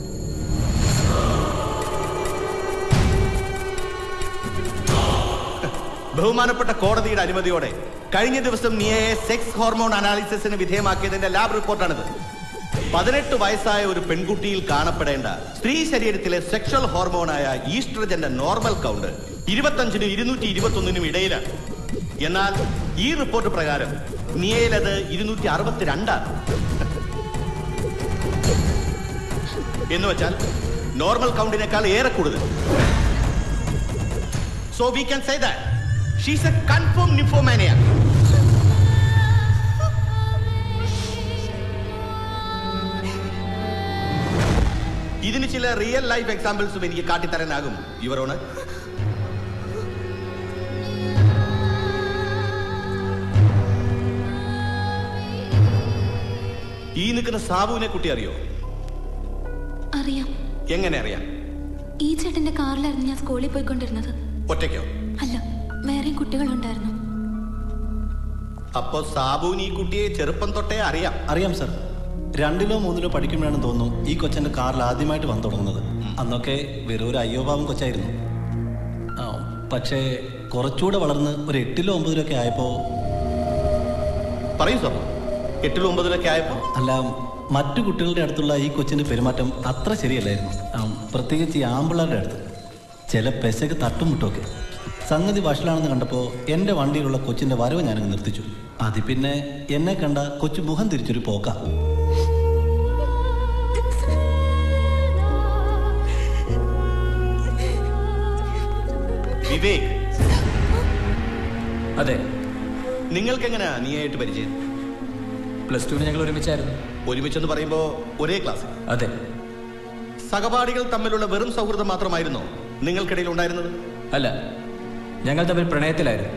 ബഹുമാനപ്പെട്ട കോടതിയുടെ അനുമതിയോടെ കഴിഞ്ഞ ദിവസം നിയയെ സെക്സ് ഹോർമോൺ അനാലിസിസിന് വിധേയമാക്കിയതിന്റെ ലാബ് റിപ്പോർട്ടാണിത് പതിനെട്ട് വയസ്സായ ഒരു പെൺകുട്ടിയിൽ കാണപ്പെടേണ്ട സ്ത്രീ ശരീരത്തിലെ സെക്ഷൽ ഹോർമോണായ ഈസ്ട്രജന്റെ നോർമൽ കൗണ്ട് ഇരുപത്തഞ്ചിനും ഇരുന്നൂറ്റി ഇരുപത്തൊന്നിനും ഇടയിലാണ് എന്നാൽ ഈ റിപ്പോർട്ട് പ്രകാരം നിയയിലത് ഇരുന്നൂറ്റി അറുപത്തിരണ്ടാണ് എന്ന് വെച്ചാൽ നോർമൽ കൗണ്ടിനേക്കാൾ ഏറെ കൂടുതൽ so we can say that she's a confirm nymphomania ഇതിന് ചില റിയൽ ലൈഫ് എക്സാമ്പിൾസും എനിക്ക് കാട്ടിത്തരാനാകും ഇവരോണ് ഈ നിൽക്കുന്ന സാബുവിനെ കുട്ടി അറിയോ അറിയാം എങ്ങനെ അറിയാം ഈ ചേട്ടന്റെ കാറിലായിരുന്നു ഞാൻ സ്കൂളിൽ പോയിക്കൊണ്ടിരുന്നത് ഒറ്റയ്ക്കോ അല്ല വേറെയും കുട്ടികളുണ്ടായിരുന്നു അപ്പോ സാബുവിന് ഈ കുട്ടിയെ ചെറുപ്പം തൊട്ടേ അറിയാം അറിയാം സർ രണ്ടിലോ മൂന്നിലോ പഠിക്കുമ്പോഴാണെന്ന് തോന്നുന്നു ഈ കൊച്ചന്റെ കാറിൽ ആദ്യമായിട്ട് വന്നു തുടങ്ങുന്നത് അന്നൊക്കെ വെറും ഒരു അയ്യോപാവം കൊച്ചായിരുന്നു ആ, പക്ഷേ കുറച്ചുകൂടെ വളർന്ന് ഒരു എട്ടിലോ ഒമ്പതിലോ ഒക്കെ ആയപ്പോ പറയൂ സാബു എട്ടിലും ഒമ്പതിലൊക്കെ ആയപ്പോ അല്ല മറ്റു കുട്ടികളുടെ അടുത്തുള്ള ഈ കൊച്ചിന്റെ പെരുമാറ്റം അത്ര ശരിയല്ലായിരുന്നു ആ, പ്രത്യേകിച്ച് ഈ ആമ്പിള്ളാരുടെ അടുത്ത് ചില പെശക് തട്ടുമുട്ടൊക്കെ സംഗതി വഷളാണെന്ന് കണ്ടപ്പോൾ എൻ്റെ വണ്ടിയിലുള്ള കൊച്ചിന്റെ വരവ് ഞാനങ്ങ് നിർത്തിച്ചു അതിൽ പിന്നെ എന്നെ കണ്ട കൊച്ചു മുഖം തിരിച്ചൊരു പോക്ക വിവേക് അതെ നിങ്ങൾക്ക് എങ്ങനെയാ നീയായിട്ട് പരിചയം പ്ലസ് ടുവിന് ഞങ്ങൾ ഒരുമിച്ചായിരുന്നു ഒരുമിച്ചെന്ന് പറയുമ്പോ ഒരേ ക്ലാസ് അതെ സഹപാഠികൾ തമ്മിലുള്ള വെറും സൗഹൃദം മാത്രമായിരുന്നോ നിങ്ങൾക്കിടയിൽ ഉണ്ടായിരുന്നത് അല്ല ഞങ്ങൾ തമ്മിൽ പ്രണയത്തിലായിരുന്നു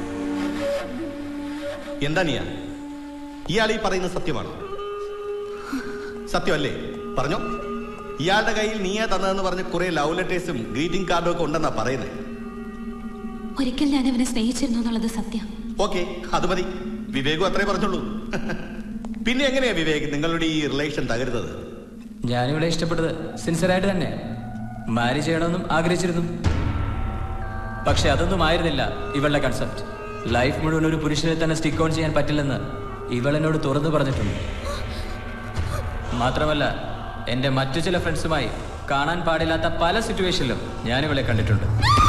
എന്താ നീയ ഇയാൾ ഈ പറയുന്നത് സത്യമാണോ സത്യമല്ലേ പറഞ്ഞോ ഇയാളുടെ കയ്യിൽ നീയാ തന്നതെന്ന് പറഞ്ഞ് കുറെ ലവ് ലെറ്റേഴ്സും ഗ്രീറ്റിംഗ് കാർഡും ഒക്കെ ഉണ്ടെന്നാ പറയുന്നത് ഒരിക്കൽ ഞാൻ അവനെ സ്നേഹിച്ചിരുന്നു എന്നുള്ളത് സത്യം ഓക്കെ അത് മതി വിവേകും അത്രേ പറഞ്ഞുള്ളൂ പിന്നെ എങ്ങനെയാ വിവേക് നിങ്ങളുടെ ഈ റിലേഷൻ തകരുന്നത് ഞാനിവിടെ ഇഷ്ടപ്പെട്ടത് സിൻസിയറായിട്ട് തന്നെ മാരി ചെയ്യണമെന്നും ആഗ്രഹിച്ചിരുന്നു പക്ഷെ അതൊന്നും ആയിരുന്നില്ല ഇവളുടെ കൺസെപ്റ്റ് ലൈഫ് മുഴുവൻ ഒരു പുരുഷനെ തന്നെ സ്റ്റിക്ക് ഓൺ ചെയ്യാൻ പറ്റില്ലെന്ന് ഇവൾ എന്നോട് തുറന്നു പറഞ്ഞിട്ടുണ്ട് മാത്രമല്ല എൻ്റെ മറ്റു ചില ഫ്രണ്ട്സുമായി കാണാൻ പാടില്ലാത്ത പല സിറ്റുവേഷനിലും ഞാൻ ഇവളെ കണ്ടിട്ടുണ്ട്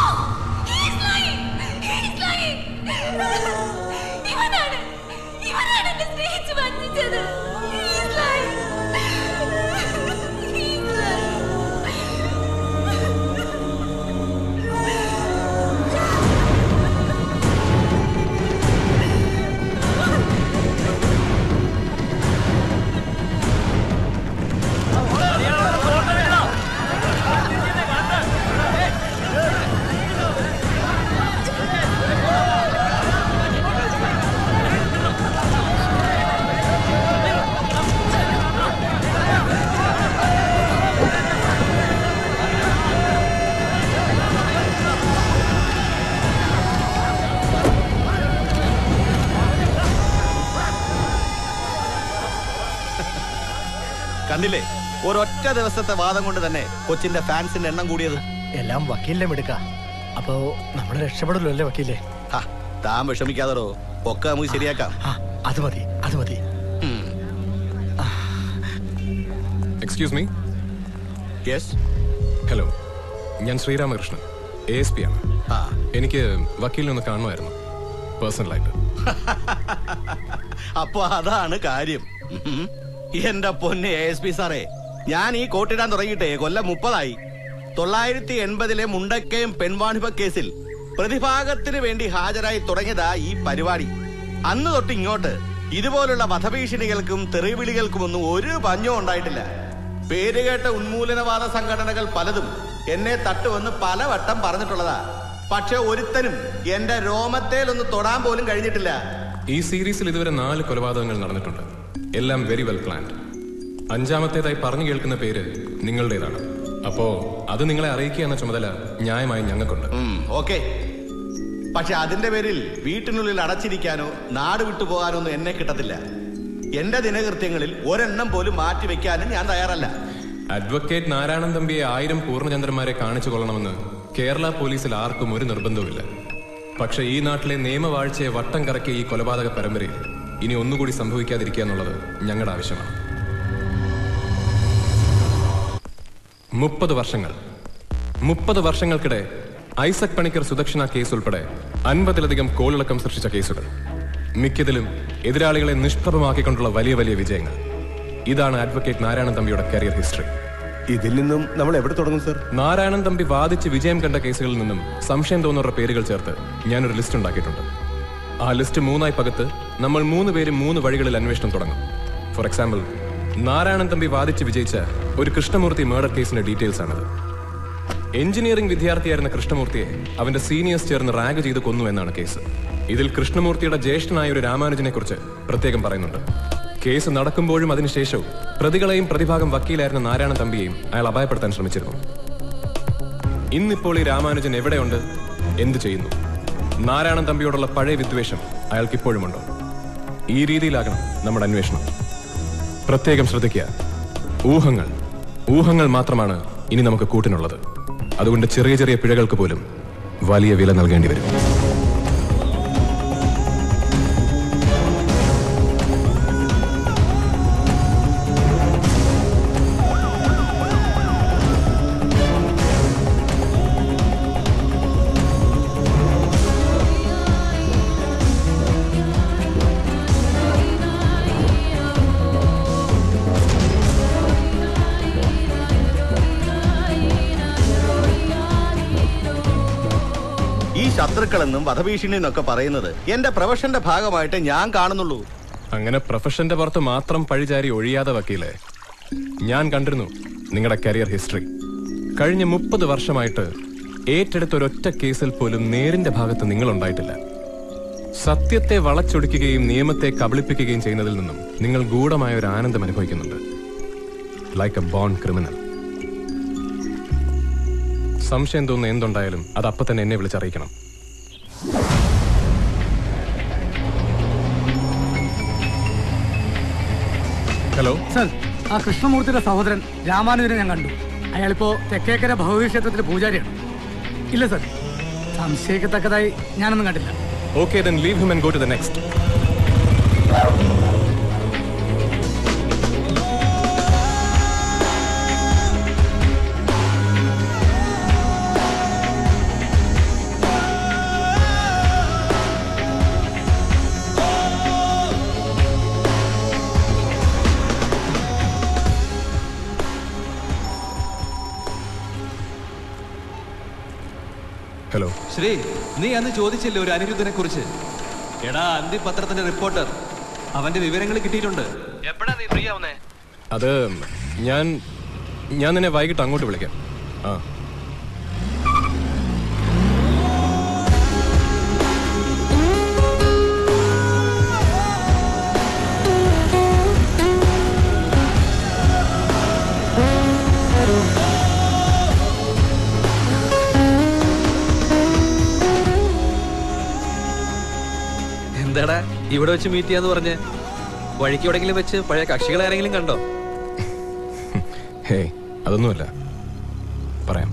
ഇവനാണ് ഇവനാണ് എന്നെ സ്നേഹിച്ച് വഞ്ചിച്ചത് He's lying. He's lying. കണ്ടില്ലേ ഒരൊറ്റ ദിവസത്തെ വാദം കൊണ്ട് തന്നെ കൊച്ചിന്റെ ഫാൻസിന്റെ എണ്ണം കൂടിയത് എല്ലാം വക്കീലിനെ എടുക്ക അപ്പോ നമ്മൾ രക്ഷപ്പെടല്ലോ അല്ലേ വക്കീലെ ഹാ, താൻ വിഷമിക്കാതോ ഒക്കെ നമുക്ക് ശരിയാക്കാം അത് മതി അത് മതി എക്സ്ക്യൂസ് മീ യെസ് ഹലോ ഞാൻ ശ്രീരാമകൃഷ്ണൻ എ എസ് പി ആണ് എനിക്ക് വക്കീലിനെ ഒന്ന് കാണുമായിരുന്നു പേഴ്സണലായിട്ട് അപ്പൊ അതാണ് കാര്യം ഉം. എന്റെ പൊന്നെ എ എസ് പി സാറേ ഞാൻ ഈ കോട്ടിടാൻ തുടങ്ങിയിട്ടേ കൊല്ലം മുപ്പതായി തൊള്ളായിരത്തി എൺപതിലെ മുണ്ടക്കയം പെൺവാണിഭ കേസിൽ പ്രതിഭാഗത്തിന് വേണ്ടി ഹാജരായി തുടങ്ങിയതാ ഈ പരിപാടി അന്ന് തൊട്ട് ഇങ്ങോട്ട് ഇതുപോലുള്ള വധഭീഷണികൾക്കും തെറിവിളികൾക്കുമൊന്നും ഒരു പഞ്ഞവും ഉണ്ടായിട്ടില്ല പേരുകേട്ട ഉന്മൂലനവാദ സംഘടനകൾ പലതും എന്നെ തട്ടുവന്ന് പലവട്ടം പറഞ്ഞിട്ടുള്ളതാ പക്ഷെ ഒരുത്തനും എന്റെ രോമത്തേലൊന്ന് തൊടാൻ പോലും കഴിഞ്ഞിട്ടില്ല ഈ സീരീസിൽ ഇതുവരെ നാല് കൊലപാതകങ്ങൾ നടന്നിട്ടുണ്ട് എല്ലാം വെരി വെൽ പ്ലാൻഡ് അഞ്ചാമത്തേതായി പറഞ്ഞു കേൾക്കുന്ന പേര് നിങ്ങളുടേതാണ് അപ്പോ അത് നിങ്ങളെ അറിയിക്കുക എന്ന ചുമതല ന്യായമായി ഞങ്ങൾക്കുണ്ട് ഓക്കെ പക്ഷെ അതിന്റെ പേരിൽ വീട്ടിനുള്ളിൽ അടച്ചിരിക്കാനോ നാട് വിട്ടു പോകാനോ ഒന്നും എന്നെ കിട്ടത്തില്ല എന്റെ ദിനകൃത്യങ്ങളിൽ ഒരെണ്ണം പോലും മാറ്റി വെക്കാനും ഞാൻ തയ്യാറല്ല അഡ്വക്കേറ്റ് നാരായണൻ തമ്പിയെ ആയിരം പൂർണ്ണചന്ദ്രന്മാരെ കാണിച്ചു കൊള്ളണമെന്ന് കേരള പോലീസിൽ ആർക്കും ഒരു നിർബന്ധവുമില്ല പക്ഷെ ഈ നാട്ടിലെ നിയമവാഴ്ചയെ വട്ടം കറക്കിയ ഈ കൊലപാതക പരമ്പരയിൽ ഇനി ഒന്നുകൂടി സംഭവിക്കാതിരിക്കുക എന്നുള്ളത് ഞങ്ങളുടെ ആവശ്യമാണ് മുപ്പത് വർഷങ്ങൾ മുപ്പത് വർഷങ്ങൾക്കിടെ ഐസക് പണിക്കർ സുദക്ഷിണ കേസ് ഉൾപ്പെടെ അൻപതിലധികം കോളിളക്കം സൃഷ്ടിച്ച കേസുകൾ മിക്കതിലും എതിരാളികളെ നിഷ്പ്രഭമാക്കിക്കൊണ്ടുള്ള വലിയ വലിയ വിജയങ്ങൾ ഇതാണ് അഡ്വക്കേറ്റ് നാരായണൻ തമ്പിയുടെ കരിയർ ഹിസ്റ്ററി ഇതിൽ നിന്നും നമ്മൾ എവിടെ തുടങ്ങും സർ നാരായണൻ തമ്പി വാദിച്ച് വിജയം കണ്ട കേസുകളിൽ നിന്നും സംശയം തോന്നുന്ന പേരുകൾ ചേർത്ത് ഞാനൊരു ലിസ്റ്റ് ഉണ്ടാക്കിയിട്ടുണ്ട് ആ ലിസ്റ്റ് മൂന്നായി പകത്ത് നമ്മൾ മൂന്ന് പേരും മൂന്ന് വഴികളിൽ അന്വേഷണം തുടങ്ങും ഫോർ എക്സാമ്പിൾ നാരായണൻ തമ്പി വാദിച്ച് വിജയിച്ച ഒരു കൃഷ്ണമൂർത്തി മർഡർ കേസിന്റെ ഡീറ്റെയിൽസ് ആണത് എഞ്ചിനീയറിംഗ് വിദ്യാർത്ഥിയായിരുന്ന കൃഷ്ണമൂർത്തിയെ അവന്റെ സീനിയേഴ്സ് ചേർന്ന് റാഗ് ചെയ്ത് കൊന്നു എന്നാണ് കേസ് ഇതിൽ കൃഷ്ണമൂർത്തിയുടെ ജ്യേഷ്ഠനായ ഒരു രാമാനുജനെ കുറിച്ച് പ്രത്യേകം പറയുന്നുണ്ട് കേസ് നടക്കുമ്പോഴും അതിനുശേഷവും പ്രതികളെയും പ്രതിഭാഗം വക്കീലായിരുന്ന നാരായണ തമ്പിയെയും അയാൾ അപായപ്പെടുത്താൻ ശ്രമിച്ചിരുന്നു ഇന്നിപ്പോൾ ഈ രാമാനുജൻ എവിടെയുണ്ട് എന്ത് ചെയ്യുന്നു നാരായണൻ തമ്പിയോടുള്ള പഴയ വിദ്വേഷം അയാൾക്ക് ഇപ്പോഴുമുണ്ടോ ഈ രീതിയിലാകണം നമ്മുടെ അന്വേഷണം പ്രത്യേകം ശ്രദ്ധിക്കുക ഊഹങ്ങൾ ഊഹങ്ങൾ മാത്രമാണ് ഇനി നമുക്ക് കൂട്ടിനുള്ളത് അതുകൊണ്ട് ചെറിയ ചെറിയ പിഴകൾക്ക് പോലും വലിയ വില നൽകേണ്ടി വരും ഈ ശത്രുക്കളെന്നും വധഭീഷണി എന്നൊക്കെ പറയുന്നത് എന്റെ പ്രൊഫഷന്റെ ഭാഗമായിട്ട് ഞാൻ കാണുന്നുള്ളൂ അങ്ങനെ പ്രൊഫഷന്റെ പുറത്ത് മാത്രം പഴിചാരി ഒഴിയാതെ വക്കീലെ ഞാൻ കണ്ടിരുന്നു നിങ്ങളുടെ കരിയർ ഹിസ്റ്ററി കഴിഞ്ഞ മുപ്പത് വർഷമായിട്ട് ഏറ്റെടുത്ത ഒരൊറ്റ കേസിൽ പോലും നേരിന്റെ ഭാഗത്ത് നിങ്ങൾ ഉണ്ടായിട്ടില്ല സത്യത്തെ വളച്ചൊടിക്കുകയും നിയമത്തെ കബളിപ്പിക്കുകയും ചെയ്യുന്നതിൽ നിന്നും നിങ്ങൾ ഗൂഢമായ ഒരു ആനന്ദം അനുഭവിക്കുന്നുണ്ട് ലൈക്ക് എ ബോൺ ക്രിമിനൽ സംശയം തോന്നുന്ന എന്തുണ്ടായാലും അത് അപ്പൊ തന്നെ എന്നെ വിളിച്ചറിയിക്കണം ഹലോ സർ ആ കൃഷ്ണമൂർത്തിയുടെ സഹോദരൻ രാമാനുജനെ ഞാൻ കണ്ടു അയാളിപ്പോ തെക്കേക്കര ഭഗവതി ക്ഷേത്രത്തിലെ പൂജാരിയാണ് ഇല്ല സർ സംശയിക്കത്തക്കതായി ഞാനൊന്നും കണ്ടില്ല okay then leave him and go to the next hello Sree നീ അന്ന് ചോദിച്ചില്ലേ ഒരു അനിരുദ്ധനെ കുറിച്ച് എടാ അന്തി പത്രത്തിന്റെ റിപ്പോർട്ടർ അവന്റെ വിവരങ്ങൾ കിട്ടിയിട്ടുണ്ട് എപ്പോഴാ നീ ഫ്രീ ആവുന്നേ അത് ഞാൻ ഞാൻ നിന്നെ വൈകിട്ട് അങ്ങോട്ട് വിളിക്കാം ആ എന്താടാ ഇവിടെ വെച്ച് മീറ്റ് ചെയ്യാന്ന് പറഞ്ഞ് വഴിക്ക് എവിടെങ്കിലും വെച്ച് പഴയ കക്ഷികളെ ആരെങ്കിലും കണ്ടോ ഹേ അതൊന്നുമല്ല പറയാം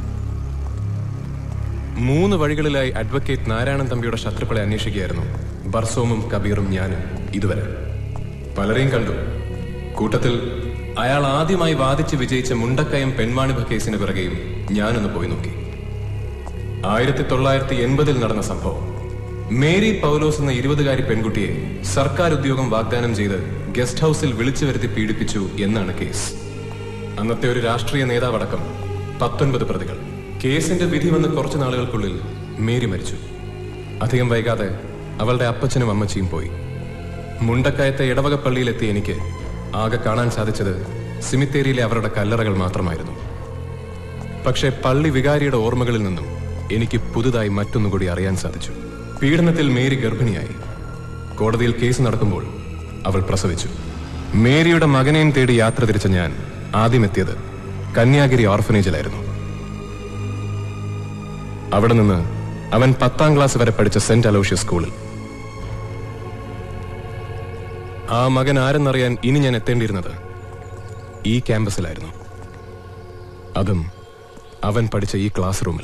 മൂന്ന് വഴികളിലായി അഡ്വക്കേറ്റ് നാരായണൻ തമ്പിയുടെ ശത്രുക്കളെ അന്വേഷിക്കുകയായിരുന്നു ബർസോമും കബീറും ഞാനും ഇതുവരെ പലരെയും കണ്ടു കൂട്ടത്തിൽ അയാൾ ആദ്യമായി വാദിച്ച് വിജയിച്ച മുണ്ടക്കയം പെൺവാണിഭ കേസിന് പിറകെയും ഞാനൊന്ന് പോയി നോക്കി ആയിരത്തി തൊള്ളായിരത്തി എൺപതിൽ നടന്ന സംഭവം മേരി പൗലോസ് എന്ന ഇരുപതുകാരി പെൺകുട്ടിയെ സർക്കാർ ഉദ്യോഗം വാഗ്ദാനം ചെയ്ത് ഗസ്റ്റ് ഹൌസിൽ വിളിച്ചു വരുത്തി പീഡിപ്പിച്ചു എന്നാണ് കേസ് അന്നത്തെ ഒരു രാഷ്ട്രീയ നേതാവടക്കം പത്തൊൻപത് പ്രതികൾ കേസിന്റെ വിധി വന്ന് കുറച്ചു നാളുകൾക്കുള്ളിൽ മേരി മരിച്ചു അധികം വൈകാതെ അവളുടെ അപ്പച്ചനും അമ്മച്ചിയും പോയി മുണ്ടക്കയത്തെ ഇടവക പള്ളിയിലെത്തിയ എനിക്ക് ആകെ കാണാൻ സാധിച്ചത് സിമിത്തേരിയിലെ അവരുടെ കല്ലറകൾ മാത്രമായിരുന്നു പക്ഷേ പള്ളി വികാരിയുടെ ഓർമ്മകളിൽ നിന്നും എനിക്ക് പുതുതായി മറ്റൊന്നുകൂടി അറിയാൻ സാധിച്ചു പീഡനത്തിൽ മേരി ഗർഭിണിയായി കോടതിയിൽ കേസ് നടക്കുമ്പോൾ അവൾ പ്രസവിച്ചു മേരിയുടെ മകനെയും തേടി യാത്ര തിരിച്ച ഞാൻ ആദ്യമെത്തിയത് കന്യാഗിരി ഓർഫനേജിലായിരുന്നു അവിടെ നിന്ന് അവൻ പത്താം ക്ലാസ് വരെ പഠിച്ച സെന്റ് അലോഷ്യസ് സ്കൂളിൽ ആ മകൻ ആരെന്നറിയാൻ ഇനി ഞാൻ എത്തേണ്ടിയിരുന്നത് ഈ ക്യാമ്പസിലായിരുന്നു അതും അവൻ പഠിച്ച ഈ ക്ലാസ് റൂമിൽ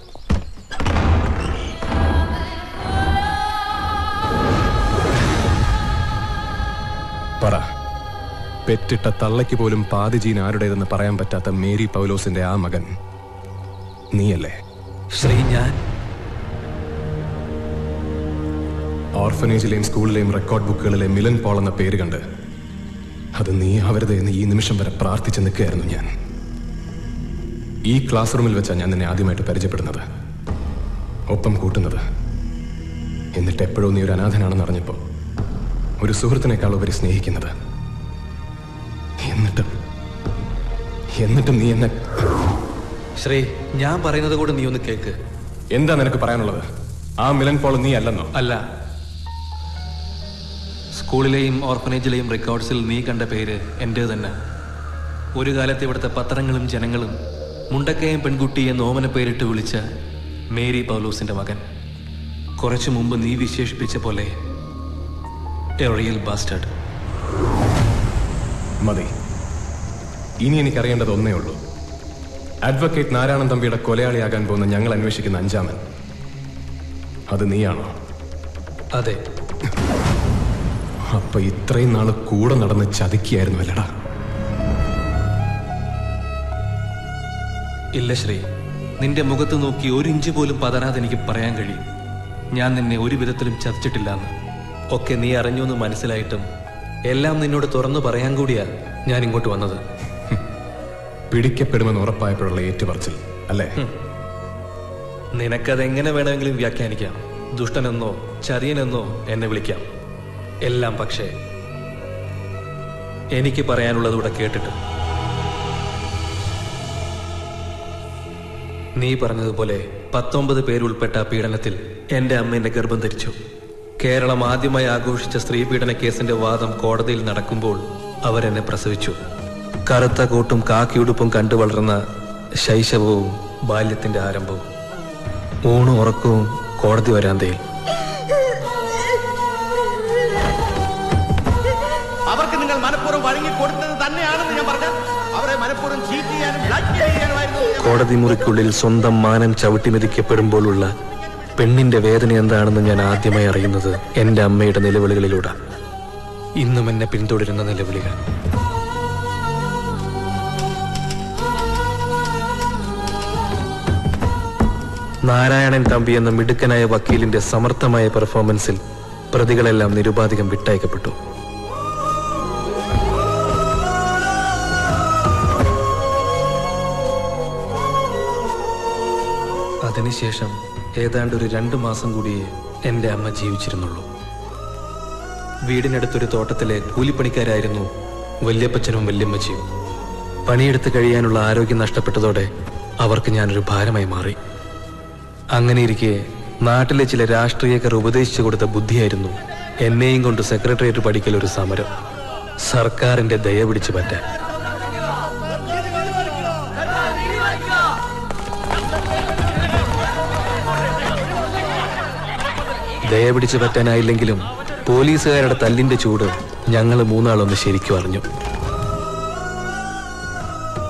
പറ പെറ്റിട്ട തള്ളയ്ക്ക് പോലും പാതി ജീൻ ആരുടേതെന്ന് പറയാൻ പറ്റാത്ത മേരി പൗലോസിന്റെ ആ മകൻ നീയല്ലേ ശ്രീ ഞാൻ ഓർഫനേജിലെയും സ്കൂളിലെയും റെക്കോർഡ് ബുക്കുകളിലെ മിലൻ പോൾ എന്ന പേര് കണ്ട് അത് നീ അവരുത് എന്ന് ഈ നിമിഷം വരെ പ്രാർത്ഥിച്ച് നിൽക്കുകയായിരുന്നു ഞാൻ ഈ ക്ലാസ് റൂമിൽ വെച്ചാണ് ഞാൻ നിന്നെ ആദ്യമായിട്ട് പരിചയപ്പെടുന്നത് ഒപ്പം കൂട്ടുന്നത് എന്നിട്ട് എപ്പോഴോ നീ ഒരു അനാഥനാണെന്ന് അറിഞ്ഞപ്പോൾ ഒരു സുഹൃത്തിനേക്കാൾ ഉപരി സ്നേഹിക്കുന്നത് എന്നിട്ടും എന്നിട്ടും നീ എന്നെ ശ്രീ ഞാൻ പറയുന്നത് കൂടെ നീ ഒന്ന് കേക്ക് എന്താ നിനക്ക് പറയാനുള്ളത് ആ മിലൻ പോൾ നീ അല്ലെന്നോ അല്ല സ്കൂളിലെയും ഓർഫനേജിലെയും റെക്കോർഡ്സിൽ നീ കണ്ട പേര് എൻ്റെ തന്നെ ഒരു കാലത്ത് ഇവിടുത്തെ പത്രങ്ങളും ജനങ്ങളും മുണ്ടക്കയം പെൺകുട്ടിയെ നോമന പേരിട്ട് വിളിച്ച മേരി പൗലോസിന്റെ മകൻ കുറച്ചു മുമ്പ് നീ വിശേഷിപ്പിച്ച പോലെ എ റിയൽ ബാസ്റ്റഡ് മതി ഇനി എനിക്കറിയേണ്ടത് ഒന്നേ ഉള്ളൂ അഡ്വക്കേറ്റ് നാരായണൻ തമ്പിയുടെ കൊലയാളിയാകാൻ പോകുന്ന ഞങ്ങൾ അന്വേഷിക്കുന്ന അഞ്ചാമൻ അത് നീയാണോ അതെ അപ്പൊ ഇത്രയും നാള് കൂടെ നടന്ന് ചതിക്കുകയായിരുന്നു അല്ലടാ ഇല്ല ശ്രീ നിന്റെ മുഖത്ത് നോക്കി ഒരു ഇഞ്ച് പോലും പതരാതെ എനിക്ക് പറയാൻ കഴിയും ഞാൻ നിന്നെ ഒരു വിധത്തിലും ചതിച്ചിട്ടില്ല എന്ന് ഒക്കെ നീ അറിഞ്ഞു എന്ന് മനസ്സിലായിട്ടും എല്ലാം നിന്നോട് തുറന്നു പറയാൻ കൂടിയാ ഞാൻ ഇങ്ങോട്ട് വന്നത് പിടിക്കപ്പെടുമെന്ന് ഉറപ്പായപ്പോഴുള്ള ഏറ്റുപറച്ചിൽ അല്ലേ നിനക്കത് എങ്ങനെ വേണമെങ്കിലും വ്യാഖ്യാനിക്കാം ദുഷ്ടനെന്നോ ചതിയനെന്നോ എന്നെ വിളിക്കാം എല്ലാം പക്ഷേ എനിക്ക് പറയാനുള്ളത് ഇവിടെ കേട്ടിട്ട് നീ പറഞ്ഞതുപോലെ പത്തൊമ്പത് പേരുൾപ്പെട്ട ആ പീഡനത്തിൽ എന്റെ അമ്മ എന്നെ ഗർഭം ധരിച്ചു കേരളം ആദ്യമായി ആഘോഷിച്ച സ്ത്രീ പീഡന കേസിന്റെ വാദം കോടതിയിൽ നടക്കുമ്പോൾ അവരെന്നെ പ്രസവിച്ചു കറുത്ത കോട്ടും കാക്കിയുടുപ്പും കണ്ടു വളർന്ന ശൈശവവും ബാല്യത്തിന്റെ ആരംഭവും ഊണും ഉറക്കവും കോടതി വരാന്തയിൽ അവർക്ക് നിങ്ങൾ മനഃപൂർവ്വം വഴങ്ങി കൊടുത്തത് തന്നെയാണെന്ന് ഞാൻ പറഞ്ഞ അവരെ മനഃപൂർവ്വം ചീറ്റ് ചെയ്യാനും ബ്ലാക്ക്മെയിൽ ചെയ്യാനുമായിരുന്നു എന്ന് ഞാൻ കോടതി മുറിക്കുള്ളിൽ സ്വന്തം മാനം ചവിട്ടി മെതിക്കപ്പെടുമ്പോഴുള്ള പെണ്ണിന്റെ വേദന എന്താണെന്ന് ഞാൻ ആദ്യമായി അറിയുന്നത് എന്റെ അമ്മയുടെ നിലവിളികളിലൂടെ ഇന്നും എന്നെ പിന്തുടരുന്ന നിലവിളികൾ നാരായണൻ തമ്പി എന്ന മിടുക്കനായ വക്കീലിന്റെ സമർത്ഥമായ പെർഫോമൻസിൽ പ്രതികളെല്ലാം നിരുപാധികം വിട്ടയക്കപ്പെട്ടു അതിനുശേഷം ഏതാണ്ട് ഒരു രണ്ടു മാസം കൂടിയേ എൻ്റെ അമ്മ ജീവിച്ചിരുന്നുള്ളൂ വീടിനടുത്തൊരു തോട്ടത്തിലെ കൂലിപ്പണിക്കാരായിരുന്നു വല്യപ്പച്ചനും വല്യമ്മച്ചിയും പണിയെടുത്ത് കഴിയാനുള്ള ആരോഗ്യം നഷ്ടപ്പെട്ടതോടെ അവർക്ക് ഞാനൊരു ഭാരമായി മാറി അങ്ങനെയിരിക്കെ നാട്ടിലെ ചില രാഷ്ട്രീയക്കാർ ഉപദേശിച്ചു കൊടുത്ത ബുദ്ധിയായിരുന്നു എന്നെയും കൊണ്ട് സെക്രട്ടേറിയറ്റ് പഠിക്കൽ ഒരു സമരം സർക്കാരിന്റെ ദയ പിടിച്ചു പറ്റാൻ ദയ പിടിച്ചു പറ്റാനായില്ലെങ്കിലും പോലീസുകാരുടെ തല്ലിന്റെ ചൂട് ഞങ്ങൾ മൂന്നാളൊന്ന് ശരിക്കും അറിഞ്ഞു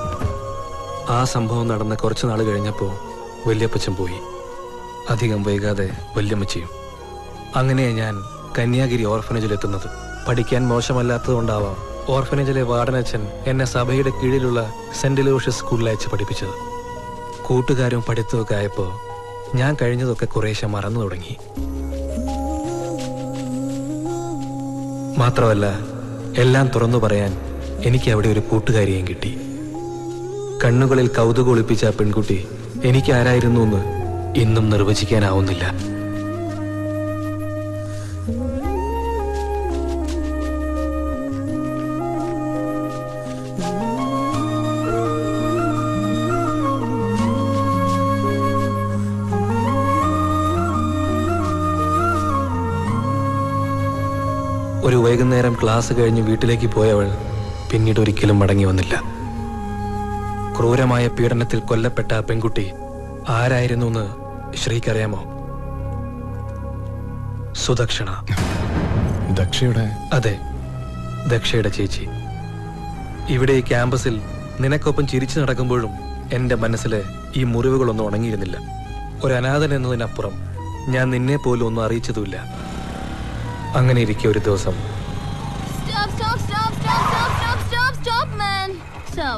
ആ സംഭവം നടന്ന കുറച്ചു നാൾ കഴിഞ്ഞപ്പോൾ വല്യപ്പച്ചൻ പോയി അധികം വൈകാതെ വല്യമ്മച്ചിയും അങ്ങനെ ഞാൻ കന്യാഗിരി ഓർഫനേജിൽ എത്തുന്നത് പഠിക്കാൻ മോശമല്ലാത്തതുകൊണ്ടാവാം ഓർഫനേജിലെ വാർഡനച്ചൻ എന്നെ സഭയുടെ കീഴിലുള്ള സെന്റ് ലൂഷ്യസ് സ്കൂളിൽ അയച്ച് പഠിപ്പിച്ചത് കൂട്ടുകാരും പഠിത്തമൊക്കെ ആയപ്പോൾ ഞാൻ കഴിഞ്ഞതൊക്കെ കുറേശ്ശെ മറന്നു തുടങ്ങി മാത്രമല്ല എല്ലാം തുറന്നു പറയാൻ എനിക്ക് അവിടെ ഒരു കൂട്ടുകാരിയും കിട്ടി കണ്ണുകളിൽ കൗതുകം ഒളിപ്പിച്ച ആ പെൺകുട്ടി എനിക്ക് ആരായിരുന്നു എന്ന് ഇന്നും നിർവചിക്കാനാവുന്നില്ല ഒരു വൈകുന്നേരം ക്ലാസ് കഴിഞ്ഞ് വീട്ടിലേക്ക് പോയവൾ പിന്നീട് ഒരിക്കലും മടങ്ങി വന്നില്ല ക്രൂരമായ പീഡനത്തിൽ കൊല്ലപ്പെട്ട ആ പെൺകുട്ടി ആരായിരുന്നു എന്ന് ശ്രീക്കറിയാമോ സുദക്ഷണ ദക്ഷയുടെ അതെ ദക്ഷയുടെ ചേച്ചി ഇവിടെ ഈ ക്യാമ്പസിൽ നിനക്കൊപ്പം ചിരിച്ചു നടക്കുമ്പോഴും എന്റെ മനസ്സിലെ ഈ മുറിവുകളൊന്നും ഉണങ്ങിയിരുന്നില്ല ഒരു അനാഥൻ എന്നതിനപ്പുറം ഞാൻ നിന്നെ പോലും ഒന്നും അറിയിച്ചതുമില്ല അങ്ങനെ ഇരിക്കെ ഒരു ദിവസം Stop, stop, stop, stop, stop, stop, stop, stop, man. Stop.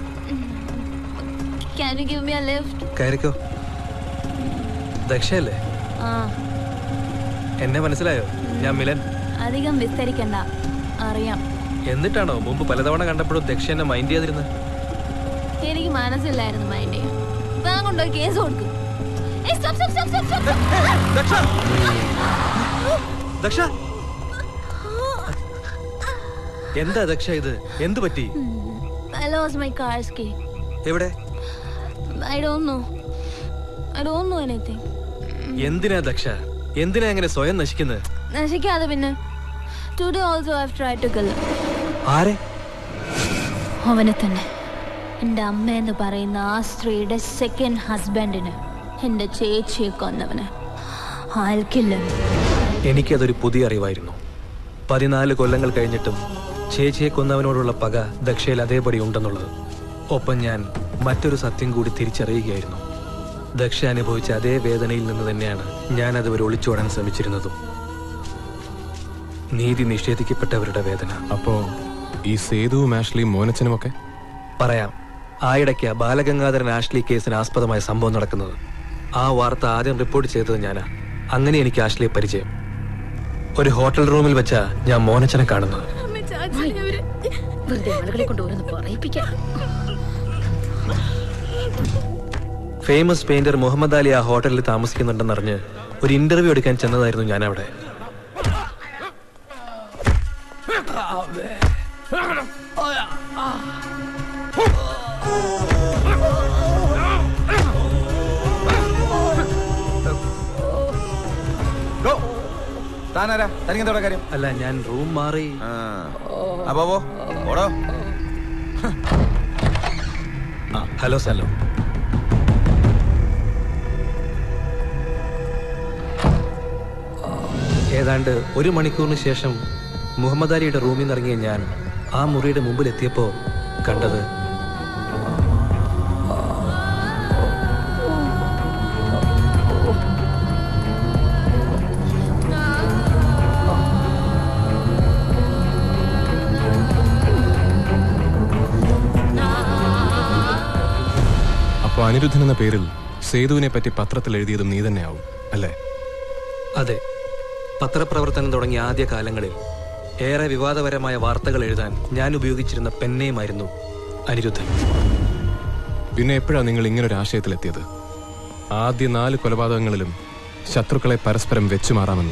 Can you give me a lift? കയറിക്കോ ദക്ഷയല്ലേ ആ എന്നെ മനസ്സിലായോ ഞാൻ മിലൻ അധികം വിസ്തരിക്കണ്ട അറിയാം എന്നിട്ടാണോ മുമ്പ് പലതവണ കണ്ടപ്പോഴും ദക്ഷ എന്നെ മൈൻഡ് ചെയ്തിരുന്നത് എനിക്ക് മനസ്സിലായിരുന്നു മൈൻഡ് ബാങ്ക് കൊണ്ടുപോയി കേസ് കൊടുക്കും ഏയ്, stop, stop, stop, stop, stop, stop. Daksha എന്താ ദക്ഷ ഇത് എന്തു പറ്റി I lost my car's key. എവിടെ I don't know. I don't know anything. എന്തിനാ ദക്ഷ എന്തിനാ അങ്ങനെ സ്വയം നശിക്കുന്നത് നശിക്കാതെ പിന്നെ today also I try to കിll ആരെ അവനെ തന്നെ എൻ്റെ അമ്മ എന്ന് പറയുന്ന ആ സ്ത്രീയുടെ സെക്കൻഡ് ഹസ്ബൻഡിന് എൻ്റെ ചേച്ചിയെ കൊന്നവന് ആൽക്കില്ല എനിക്കതൊരു പുതിയ അറിവായിരുന്നു പതിനാല് കൊല്ലങ്ങൾ കഴിഞ്ഞിട്ടും ചേച്ചിയെ കൊന്നവനോടുള്ള പക ദക്ഷയിൽ അതേപടി ഉണ്ടെന്നുള്ളത് ഒപ്പം ഞാൻ മറ്റൊരു സത്യം കൂടി തിരിച്ചറിയുകയായിരുന്നു ദക്ഷ അനുഭവിച്ച അതേ വേദനയിൽ നിന്ന് തന്നെയാണ് ഞാൻ അതുവരെ ഒളിച്ചോടാൻ ശ്രമിച്ചിരുന്നതും നീതി നിഷേധിക്കപ്പെട്ടവരുടെ വേദന അപ്പോ ഈ സേതുവും ആഷ്ലിയും മോനച്ചനുമൊക്കെ പറയാം ആയിടയ്ക്ക് ബാലഗംഗാധരൻ ആഷ്ലി കേസിന് ആസ്പദമായ സംഭവം നടക്കുന്നത് ആ വാർത്ത ആദ്യം റിപ്പോർട്ട് ചെയ്തത് ഞാനാ അങ്ങനെ എനിക്ക് ആഷ്ലിയെ പരിചയം ഒരു ഹോട്ടൽ റൂമിൽ വെച്ചാ ഞാൻ മോനച്ചനെ കാണുന്നത് വെറുതെ ആളുകളെ കൊണ്ട് ഓരോന്ന് പറയിപ്പിക്കാം ഫേമസ് പെയിന്റർ മുഹമ്മദ് അലി ആ ഹോട്ടലിൽ താമസിക്കുന്നുണ്ടെന്നറിഞ്ഞ് ഒരു ഇന്റർവ്യൂ എടുക്കാൻ ചെന്നതായിരുന്നു ഞാൻ അവിടെ താനാരാ തനിക്കെന്തോടെ കാര്യം അല്ല ഞാൻ റൂം മാറി അപ്പോ പോ. ഓടോ ഹലോ സലോ ഏതാണ്ട് ഒരു മണിക്കൂറിന് ശേഷം മുഹമ്മദ് അലിയുടെ റൂമിൽ നിന്ന് ഇറങ്ങിയ ഞാൻ ആ മുറിയുടെ മുമ്പിൽ എത്തിയപ്പോ കണ്ടത് അപ്പൊ അനിരുദ്ധൻ എന്ന പേരിൽ സേതുവിനെ പറ്റി പത്രത്തിൽ എഴുതിയതും നീ തന്നെയാവും അല്ലേ അതെ പത്രപ്രവർത്തനം തുടങ്ങിയ ആദ്യ കാലങ്ങളിൽ ഏറെ വിവാദപരമായ വാർത്തകൾ എഴുതാൻ ഞാൻ ഉപയോഗിച്ചിരുന്ന പെന്നയുമായിരുന്നു അനിരുദ്ധൻ പിന്നെ എപ്പോഴാ നിങ്ങൾ ഇങ്ങനൊരു ആശയത്തിലെത്തിയത് ആദ്യ നാല് കൊലപാതകങ്ങളിലും ശത്രുക്കളെ പരസ്പരം വെച്ചുമാറാമെന്ന്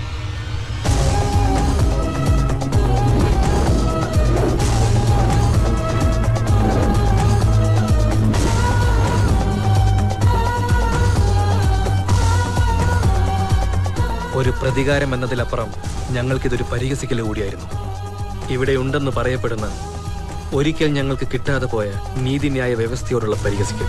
ഒരു പ്രതികാരം എന്നതിലപ്പുറം ഞങ്ങൾക്കിതൊരു പരിഹസിക്കൽ കൂടിയായിരുന്നു ഇവിടെ ഉണ്ടെന്ന് പറയപ്പെടുന്ന ഒരിക്കൽ ഞങ്ങൾക്ക് കിട്ടാതെ പോയ നീതിന്യായ വ്യവസ്ഥയോടുള്ള പരിഹസിക്കൽ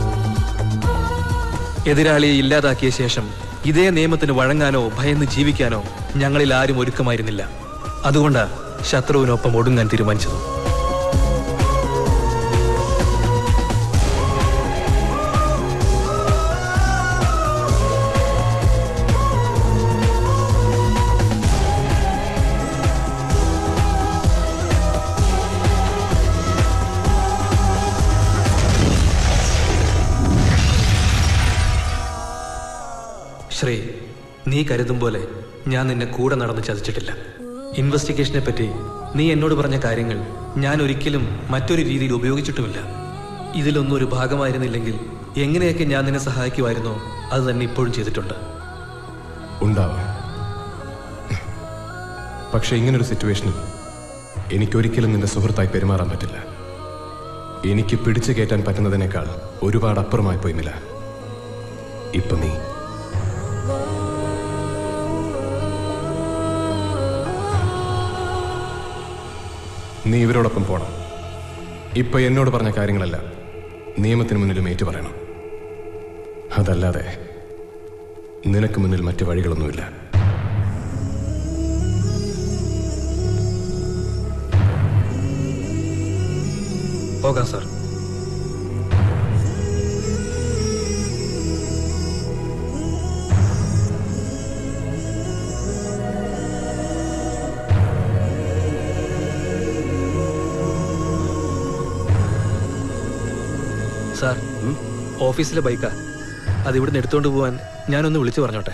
എതിരാളിയെ ഇല്ലാതാക്കിയ ശേഷം ഇതേ നിയമത്തിന് വഴങ്ങാനോ ഭയന്ന് ജീവിക്കാനോ ഞങ്ങളിൽ ആരും ഒരുക്കമായിരുന്നില്ല അതുകൊണ്ട് ശത്രുവിനൊപ്പം ഒടുങ്ങാൻ തീരുമാനിച്ചത് ശ്രീ നീ കരുതും പോലെ ഞാൻ നിന്നെ കൂടെ നടന്ന് ചതിച്ചിട്ടില്ല ഇൻവെസ്റ്റിഗേഷനെ പറ്റി നീ എന്നോട് പറഞ്ഞ കാര്യങ്ങൾ ഞാൻ ഒരിക്കലും മറ്റൊരു രീതിയിൽ ഉപയോഗിച്ചിട്ടുമില്ല ഇതിലൊന്നും ഒരു ഭാഗമായിരുന്നില്ലെങ്കിൽ എങ്ങനെയൊക്കെ ഞാൻ നിന്നെ സഹായിക്കുമായിരുന്നോ അത് തന്നെ ഇപ്പോഴും ചെയ്തിട്ടുണ്ട് ഉണ്ടാവാം പക്ഷെ ഇങ്ങനൊരു സിറ്റുവേഷനിൽ എനിക്കൊരിക്കലും നിന്റെ സുഹൃത്തായി പെരുമാറാൻ പറ്റില്ല എനിക്ക് പിടിച്ചു കയറ്റാൻ പറ്റുന്നതിനേക്കാൾ ഒരുപാട് അപ്പുറമായി പോയി മില ഇപ്പൊ നീ നീ ഇവരോടൊപ്പം പോണം ഇപ്പൊ എന്നോട് പറഞ്ഞ കാര്യങ്ങളെല്ലാം നിയമത്തിന് മുന്നിലും ഏറ്റു പറയണം അതല്ലാതെ നിനക്ക് മുന്നിൽ മറ്റു വഴികളൊന്നുമില്ല പോകാം സാർ സാർ ഓഫീസിലെ ബൈക്കാ അത് ഇവിടുന്ന് എടുത്തുകൊണ്ട് പോവാൻ ഞാനൊന്ന് വിളിച്ചു പറഞ്ഞോട്ടെ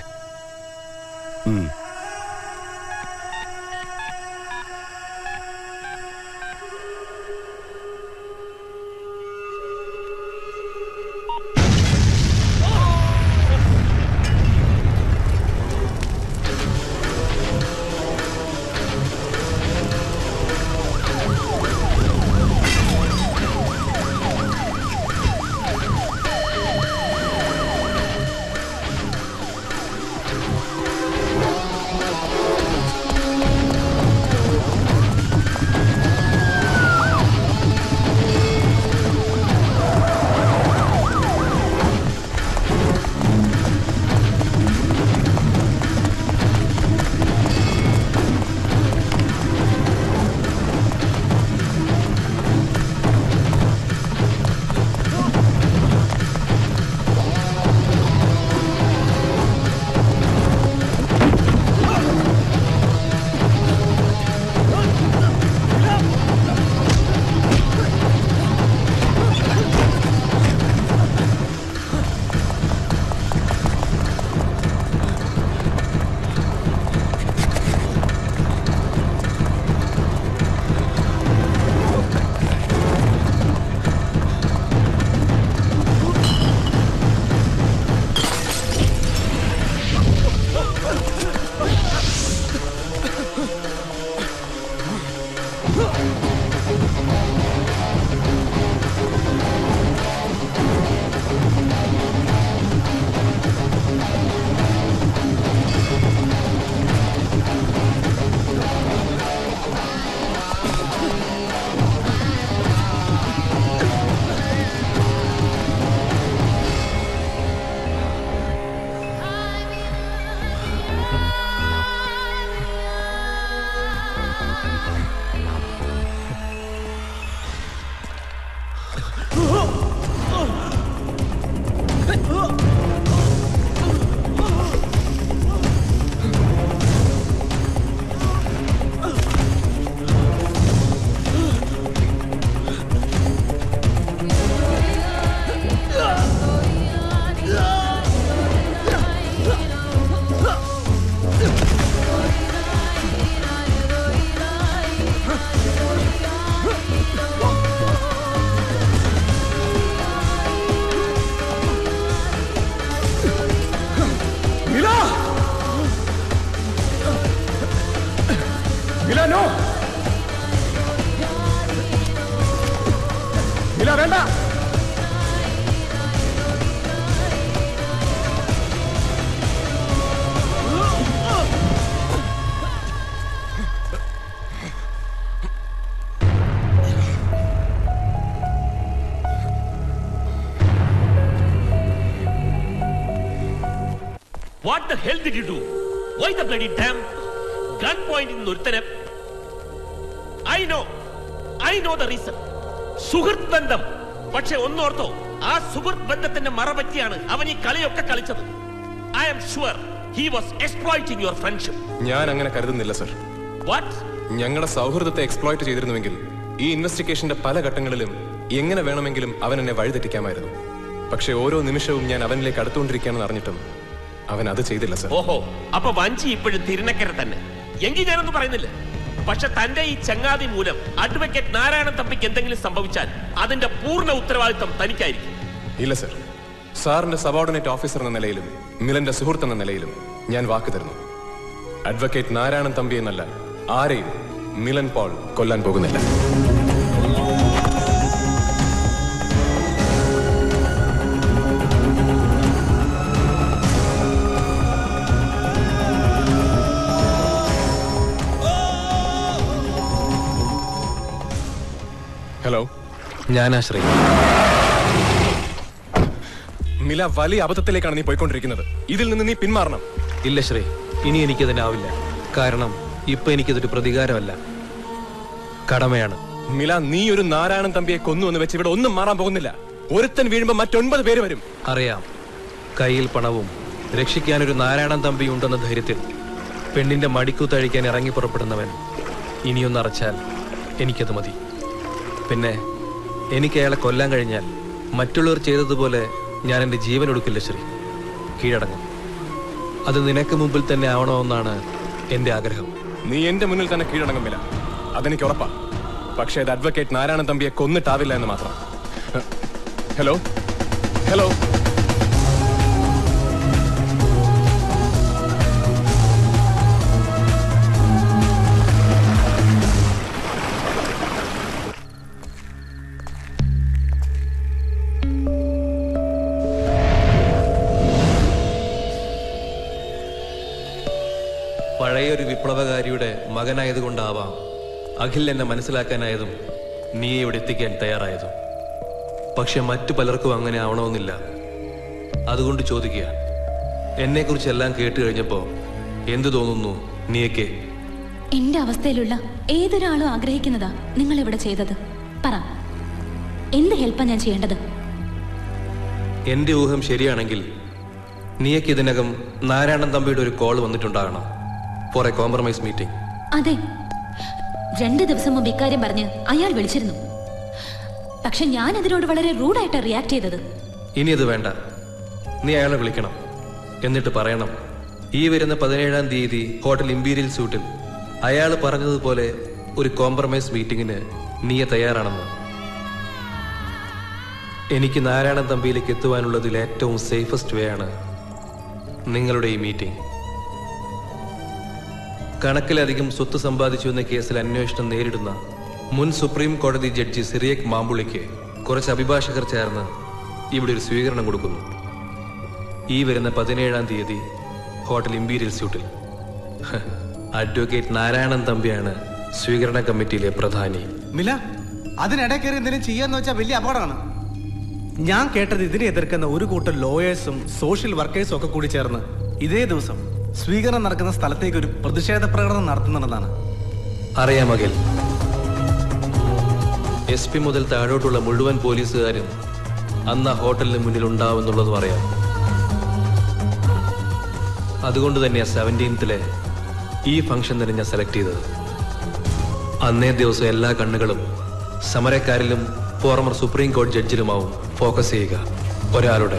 മില മില നോ മില വേണ്ട what the hell did you do why the bloody damn gun പോയിന്റിൽ നിന്ന് ഒരുത്തനെ I know I know the reason സുഹൃത്ത് ബന്ധം പക്ഷെ ഒന്നോർത്തോ ആ സുഹൃത്ത് ബന്ധത്തിന്റെ മറപറ്റിയാണ് അവൻ ഈ കളിയൊക്കെ കളിച്ചത് I am sure he was exploiting your friendship ഞാൻ അങ്ങനെ കരുതുന്നില്ല സർ വാട്ട് ഞങ്ങളുടെ സൗഹൃദത്തെ എക്സ്പ്ലോയിറ്റ് ചെയ്തിരുന്നുവെങ്കിൽ ഈ ഇൻവെസ്റ്റിഗേഷന്റെ പല ഘട്ടങ്ങളിലും എങ്ങനെ വേണമെങ്കിലും അവൻ എന്നെ വഴിതെറ്റിക്കാമായിരുന്നു പക്ഷെ ഓരോ നിമിഷവും ഞാൻ അവനിലേക്ക് അടുത്തുകൊണ്ടിരിക്കുകയാണെന്ന് അറിഞ്ഞിട്ടും അവൻ അത് ചെയ്തില്ല സർ ഓഹോ അപ്പൊ വഞ്ചി ഇപ്പോഴും തിരുനക്കര തന്നെ എങ്കിൽ ഞാനൊന്നും പറയുന്നില്ല പക്ഷെ തന്റെ ഈ ചങ്ങാതി മൂലം അഡ്വക്കേറ്റ് നാരായണൻ തമ്പിക്ക് എന്തെങ്കിലും സംഭവിച്ചാൽ അതിന്റെ പൂർണ്ണ ഉത്തരവാദിത്വം തനിക്കായിരിക്കും ഇല്ല സർ സാറിന്റെ സബോർഡിനേറ്റ് ഓഫീസർ എന്ന നിലയിലും മിലന്റെ സുഹൃത്ത് എന്ന നിലയിലും ഞാൻ വാക്ക് തരുന്നു അഡ്വക്കേറ്റ് നാരായണൻ തമ്പി എന്നല്ല ആരെയും മിലൻ പോൾ കൊല്ലാൻ പോകുന്നില്ല ഹലോ ഞാനാ ശ്രീ മില വലിയ അബദ്ധത്തിലേക്കാണ് നീ പോയിക്കൊണ്ടിരിക്കുന്നത് ഇതിൽ നിന്ന് നീ പിന്മാറണം ഇല്ല ശ്രീ ഇനി എനിക്കതിനാവില്ല കാരണം ഇപ്പൊ എനിക്കതൊരു പ്രതികാരമല്ല കടമയാണ് മില നീ ഒരു നാരായണൻ തമ്പിയെ കൊന്നു എന്ന് വെച്ച് ഇവിടെ ഒന്നും മാറാൻ പോകുന്നില്ല ഒരുത്തൻ വീഴുമ്പോ മറ്റൊൻപത് പേര് വരും അറിയാം കയ്യിൽ പണവും രക്ഷിക്കാനൊരു നാരായണൻ തമ്പി ഉണ്ടെന്ന ധൈര്യത്തിൽ പെണ്ണിന്റെ മടിക്കുത്തഴിക്കാൻ ഇറങ്ങി പുറപ്പെടുന്നവൻ ഇനിയൊന്നറച്ചാൽ എനിക്കത് മതി പിന്നെ എനിക്ക് അയാളെ കൊല്ലാൻ കഴിഞ്ഞാൽ മറ്റുള്ളവർ ചെയ്തതുപോലെ ഞാൻ എൻ്റെ ജീവൻ ഒടുക്കില്ല ശ്രീ കീഴടങ്ങും അത് നിനക്ക് മുമ്പിൽ തന്നെ ആവണമെന്നാണ് എൻ്റെ ആഗ്രഹം നീ എന്റെ മുന്നിൽ തന്നെ കീഴടങ്ങും മില അതെനിക്ക് ഉറപ്പാ പക്ഷേ അത് അഡ്വക്കേറ്റ് നാരായണൻ തമ്പിയെ കൊന്നിട്ടാവില്ല എന്ന് മാത്രം ഹലോ ഹലോ പഴയൊരു വിപ്ലവകാരിയുടെ മകനായതുകൊണ്ടാവാം അഖിൽ എന്നെ മനസ്സിലാക്കാനായതും നീ ഇവിടെ എത്തിക്കാൻ തയ്യാറായതും പക്ഷെ മറ്റു പലർക്കും അങ്ങനെ ആവണമെന്നില്ല അതുകൊണ്ട് ചോദിക്കുക എന്നെക്കുറിച്ച് എല്ലാം കേട്ട് കഴിഞ്ഞപ്പോ എന്തു തോന്നുന്നു നീയൊക്കെ എന്റെ അവസ്ഥയിലുള്ള ഏതൊരാളും ആഗ്രഹിക്കുന്നതാ നിങ്ങൾ ഇവിടെ ചെയ്തത് പറ എന്ത് ഹെൽപ്പാ ഞാൻ ചെയ്യേണ്ടത് എന്റെ ഊഹം ശരിയാണെങ്കിൽ നീയൊക്കെ ഇതിനകം നാരായണൻ തമ്പിയുടെ ഒരു കോൾ വന്നിട്ടുണ്ടാകണം ഫോർ എ കോംപ്രമൈസ് മീറ്റിംഗ് അതെ രണ്ട് ദിവസം മുമ്പ് ഇക്കാര്യം പറഞ്ഞ് അയാൾ വിളിച്ചിരുന്നു പക്ഷെ ഞാൻ അതിനോട് വളരെ റൂഡായിട്ട് റിയാക്ട് ചെയ്തത് ഇനി അത് വേണ്ട നീ അയാളെ വിളിക്കണം എന്നിട്ട് പറയണം ഈ വരുന്ന പതിനേഴാം തീയതി ഹോട്ടൽ ഇമ്പീരിയൽ സൂട്ടിൽ അയാൾ പറഞ്ഞതുപോലെ ഒരു കോംപ്രമൈസ് മീറ്റിംഗിന് നീയെ തയ്യാറാണെന്ന് എനിക്ക് നാരായണൻ തമ്പിയിലേക്ക് എത്തുവാനുള്ളതിൽ ഏറ്റവും സേഫസ്റ്റ് വേ ആണ് നിങ്ങളുടെ ഈ മീറ്റിംഗ് കണക്കിലധികം സ്വത്ത് സമ്പാദിച്ചു എന്ന കേസിൽ അന്വേഷണം നേരിടുന്ന മുൻ സുപ്രീം കോടതി ജഡ്ജി സിറിയക് മാമ്പുളിക്ക് കുറച്ച് അഭിഭാഷകർ ചേർന്ന് ഇവിടെ ഒരു സ്വീകരണം കൊടുക്കുന്നു ഈ വരുന്ന പതിനേഴാം തീയതി ഹോട്ടൽ ഇമ്പീരിയൽ സ്യൂട്ടിൽ ഹ, അഡ്വക്കേറ്റ് നാരായണൻ തമ്പിയാണ് സ്വീകരണ കമ്മിറ്റിയിലെ പ്രധാനി മില അതിനിടെ കയറി എന്തെങ്കിലും ചെയ്യാന്ന് വെച്ചാൽ വലിയ അപകടമാണ് ഞാൻ കേട്ടത് ഇതിനെ എതിർക്കുന്ന ഒരു കൂട്ടം ലോയേഴ്സും സോഷ്യൽ വർക്കേഴ്സും ഒക്കെ കൂടി ചേർന്ന് ഇതേ ദിവസം സ്വീകരണം നടക്കുന്ന സ്ഥലത്തേക്ക് ഒരു പ്രതിഷേധ പ്രകടനം നടത്തുന്നുണ്ടെന്നാണ് അറിയാം അഖിൽ എസ് പി മുതൽ താഴോട്ടുള്ള മുഴുവൻ പോലീസുകാരും അന്ന് ആ ഹോട്ടലിന് മുന്നിൽ ഉണ്ടാവുമെന്നുള്ളതും അറിയാം അതുകൊണ്ട് തന്നെയാ സെവൻറ്റീൻത്തിലെ ഈ ഫംഗ്ഷൻ തന്നെ ഞാൻ സെലക്ട് ചെയ്തത് അന്നേ ദിവസം എല്ലാ കണ്ണുകളും സമരക്കാരിലും ഫോർമർ സുപ്രീം കോടതി ജഡ്ജിലുമാവും ഫോക്കസ് ചെയ്യുക ഒരാളുടെ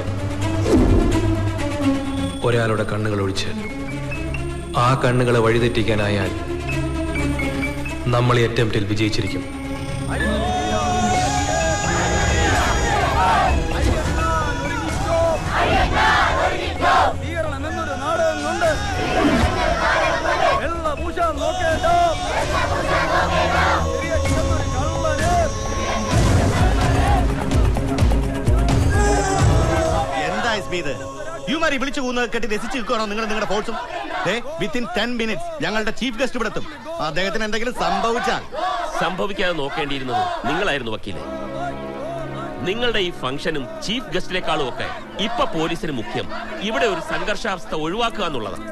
ഒരാളുടെ കണ്ണുകൾ ഒഴിച്ച് ആ കണ്ണുകളെ വഴിതെറ്റിക്കാനായാൽ നമ്മൾ ഈ അറ്റംപ്റ്റിൽ വിജയിച്ചിരിക്കും എന്താ ഇസ്മി ഇത് യുമാരി വിളിച്ചു പോകുന്നത് കെട്ടി രസിച്ചു നിൽക്കുകയാണോ നിങ്ങൾ നിങ്ങളുടെ ഫോഴ്സും വിത്തിൻ ടെൻ മിനിറ്റ്സ് ഞങ്ങളുടെ ചീഫ് ഗസ്റ്റ് ഇവിടെ എത്തും അദ്ദേഹത്തിന് എന്തെങ്കിലും സംഭവിച്ചാൽ സംഭവിക്കാതെ നോക്കേണ്ടിയിരുന്നത് നിങ്ങളായിരുന്നു വക്കീലെ നിങ്ങളുടെ ഈ ഫംഗ്ഷനും ചീഫ് ഗസ്റ്റിനേക്കാളും ഒക്കെ ഇപ്പൊ പോലീസിന് മുഖ്യം ഇവിടെ ഒരു സംഘർഷാവസ്ഥ ഒഴിവാക്കുക എന്നുള്ളതാണ്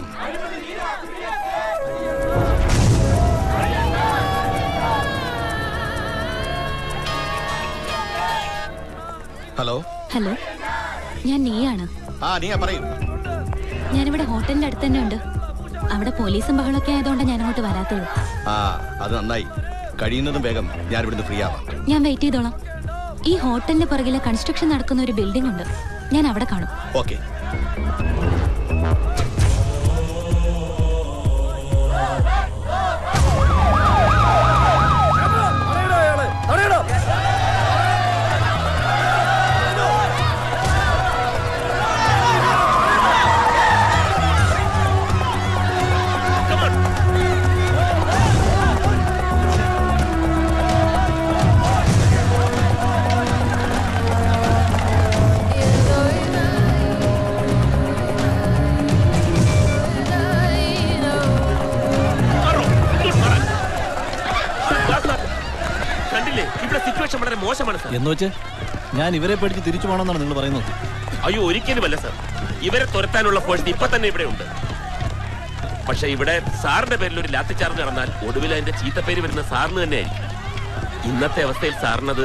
ഹലോ ഹലോ ഞാൻ നീയാണ് ആ നീ പറയൂ ഞാനിവിടെ ഹോട്ടലിന്റെ അടുത്ത് തന്നെ ഉണ്ട് അവിടെ പോലീസും ബഹളമൊക്കെ ആയതുകൊണ്ട് ഞാൻ അങ്ങോട്ട് വരാത്തത് ആ അത് നന്നായി കഴിയുന്നതും വേഗം ഞാൻ ഇവിടുന്ന് ഫ്രീ ആവാം ഞാൻ വെയിറ്റ് ചെയ്തോളാം ഈ ഹോട്ടലിന് പുറകിലെ കൺസ്ട്രക്ഷൻ നടക്കുന്ന ഒരു ബിൽഡിംഗ് ഉണ്ട് ഞാൻ അവിടെ കാണും ഓക്കെ കണ്ടില്ലേ ഇവിടെ സിറ്റുവേഷൻ വളരെ മോശമാണ് സാർ എന്ന് വെച്ച് ഞാൻ ഇവരെ പേടിച്ച് തിരിച്ചു പോകണമെന്നാണ് നിങ്ങൾ പറയുന്നത് അയ്യോ ഒരിക്കലുമല്ല സാർ ഇവരെ തുരത്താനുള്ള ഫോഴ്സ് ഇപ്പൊ തന്നെ ഇവിടെ ഉണ്ട് പക്ഷെ ഇവിടെ സാറിന്റെ പേരിൽ ഒരു ലാത്തി ചാർജ് നടന്നാൽ ഒടുവിൽ അതിന്റെ ചീത്തപ്പേര് വരുന്ന സാറിന് തന്നെയായിരിക്കും ഇന്നത്തെ അവസ്ഥയിൽ സാറിനത്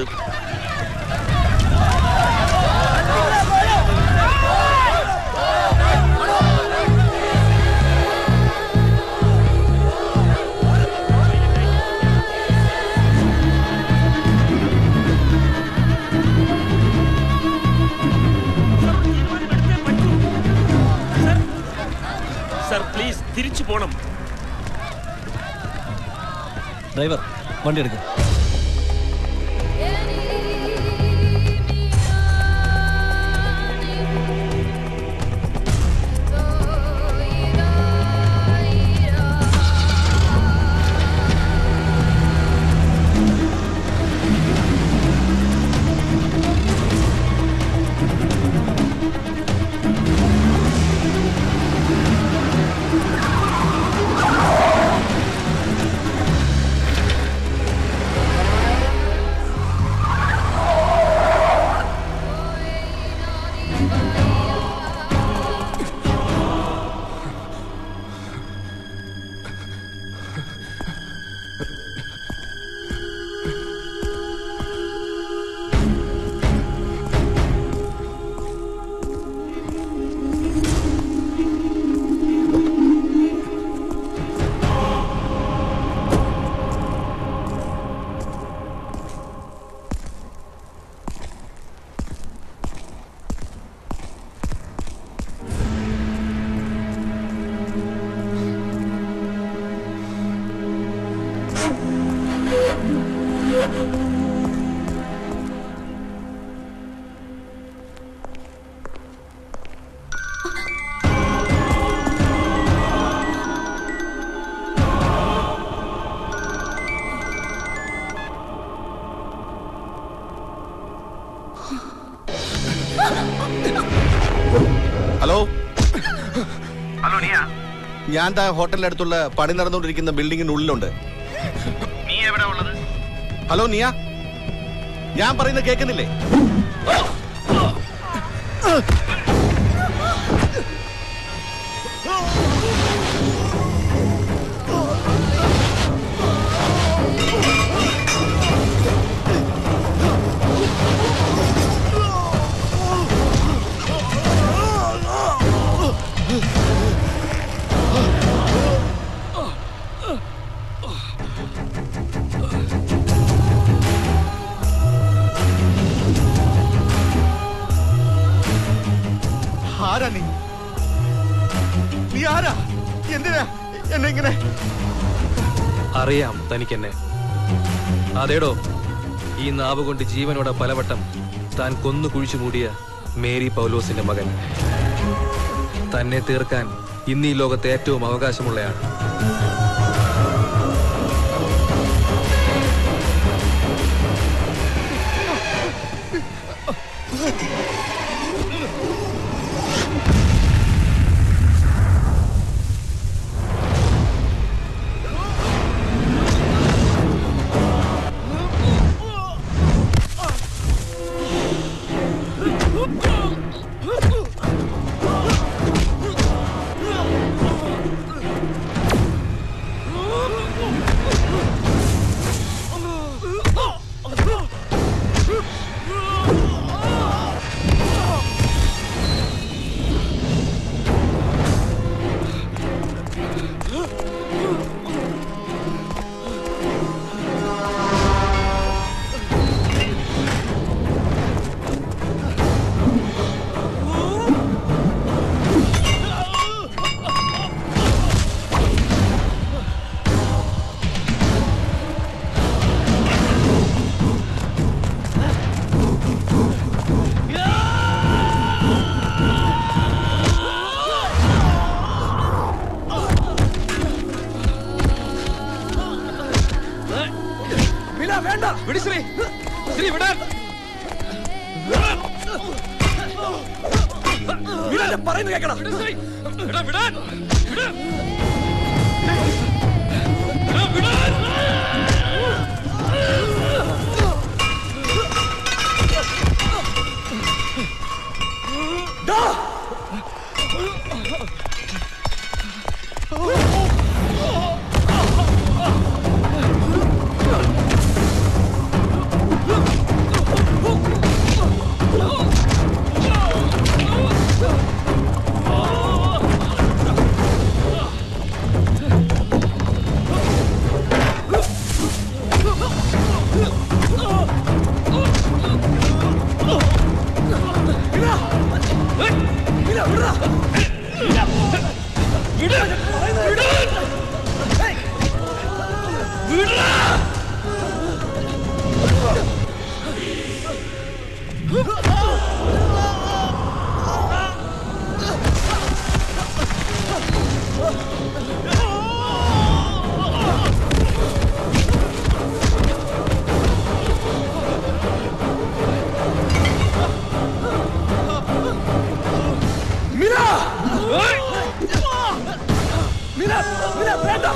സാർ പ്ലീസ് തിരിച്ചു പോണം ഡ്രൈവർ വണ്ടി എടുക്കും ഹലോ ഹലോ നീയാ ഞാൻ ദാ ഹോട്ടലിന്റെ അടുത്തുള്ള പണി നടന്നുകൊണ്ടിരിക്കുന്ന ബിൽഡിങ്ങിന്റെ ഉള്ളിലുണ്ട് നീ എവിടെ ഉള്ളത് ഹലോ നിയ ഞാൻ പറയുന്നത് കേൾക്കുന്നില്ലേ ആരാ നീ നീ ആരാ എന്തിനാ എന്നെ ഇങ്ങനെ അറിയാം തനിക്കെന്നെ അതേടോ ഈ നാവ് കൊണ്ട് ജീവനോടെ പലവട്ടം താൻ കൊന്നു കുഴിച്ചു മൂടിയ മേരി പൗലോസിന്റെ മകൻ തന്നെ തീർക്കാൻ ഇന്ന് ഈ ലോകത്തെ ഏറ്റവും അവകാശമുള്ളയാൾ വേണ്ട വിടി ശ്രീ ശ്രീ വിടാൻ മീര, ഞാൻ പറയുന്നത് കേക്കണം വിടാൻ വിടാൻ വിടാൻ മീര മീര മീര വേണ്ട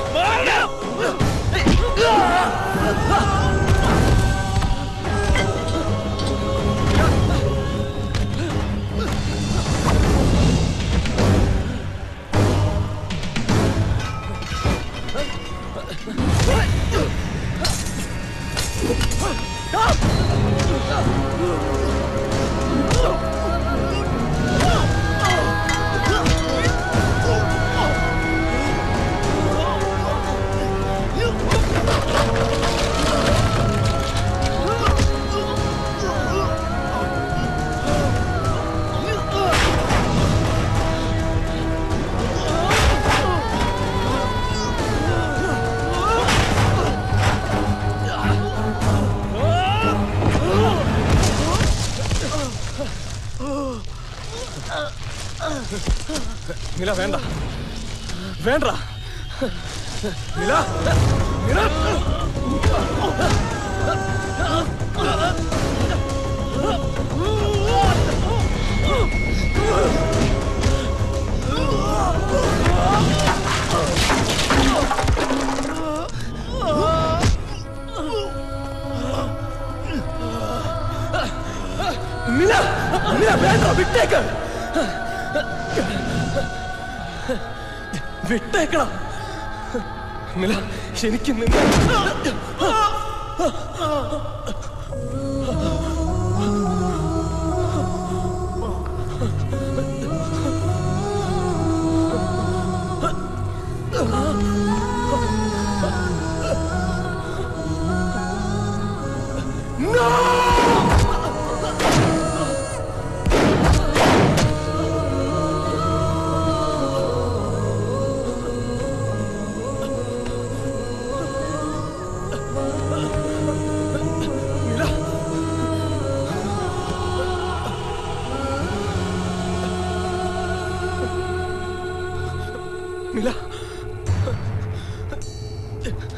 നില വേണ്ട വേണ്ട നില നില നില നില വേണ്ട വിട്ടേക്ക് വിട്ടേക്കണം നില എനിക്ക് നിന്നെ നില